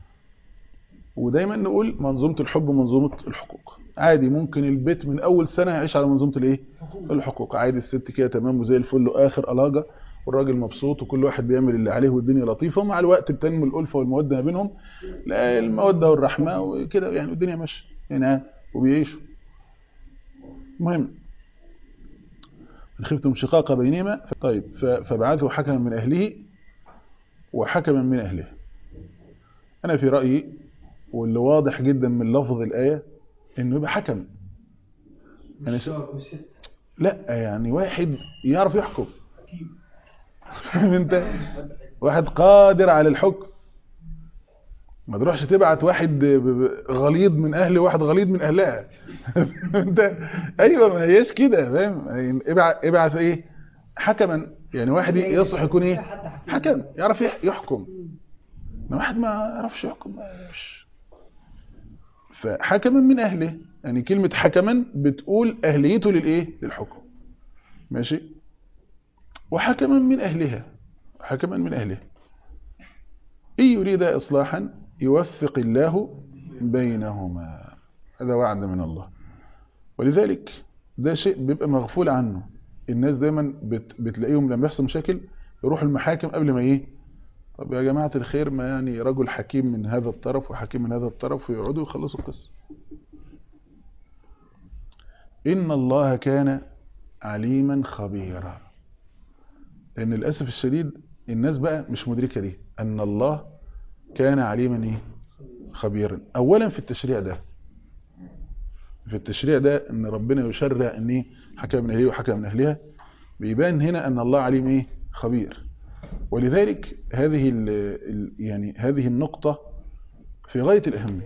ودايما نقول منظومه الحب ومنظومه الحقوق عادي ممكن البيت من اول سنه يعيش على منظومه الايه الحقوق عادي الست كده تمام وزي الفل واخر الاجه والراجل مبسوط وكل واحد بيعمل اللي عليه والدنيا لطيفه ومع الوقت بتنمو الالفه والموده ما بينهم لا الموده والرحمه وكده يعني الدنيا ماشيه يعني ها، وبيعيشوا المهم إن خفتم شقاق بينهما طيب ف- فبعثوا حكما من أهله وحكما من أهله أنا في رأيي واللي واضح جدا من لفظ الآية إنه يبقى حكم يعني ش... لا يعني واحد يعرف يحكم فاهم انت واحد قادر على الحكم ما تروحش تبعت واحد ب- ب- غليظ من اهل واحد غليظ من اهلها انت ايوه ما هياش كده فاهم يعني ابعت ابعت ايه حكما يعني واحد يصلح يكون ايه حكم يعرف يح- يحكم ما واحد ما يعرفش يحكم ما يعرفش فحكما من اهله يعني كلمة حكما بتقول اهليته للايه للحكم ماشي وحكما من اهلها حكما من اهلها إن يريد إصلاحا يوفق الله بينهما هذا وعد من الله ولذلك ده شيء بيبقى مغفول عنه الناس دايما بت بتلاقيهم لما يحصل مشاكل يروحوا المحاكم قبل ما ايه طب يا جماعة الخير ما يعني رجل حكيم من هذا الطرف وحكيم من هذا الطرف ويقعدوا يخلصوا القصة إن الله كان عليما خبيرا لأن للأسف الشديد الناس بقى مش مدركة دي أن الله كان عليما إيه؟ خبيرا أولا في التشريع ده في التشريع ده ان ربنا يشرع ان ايه حكم من اهله وحكم من اهلها بيبان هنا ان الله عليم ايه خبير ولذلك هذه ال ال يعني هذه النقطة في غاية الأهمية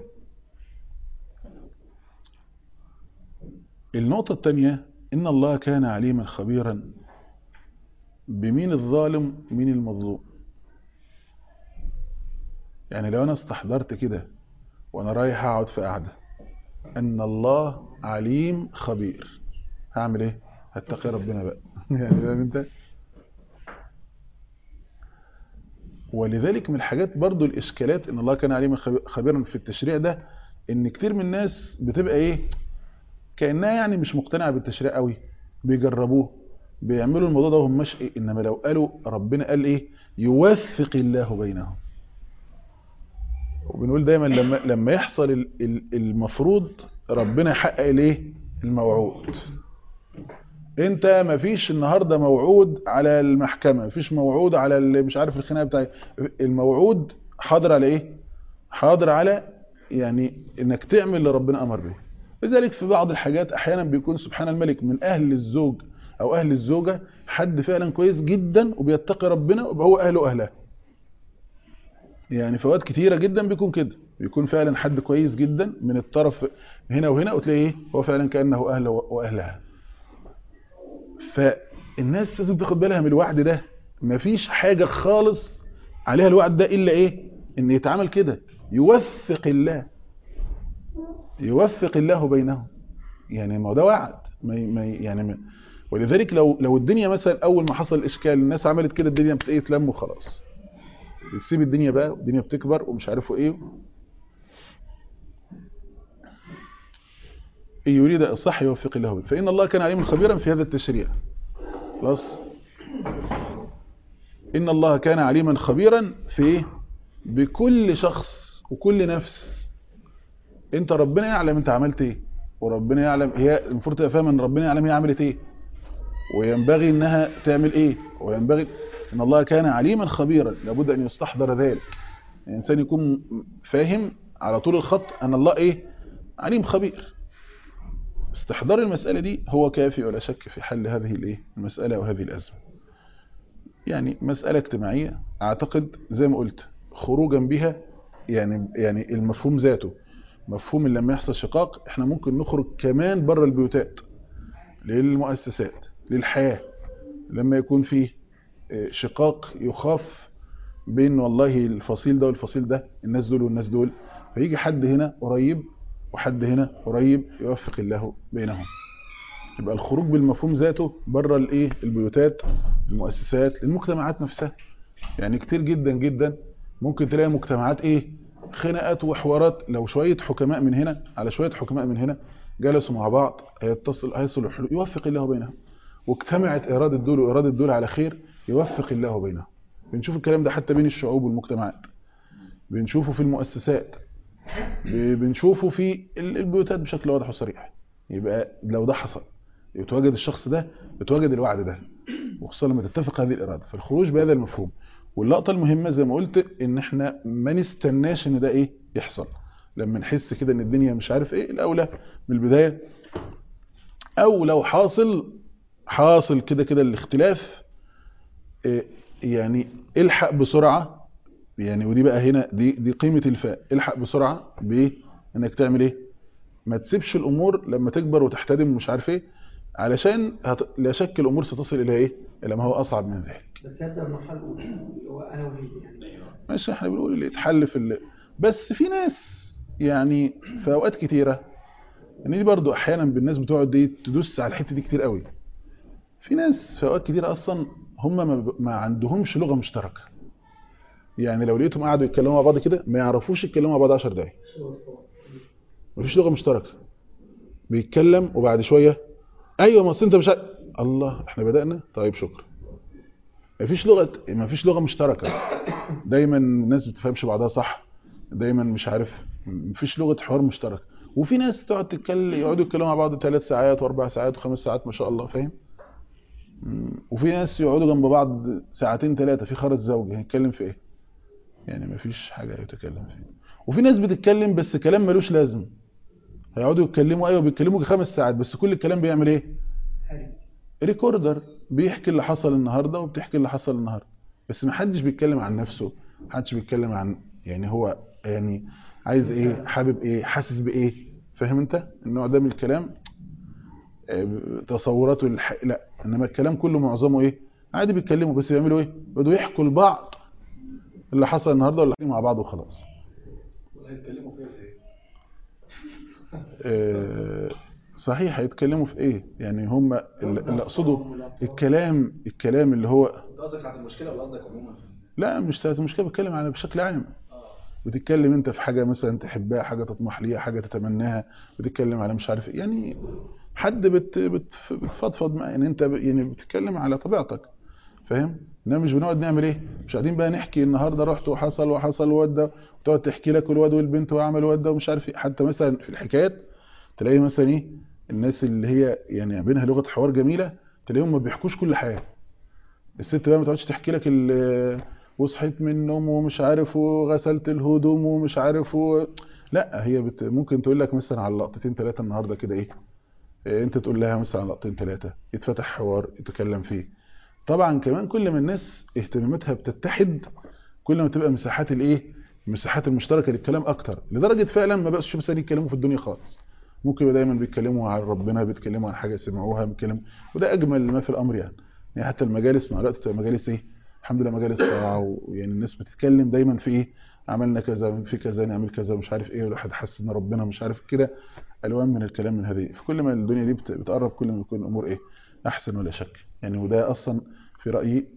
النقطة الثانية إن الله كان عليما خبيرا بمين الظالم ومين المظلوم يعني لو أنا استحضرت كده وأنا رايح أقعد في قعدة أن الله عليم خبير هعمل إيه؟ هتقي ربنا بقى يعني فاهم أنت؟ ولذلك من الحاجات برضو الإشكالات إن الله كان عليما خبيرا في التشريع ده إن كتير من الناس بتبقى إيه كأنها يعني مش مقتنعة بالتشريع قوي بيجربوه بيعملوا الموضوع ده وهم مش إيه إنما لو قالوا ربنا قال إيه يوفق الله بينهم وبنقول دايما لما لما يحصل ال- ال- المفروض ربنا يحقق الايه الموعود انت مفيش النهارده موعود على المحكمه مفيش موعود على اللي مش عارف الخناقه بتاعي الموعود حاضر على ايه حاضر على يعني انك تعمل اللي ربنا امر به لذلك في بعض الحاجات احيانا بيكون سبحان الملك من اهل الزوج او اهل الزوجه حد فعلا كويس جدا وبيتقي ربنا ويبقى هو اهله واهلها يعني فوات كتيرة جدا بيكون كده بيكون فعلا حد كويس جدا من الطرف هنا وهنا وتلاقيه هو فعلا كأنه أهله وأهلها فالناس لازم تاخد بالها من الوعد ده مفيش حاجة خالص عليها الوعد ده إلا إيه إن يتعامل كده يوفق الله يوفق الله بينهم يعني ما هو ده وعد ما ي- ما ي- يعني ما ولذلك لو لو الدنيا مثلا أول ما حصل إشكال الناس عملت كده الدنيا بتايه تلم وخلاص بتسيب الدنيا بقى والدنيا بتكبر ومش عارفوا ايه إن يريد إصلاح يوفق الله به فإن الله كان عليما خبيرا في هذا التشريع خلاص إن الله كان عليما خبيرا في إيه؟ بكل شخص وكل نفس انت ربنا يعلم انت عملت ايه وربنا يعلم هي المفروض تبقى فاهمه ان ربنا يعلم هي عملت ايه وينبغي انها تعمل ايه وينبغي ان الله كان عليما خبيرا لابد ان يستحضر ذلك الانسان يكون فاهم على طول الخط ان الله ايه عليم خبير استحضار المسألة دي هو كافي ولا شك في حل هذه الايه المسألة وهذه الأزمة يعني مسألة اجتماعية اعتقد زي ما قلت خروجا بها يعني يعني المفهوم ذاته مفهوم اللي لما يحصل شقاق احنا ممكن نخرج كمان بره البيوتات للمؤسسات للحياة لما يكون فيه شقاق يخاف بين والله الفصيل ده والفصيل ده الناس دول والناس دول فيجي حد هنا قريب وحد هنا قريب يوفق الله بينهم يبقى الخروج بالمفهوم ذاته بره الايه البيوتات المؤسسات المجتمعات نفسها يعني كتير جدا جدا ممكن تلاقي مجتمعات ايه خناقات وحوارات لو شوية حكماء من هنا على شوية حكماء من هنا جلسوا مع بعض هيتصل هيصلوا حلول يوفق الله بينهم واجتمعت إرادة دول وإرادة دول على خير يوفق الله بينهم بنشوف الكلام ده حتى بين الشعوب والمجتمعات بنشوفه في المؤسسات بنشوفه في البيوتات بشكل واضح وصريح يبقى لو ده حصل يتواجد الشخص ده يتواجد الوعد ده وخصوصا لما تتفق هذه الإرادة فالخروج بهذا المفهوم واللقطة المهمة زي ما قلت ان احنا ما نستناش ان ده ايه يحصل لما نحس كده ان الدنيا مش عارف ايه الاولى من البداية او لو حاصل حاصل كده كده الاختلاف إيه يعني الحق بسرعة يعني ودي بقى هنا دي دي قيمة الفاء الحق بسرعة بايه انك تعمل ايه ما تسيبش الامور لما تكبر وتحتدم مش عارف ايه علشان هت... لا شك الامور ستصل الى ايه الى ما هو اصعب من ذلك بس يبدا المرحله الاولى اللي هو انا وهي يعني ماشي احنا بنقول اللي يتحل في اللي بس في ناس يعني في اوقات كتيره ان دي برضو احيانا بالناس بتقعد دي تدوس على الحته دي كتير قوي في ناس في اوقات كتيره اصلا هم ما, ما عندهمش لغه مشتركه يعني لو لقيتهم قعدوا يتكلموا مع بعض كده ما يعرفوش يتكلموا مع بعض 10 دقايق مفيش لغه مشتركه بيتكلم وبعد شويه ايوه ما أصل انت مش عارف. الله احنا بدانا طيب شكرا مفيش لغه مفيش لغه مشتركه دايما الناس بتفهمش بعضها صح دايما مش عارف مفيش لغه حوار مشترك وفي ناس تقعد تتكلم يقعدوا يتكلموا مع بعض ثلاث ساعات واربع ساعات وخمس ساعات ما شاء الله فاهم مم. وفي ناس يقعدوا جنب بعض ساعتين ثلاثه في خرز زوجي هنتكلم في ايه يعني مفيش حاجه يتكلم فيها وفي ناس بتتكلم بس كلام ملوش لازم هيقعدوا يتكلموا ايوه بيتكلموا خمس ساعات بس كل الكلام بيعمل ايه حلو ريكوردر بيحكي اللي حصل النهارده وبتحكي اللي حصل النهارده بس ما حدش بيتكلم عن نفسه ما حدش بيتكلم عن يعني هو يعني عايز ايه حابب ايه حاسس بايه فاهم انت النوع ده من الكلام آه، تصوراته الح... لا انما الكلام كله معظمه ايه عادي بيتكلموا بس بيعملوا ايه بدوا يحكوا لبعض اللي حصل النهارده ولا مع بعض وخلاص ولا هيتكلموا فيها ازاي آه، صحيح هيتكلموا في ايه يعني هم اللي اللي اقصده الكلام الكلام اللي هو انت قصدك ساعه المشكله ولا قصدك عموما في لا مش ساعة المشكله بتكلم على بشكل عام اه بتتكلم انت في حاجه مثلا تحبها حاجه تطمح ليها حاجه تتمناها بتتكلم على مش عارف ايه يعني حد بت بت بتفضفض معاه يعني انت ب- يعني بتتكلم على طبيعتك فاهم انما مش بنقعد نعمل ايه مش قاعدين بقى نحكي النهارده رحت وحصل وحصل وده وتقعد تحكي لك الواد والبنت وعمل وده ومش عارف ايه حتى مثلا في الحكايات تلاقي مثلا ايه الناس اللي هي يعني بينها لغه حوار جميله تلاقيهم ما بيحكوش كل حاجه الست بقى ما تقعدش تحكي لك ال- وصحيت من النوم ومش عارف وغسلت الهدوم ومش عارف و... لا هي بت... ممكن تقول لك مثلا على لقطتين ثلاثه النهارده كده ايه إيه، انت تقول لها مثلا على لقطتين ثلاثه يتفتح حوار يتكلم فيه طبعا كمان كل ما الناس اهتماماتها بتتحد كل ما تبقى مساحات الايه المساحات المشتركه للكلام اكتر لدرجه فعلا ما بقاش مثلا يتكلموا في الدنيا خالص ممكن يبقى دايما بيتكلموا عن ربنا بيتكلموا عن حاجه سمعوها بيتكلموا وده اجمل ما في الامر يعني يعني حتى المجالس مع الوقت تبقى مجالس ايه الحمد لله مجالس طاعه ويعني الناس بتتكلم دايما في ايه عملنا كذا في كذا نعمل كذا مش عارف ايه والواحد حس ان ربنا مش عارف كده الوان من الكلام من هذه فكل ما الدنيا دي بت- بتقرب كل ما يكون الامور ايه احسن ولا شك يعني وده اصلا في رايي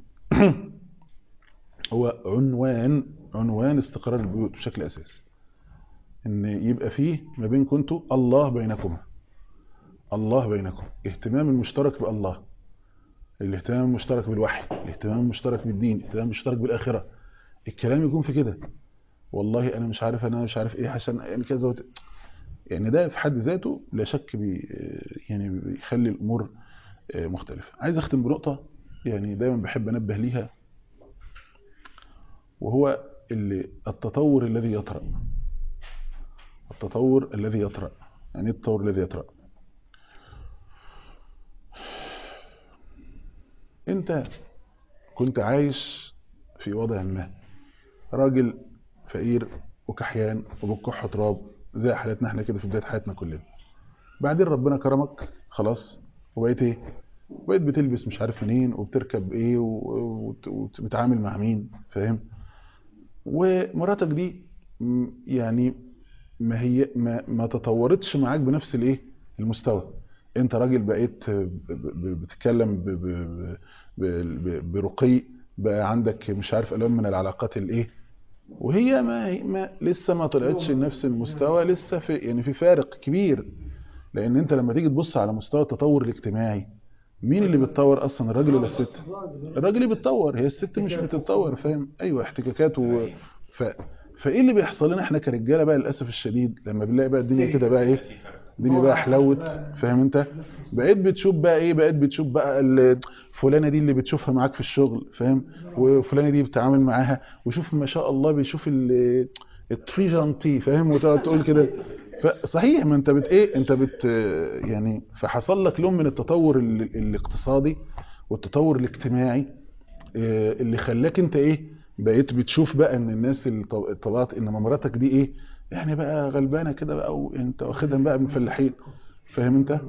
هو عنوان عنوان استقرار البيوت بشكل اساسي ان يبقى فيه ما بينكم انتوا الله بينكم الله بينكم اهتمام المشترك بالله الاهتمام المشترك بالوحي الاهتمام المشترك بالدين الاهتمام المشترك بالاخره الكلام يكون في كده والله انا مش عارف انا مش عارف ايه عشان يعني كذا وت... يعني ده في حد ذاته لا شك بي يعني بيخلي الامور آه، مختلفه عايز اختم بنقطه يعني دايما بحب انبه ليها وهو اللي التطور الذي يطرأ التطور الذي يطرأ يعني إيه التطور الذي يطرأ انت كنت عايش في وضع ما راجل فقير وكحيان وبالكح تراب زي حالتنا احنا كده في بداية حياتنا كلنا بعدين ربنا كرمك خلاص وبقيت ايه بقيت بتلبس مش عارف منين وبتركب ايه و- وت- وبتتعامل مع مين فاهم ومراتك دي م- يعني ما هي ما, ما تطورتش معاك بنفس الايه المستوى انت راجل بقيت ب- ب- بتتكلم ب- ب- ب- ب- برقي بقى عندك مش عارف الوان من العلاقات الايه وهي ما, ما لسه ما طلعتش لنفس المستوى لسه في يعني في فارق كبير لان انت لما تيجي تبص على مستوى التطور الاجتماعي مين اللي بيتطور اصلا الراجل ولا الست الراجل اللي بيتطور هي الست مش بتتطور فاهم ايوه احتكاكات و... ف... فايه اللي بيحصل لنا احنا كرجاله بقى للاسف الشديد لما بنلاقي بقى الدنيا كده بقى ايه الدنيا بقى حلوت فاهم انت بقيت بتشوف بقى ايه بقيت بتشوف بقى ال- فلانه دي اللي بتشوفها معاك في الشغل فاهم وفلانه دي بتتعامل معاها وشوف ما شاء الله بيشوف ال التريجانتي فاهم وتقعد تقول كده فصحيح ما انت بت ايه انت بت يعني فحصل لك لون من التطور ال- الاقتصادي والتطور الاجتماعي آه، اللي خلاك انت ايه بقيت بتشوف بقى ان الناس الط- الطبقات ان مراتك دي ايه يعني بقى غلبانه كده بقى وانت واخدها بقى من فلاحين فاهم انت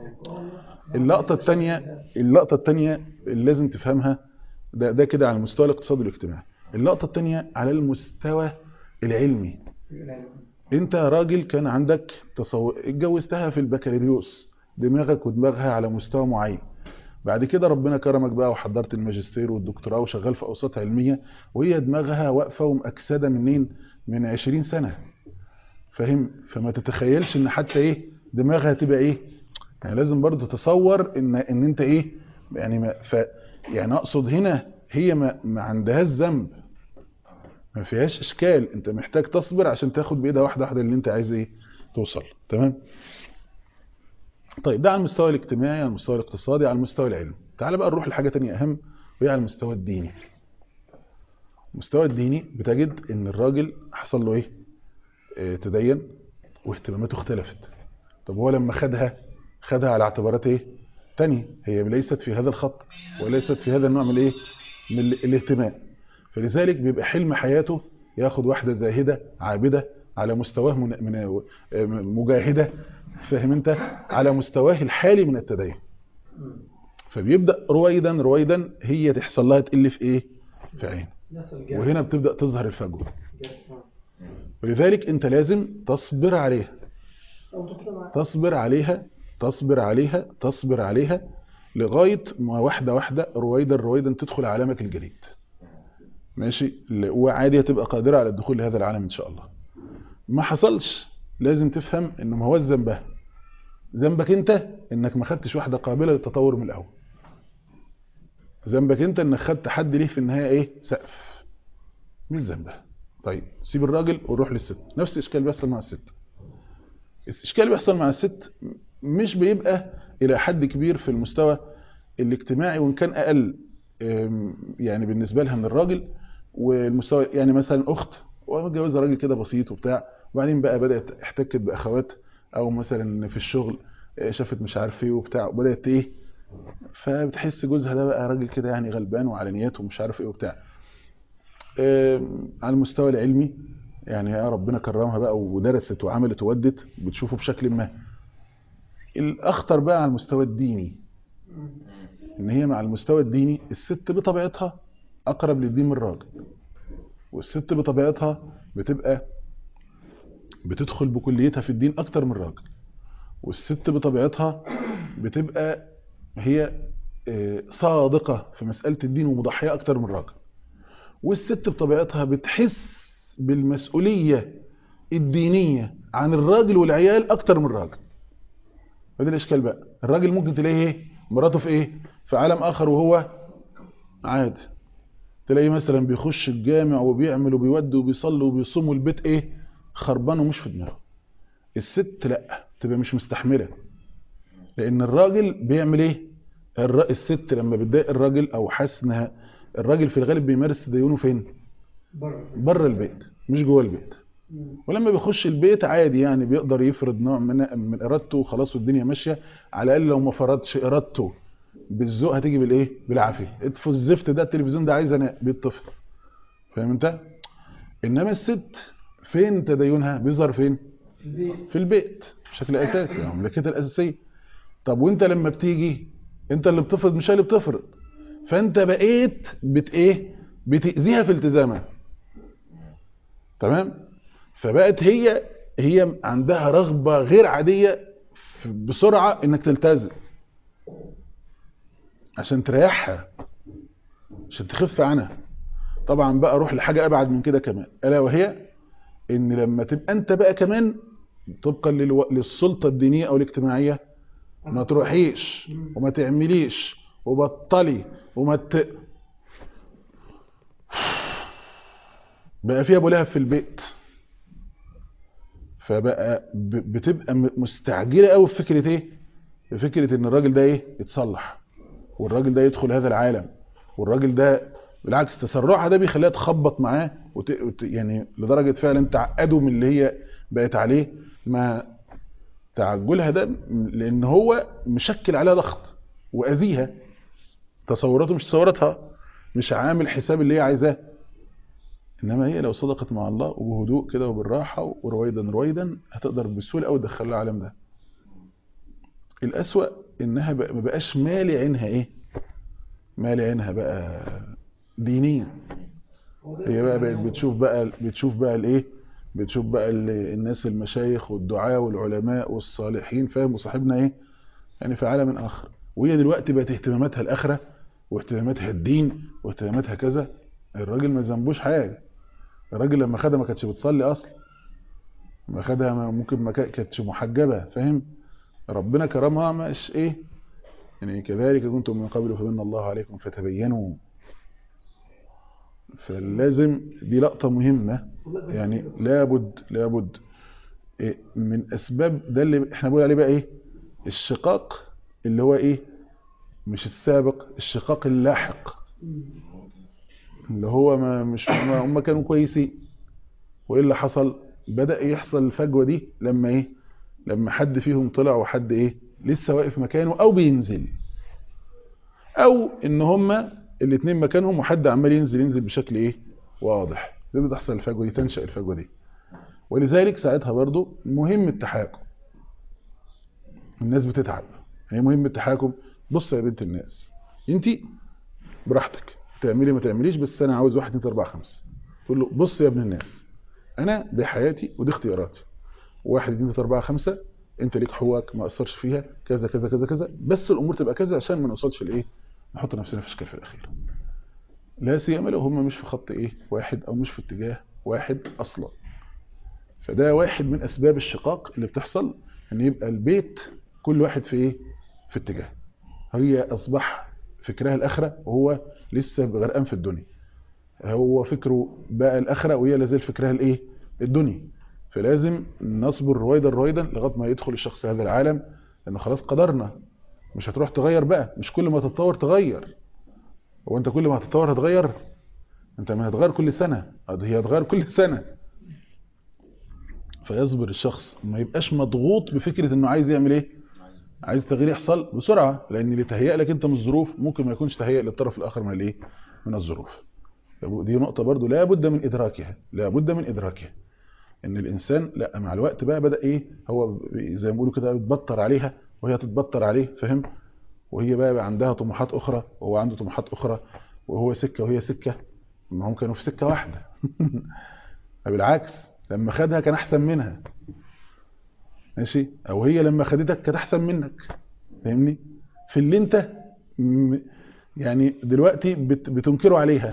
اللقطه الثانيه اللقطه الثانيه اللي لازم تفهمها ده ده كده على المستوى الاقتصادي والاجتماعي اللقطه الثانيه على المستوى العلمي انت راجل كان عندك تصور اتجوزتها في البكالوريوس دماغك ودماغها على مستوى معين بعد كده ربنا كرمك بقى وحضرت الماجستير والدكتوراه وشغال في اوساط علميه وهي دماغها واقفه ومأكسده منين من 20 سنه فاهم فما تتخيلش ان حتى ايه دماغها تبقى ايه يعني لازم برضه تتصور ان ان انت ايه يعني ما ف يعني اقصد هنا هي ما, ما عندهاش ذنب ما فيهاش اشكال انت محتاج تصبر عشان تاخد بايدها واحده واحده اللي انت عايز ايه توصل تمام طيب ده على المستوى الاجتماعي على المستوى الاقتصادي على المستوى العلمي تعال بقى نروح لحاجه تانية اهم وهي على المستوى الديني المستوى الديني بتجد ان الراجل حصل له ايه اه تدين واهتماماته اختلفت طب هو لما خدها خدها على اعتبارات ايه تانية هي ليست في هذا الخط وليست في هذا النوع من الايه من ال- الاهتمام فلذلك بيبقى حلم حياته ياخد واحدة زاهدة عابدة على مستواه من من مجاهدة فاهم انت على مستواه الحالي من التدين فبيبدأ رويدا رويدا هي تحصل لها تقل في ايه في عين نفس الجهل وهنا بتبدأ تظهر الفجوة جهل. آه. ولذلك انت لازم تصبر عليها أو تطلع مع تصبر عليها تصبر عليها تصبر عليها لغاية ما واحدة واحدة رويدا رويدا تدخل عالمك الجديد ماشي ل- وعادي هتبقى قادرة على الدخول لهذا العالم ان شاء الله ما حصلش لازم تفهم ان ما هو ذنبها ذنبك انت انك ما خدتش واحدة قابلة للتطور من الاول ذنبك انت انك خدت حد ليه في النهاية ايه سقف مش ذنبها طيب سيب الراجل وروح للست نفس الاشكال بيحصل مع الست الاشكال اللي بيحصل مع الست مش بيبقى الى حد كبير في المستوى الاجتماعي وان كان اقل أم، يعني بالنسبه لها من الراجل والمستوى يعني مثلا اخت ومتجوزه راجل كده بسيط وبتاع وبعدين بقى بدات احتكت باخوات او مثلا في الشغل آه، شافت مش عارف ايه وبتاع وبدات ايه فبتحس جوزها ده بقى راجل كده يعني غلبان وعلى نياته ومش عارف ايه وبتاع آم، على المستوى العلمي يعني يا ربنا كرمها بقى ودرست وعملت وودت بتشوفه بشكل ما الاخطر بقى على المستوى الديني ان هي مع المستوى الديني الست بطبيعتها اقرب للدين من الراجل والست بطبيعتها بتبقى بتدخل بكليتها في الدين اكتر من الراجل والست بطبيعتها بتبقى هي آه، صادقة في مسألة الدين ومضحية اكتر من الراجل والست بطبيعتها بتحس بالمسؤولية الدينية عن الراجل والعيال اكتر من الراجل فده الاشكال بقى الراجل ممكن تلاقيه ايه مراته في ايه في عالم اخر وهو عادي تلاقيه مثلا بيخش الجامع وبيعمل وبيودي وبيصلي وبيصوم والبيت ايه خربان ومش في دماغه الست لا تبقى مش مستحمله لان الراجل بيعمل ايه الر... الست لما بتضايق الراجل او حاسس انها الراجل في الغالب بيمارس تدينه فين بره بره البيت مش جوه البيت ولما بيخش البيت عادي يعني بيقدر يفرض نوع من من ارادته وخلاص والدنيا ماشيه على الاقل لو ما فرضش ارادته بالذوق هتيجي بالايه بالعافيه اطفوا الزفت ده التلفزيون ده عايز انا بيتطفي فاهم انت انما الست فين تدينها بيظهر فين في البيت في البيت بشكل اساسي يعني مملكتها الاساسيه طب وانت لما بتيجي انت اللي بتفرض مش هي اللي بتفرض فانت بقيت بت ايه بتاذيها في التزامها تمام فبقت هي هي عندها رغبه غير عاديه في- بسرعه انك تلتزم عشان تريحها عشان تخف عنها طبعا بقى روح لحاجه ابعد من كده كمان الا وهي ان لما تبقى انت بقى كمان طبقا للو... للسلطه الدينيه او الاجتماعيه ما تروحيش وما تعمليش وبطلي وما ت... بقى في ابو لهب في البيت فبقى ب... بتبقى م- مستعجله قوي في فكره ايه في فكره ان الراجل ده ايه يتصلح والراجل ده يدخل هذا العالم والراجل ده بالعكس تسرعها ده بيخليها تخبط معاه وت... وت... يعني لدرجه فعلا تعقده من اللي هي بقت عليه ما تعجلها ده لان هو مشكل عليها ضغط واذيها تصوراته مش تصوراتها مش عامل حساب اللي هي عايزاه انما هي لو صدقت مع الله وبهدوء كده وبالراحه ورويدا رويدا هتقدر بسهوله قوي تدخلها العالم ده الاسوأ انها بقى ما بقاش مالي عينها ايه مالي عينها بقى دينيا هو ده هي بقى اللي بقت هو- بتشوف بقى بتشوف بقى الايه بتشوف بقى ال- الناس المشايخ والدعاة والعلماء والصالحين فاهم وصاحبنا ايه يعني في عالم اخر وهي دلوقتي بقت اهتماماتها الاخره واهتماماتها الدين واهتماماتها كذا الراجل ما ذنبوش حاجه الراجل لما خدها ما كانتش بتصلي اصلا لما خدها ما- ممكن ما كا- كانتش محجبه فاهم ربنا كرمها مش ايه يعني كذلك كنتم من قبل فمن الله عليكم فتبينوا فلازم دي لقطة مهمة والله ده يعني كده. لابد لابد إيه من اسباب ده اللي احنا بنقول عليه بقى ايه الشقاق اللي هو ايه مش السابق الشقاق اللاحق مم. اللي هو ما مش هم, هم كانوا كويسين وايه اللي حصل بدأ يحصل الفجوة دي لما ايه لما حد فيهم طلع وحد ايه لسه واقف مكانه او بينزل او ان هما الاثنين مكانهم وحد عمال ينزل ينزل بشكل ايه واضح دي بتحصل الفجوه دي تنشا الفجوه دي ولذلك ساعتها برضو مهم التحاكم الناس بتتعب يعني مهم التحاكم بص يا بنت الناس انت براحتك تعملي ما تعمليش بس انا عاوز واحد اتنين تلاته اربعه خمسه تقول له بص يا ابن الناس انا دي حياتي ودي اختياراتي واحد اتنين تلاته اربعه خمسه انت ليك حقوقك ما اثرش فيها كذا كذا كذا كذا بس الامور تبقى كذا عشان ما نوصلش لايه نحط نفسنا في اشكال في الاخير لا سيما لو هم مش في خط ايه واحد او مش في اتجاه واحد اصلا فده واحد من اسباب الشقاق اللي بتحصل ان يبقى البيت كل واحد في ايه في اتجاه هي اصبح فكرها الاخره وهو لسه غرقان في الدنيا هو فكره بقى الاخره وهي لازال فكرها الايه الدنيا فلازم نصبر رويدا رويدا لغايه ما يدخل الشخص هذا العالم لانه خلاص قدرنا مش هتروح تغير بقى مش كل ما تتطور تغير هو انت كل ما هتتطور هتغير انت ما هتغير كل سنه هي هتغير كل سنه فيصبر الشخص ما يبقاش مضغوط بفكره انه عايز يعمل ايه عايز تغيير يحصل بسرعه لان اللي تهيأ لك انت من الظروف ممكن ما يكونش تهيأ للطرف الاخر من الايه من الظروف دي نقطه برضو لا بد من ادراكها لا بد من ادراكها ان الانسان لا مع الوقت بقى بدا ايه هو زي ما بيقولوا كده يتبطر عليها وهي تتبطر عليه فاهم وهي بقى, بقى عندها طموحات اخرى وهو عنده طموحات اخرى وهو سكه وهي سكه ما هم كانوا في سكه واحده بالعكس لما خدها كان احسن منها ماشي او هي لما خدتك كانت احسن منك فاهمني في اللي انت يعني دلوقتي بت بتنكره عليها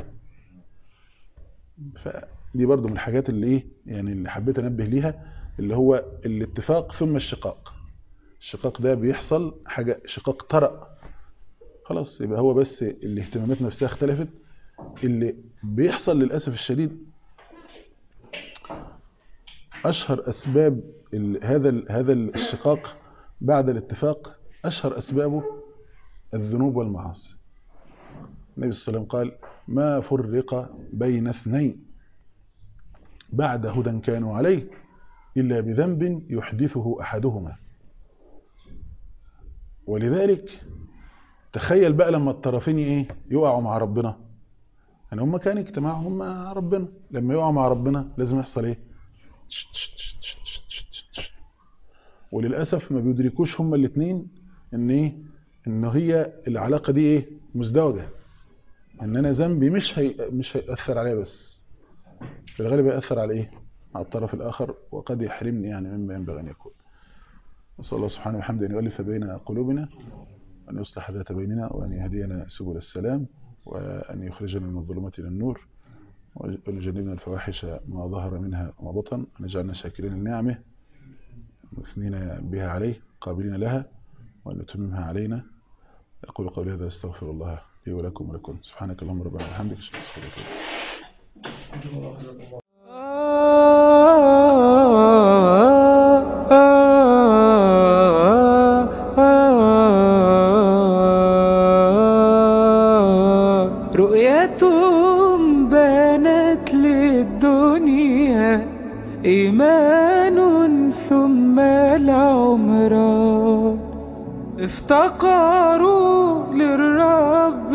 فدي برضو من الحاجات اللي ايه يعني اللي حبيت انبه ليها اللي هو الاتفاق ثم الشقاق الشقاق ده بيحصل حاجة شقاق طرأ خلاص يبقى هو بس الاهتمامات نفسها اختلفت اللي بيحصل للأسف الشديد أشهر أسباب هذا هذا الشقاق بعد الاتفاق أشهر أسبابه الذنوب والمعاصي النبي صلى الله عليه وسلم قال ما فرق بين اثنين بعد هدى كانوا عليه إلا بذنب يحدثه أحدهما ولذلك تخيل بقى لما الطرفين ايه يقعوا مع ربنا يعني هم كان اجتماعهم مع ربنا لما يقعوا مع ربنا لازم يحصل ايه وللاسف ما بيدركوش هما الاثنين ان ايه ان هي العلاقه دي ايه مزدوجه ان انا ذنبي مش هي مش هيأثر عليا بس في الغالب هيأثر على ايه على الطرف الاخر وقد يحرمني يعني مما ينبغي ان يكون نسأل الله سبحانه وحمده أن يؤلف بين قلوبنا وأن يصلح ذات بيننا وأن يهدينا سبل السلام وأن يخرجنا من الظلمات إلى النور وأن يجنبنا الفواحش ما ظهر منها وما بطن أن يجعلنا شاكرين لنعمه مثنين بها عليه قابلين لها وأن يتممها علينا أقول قولي هذا أستغفر الله لي ولكم ولكم سبحانك اللهم ربنا وبحمدك أشهد أن لا إله إلا أنت رؤيتهم بانت للدنيا إيمان ثم العمران افتقروا للرب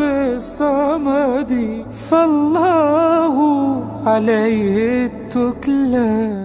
الصمد فالله عليه التكلان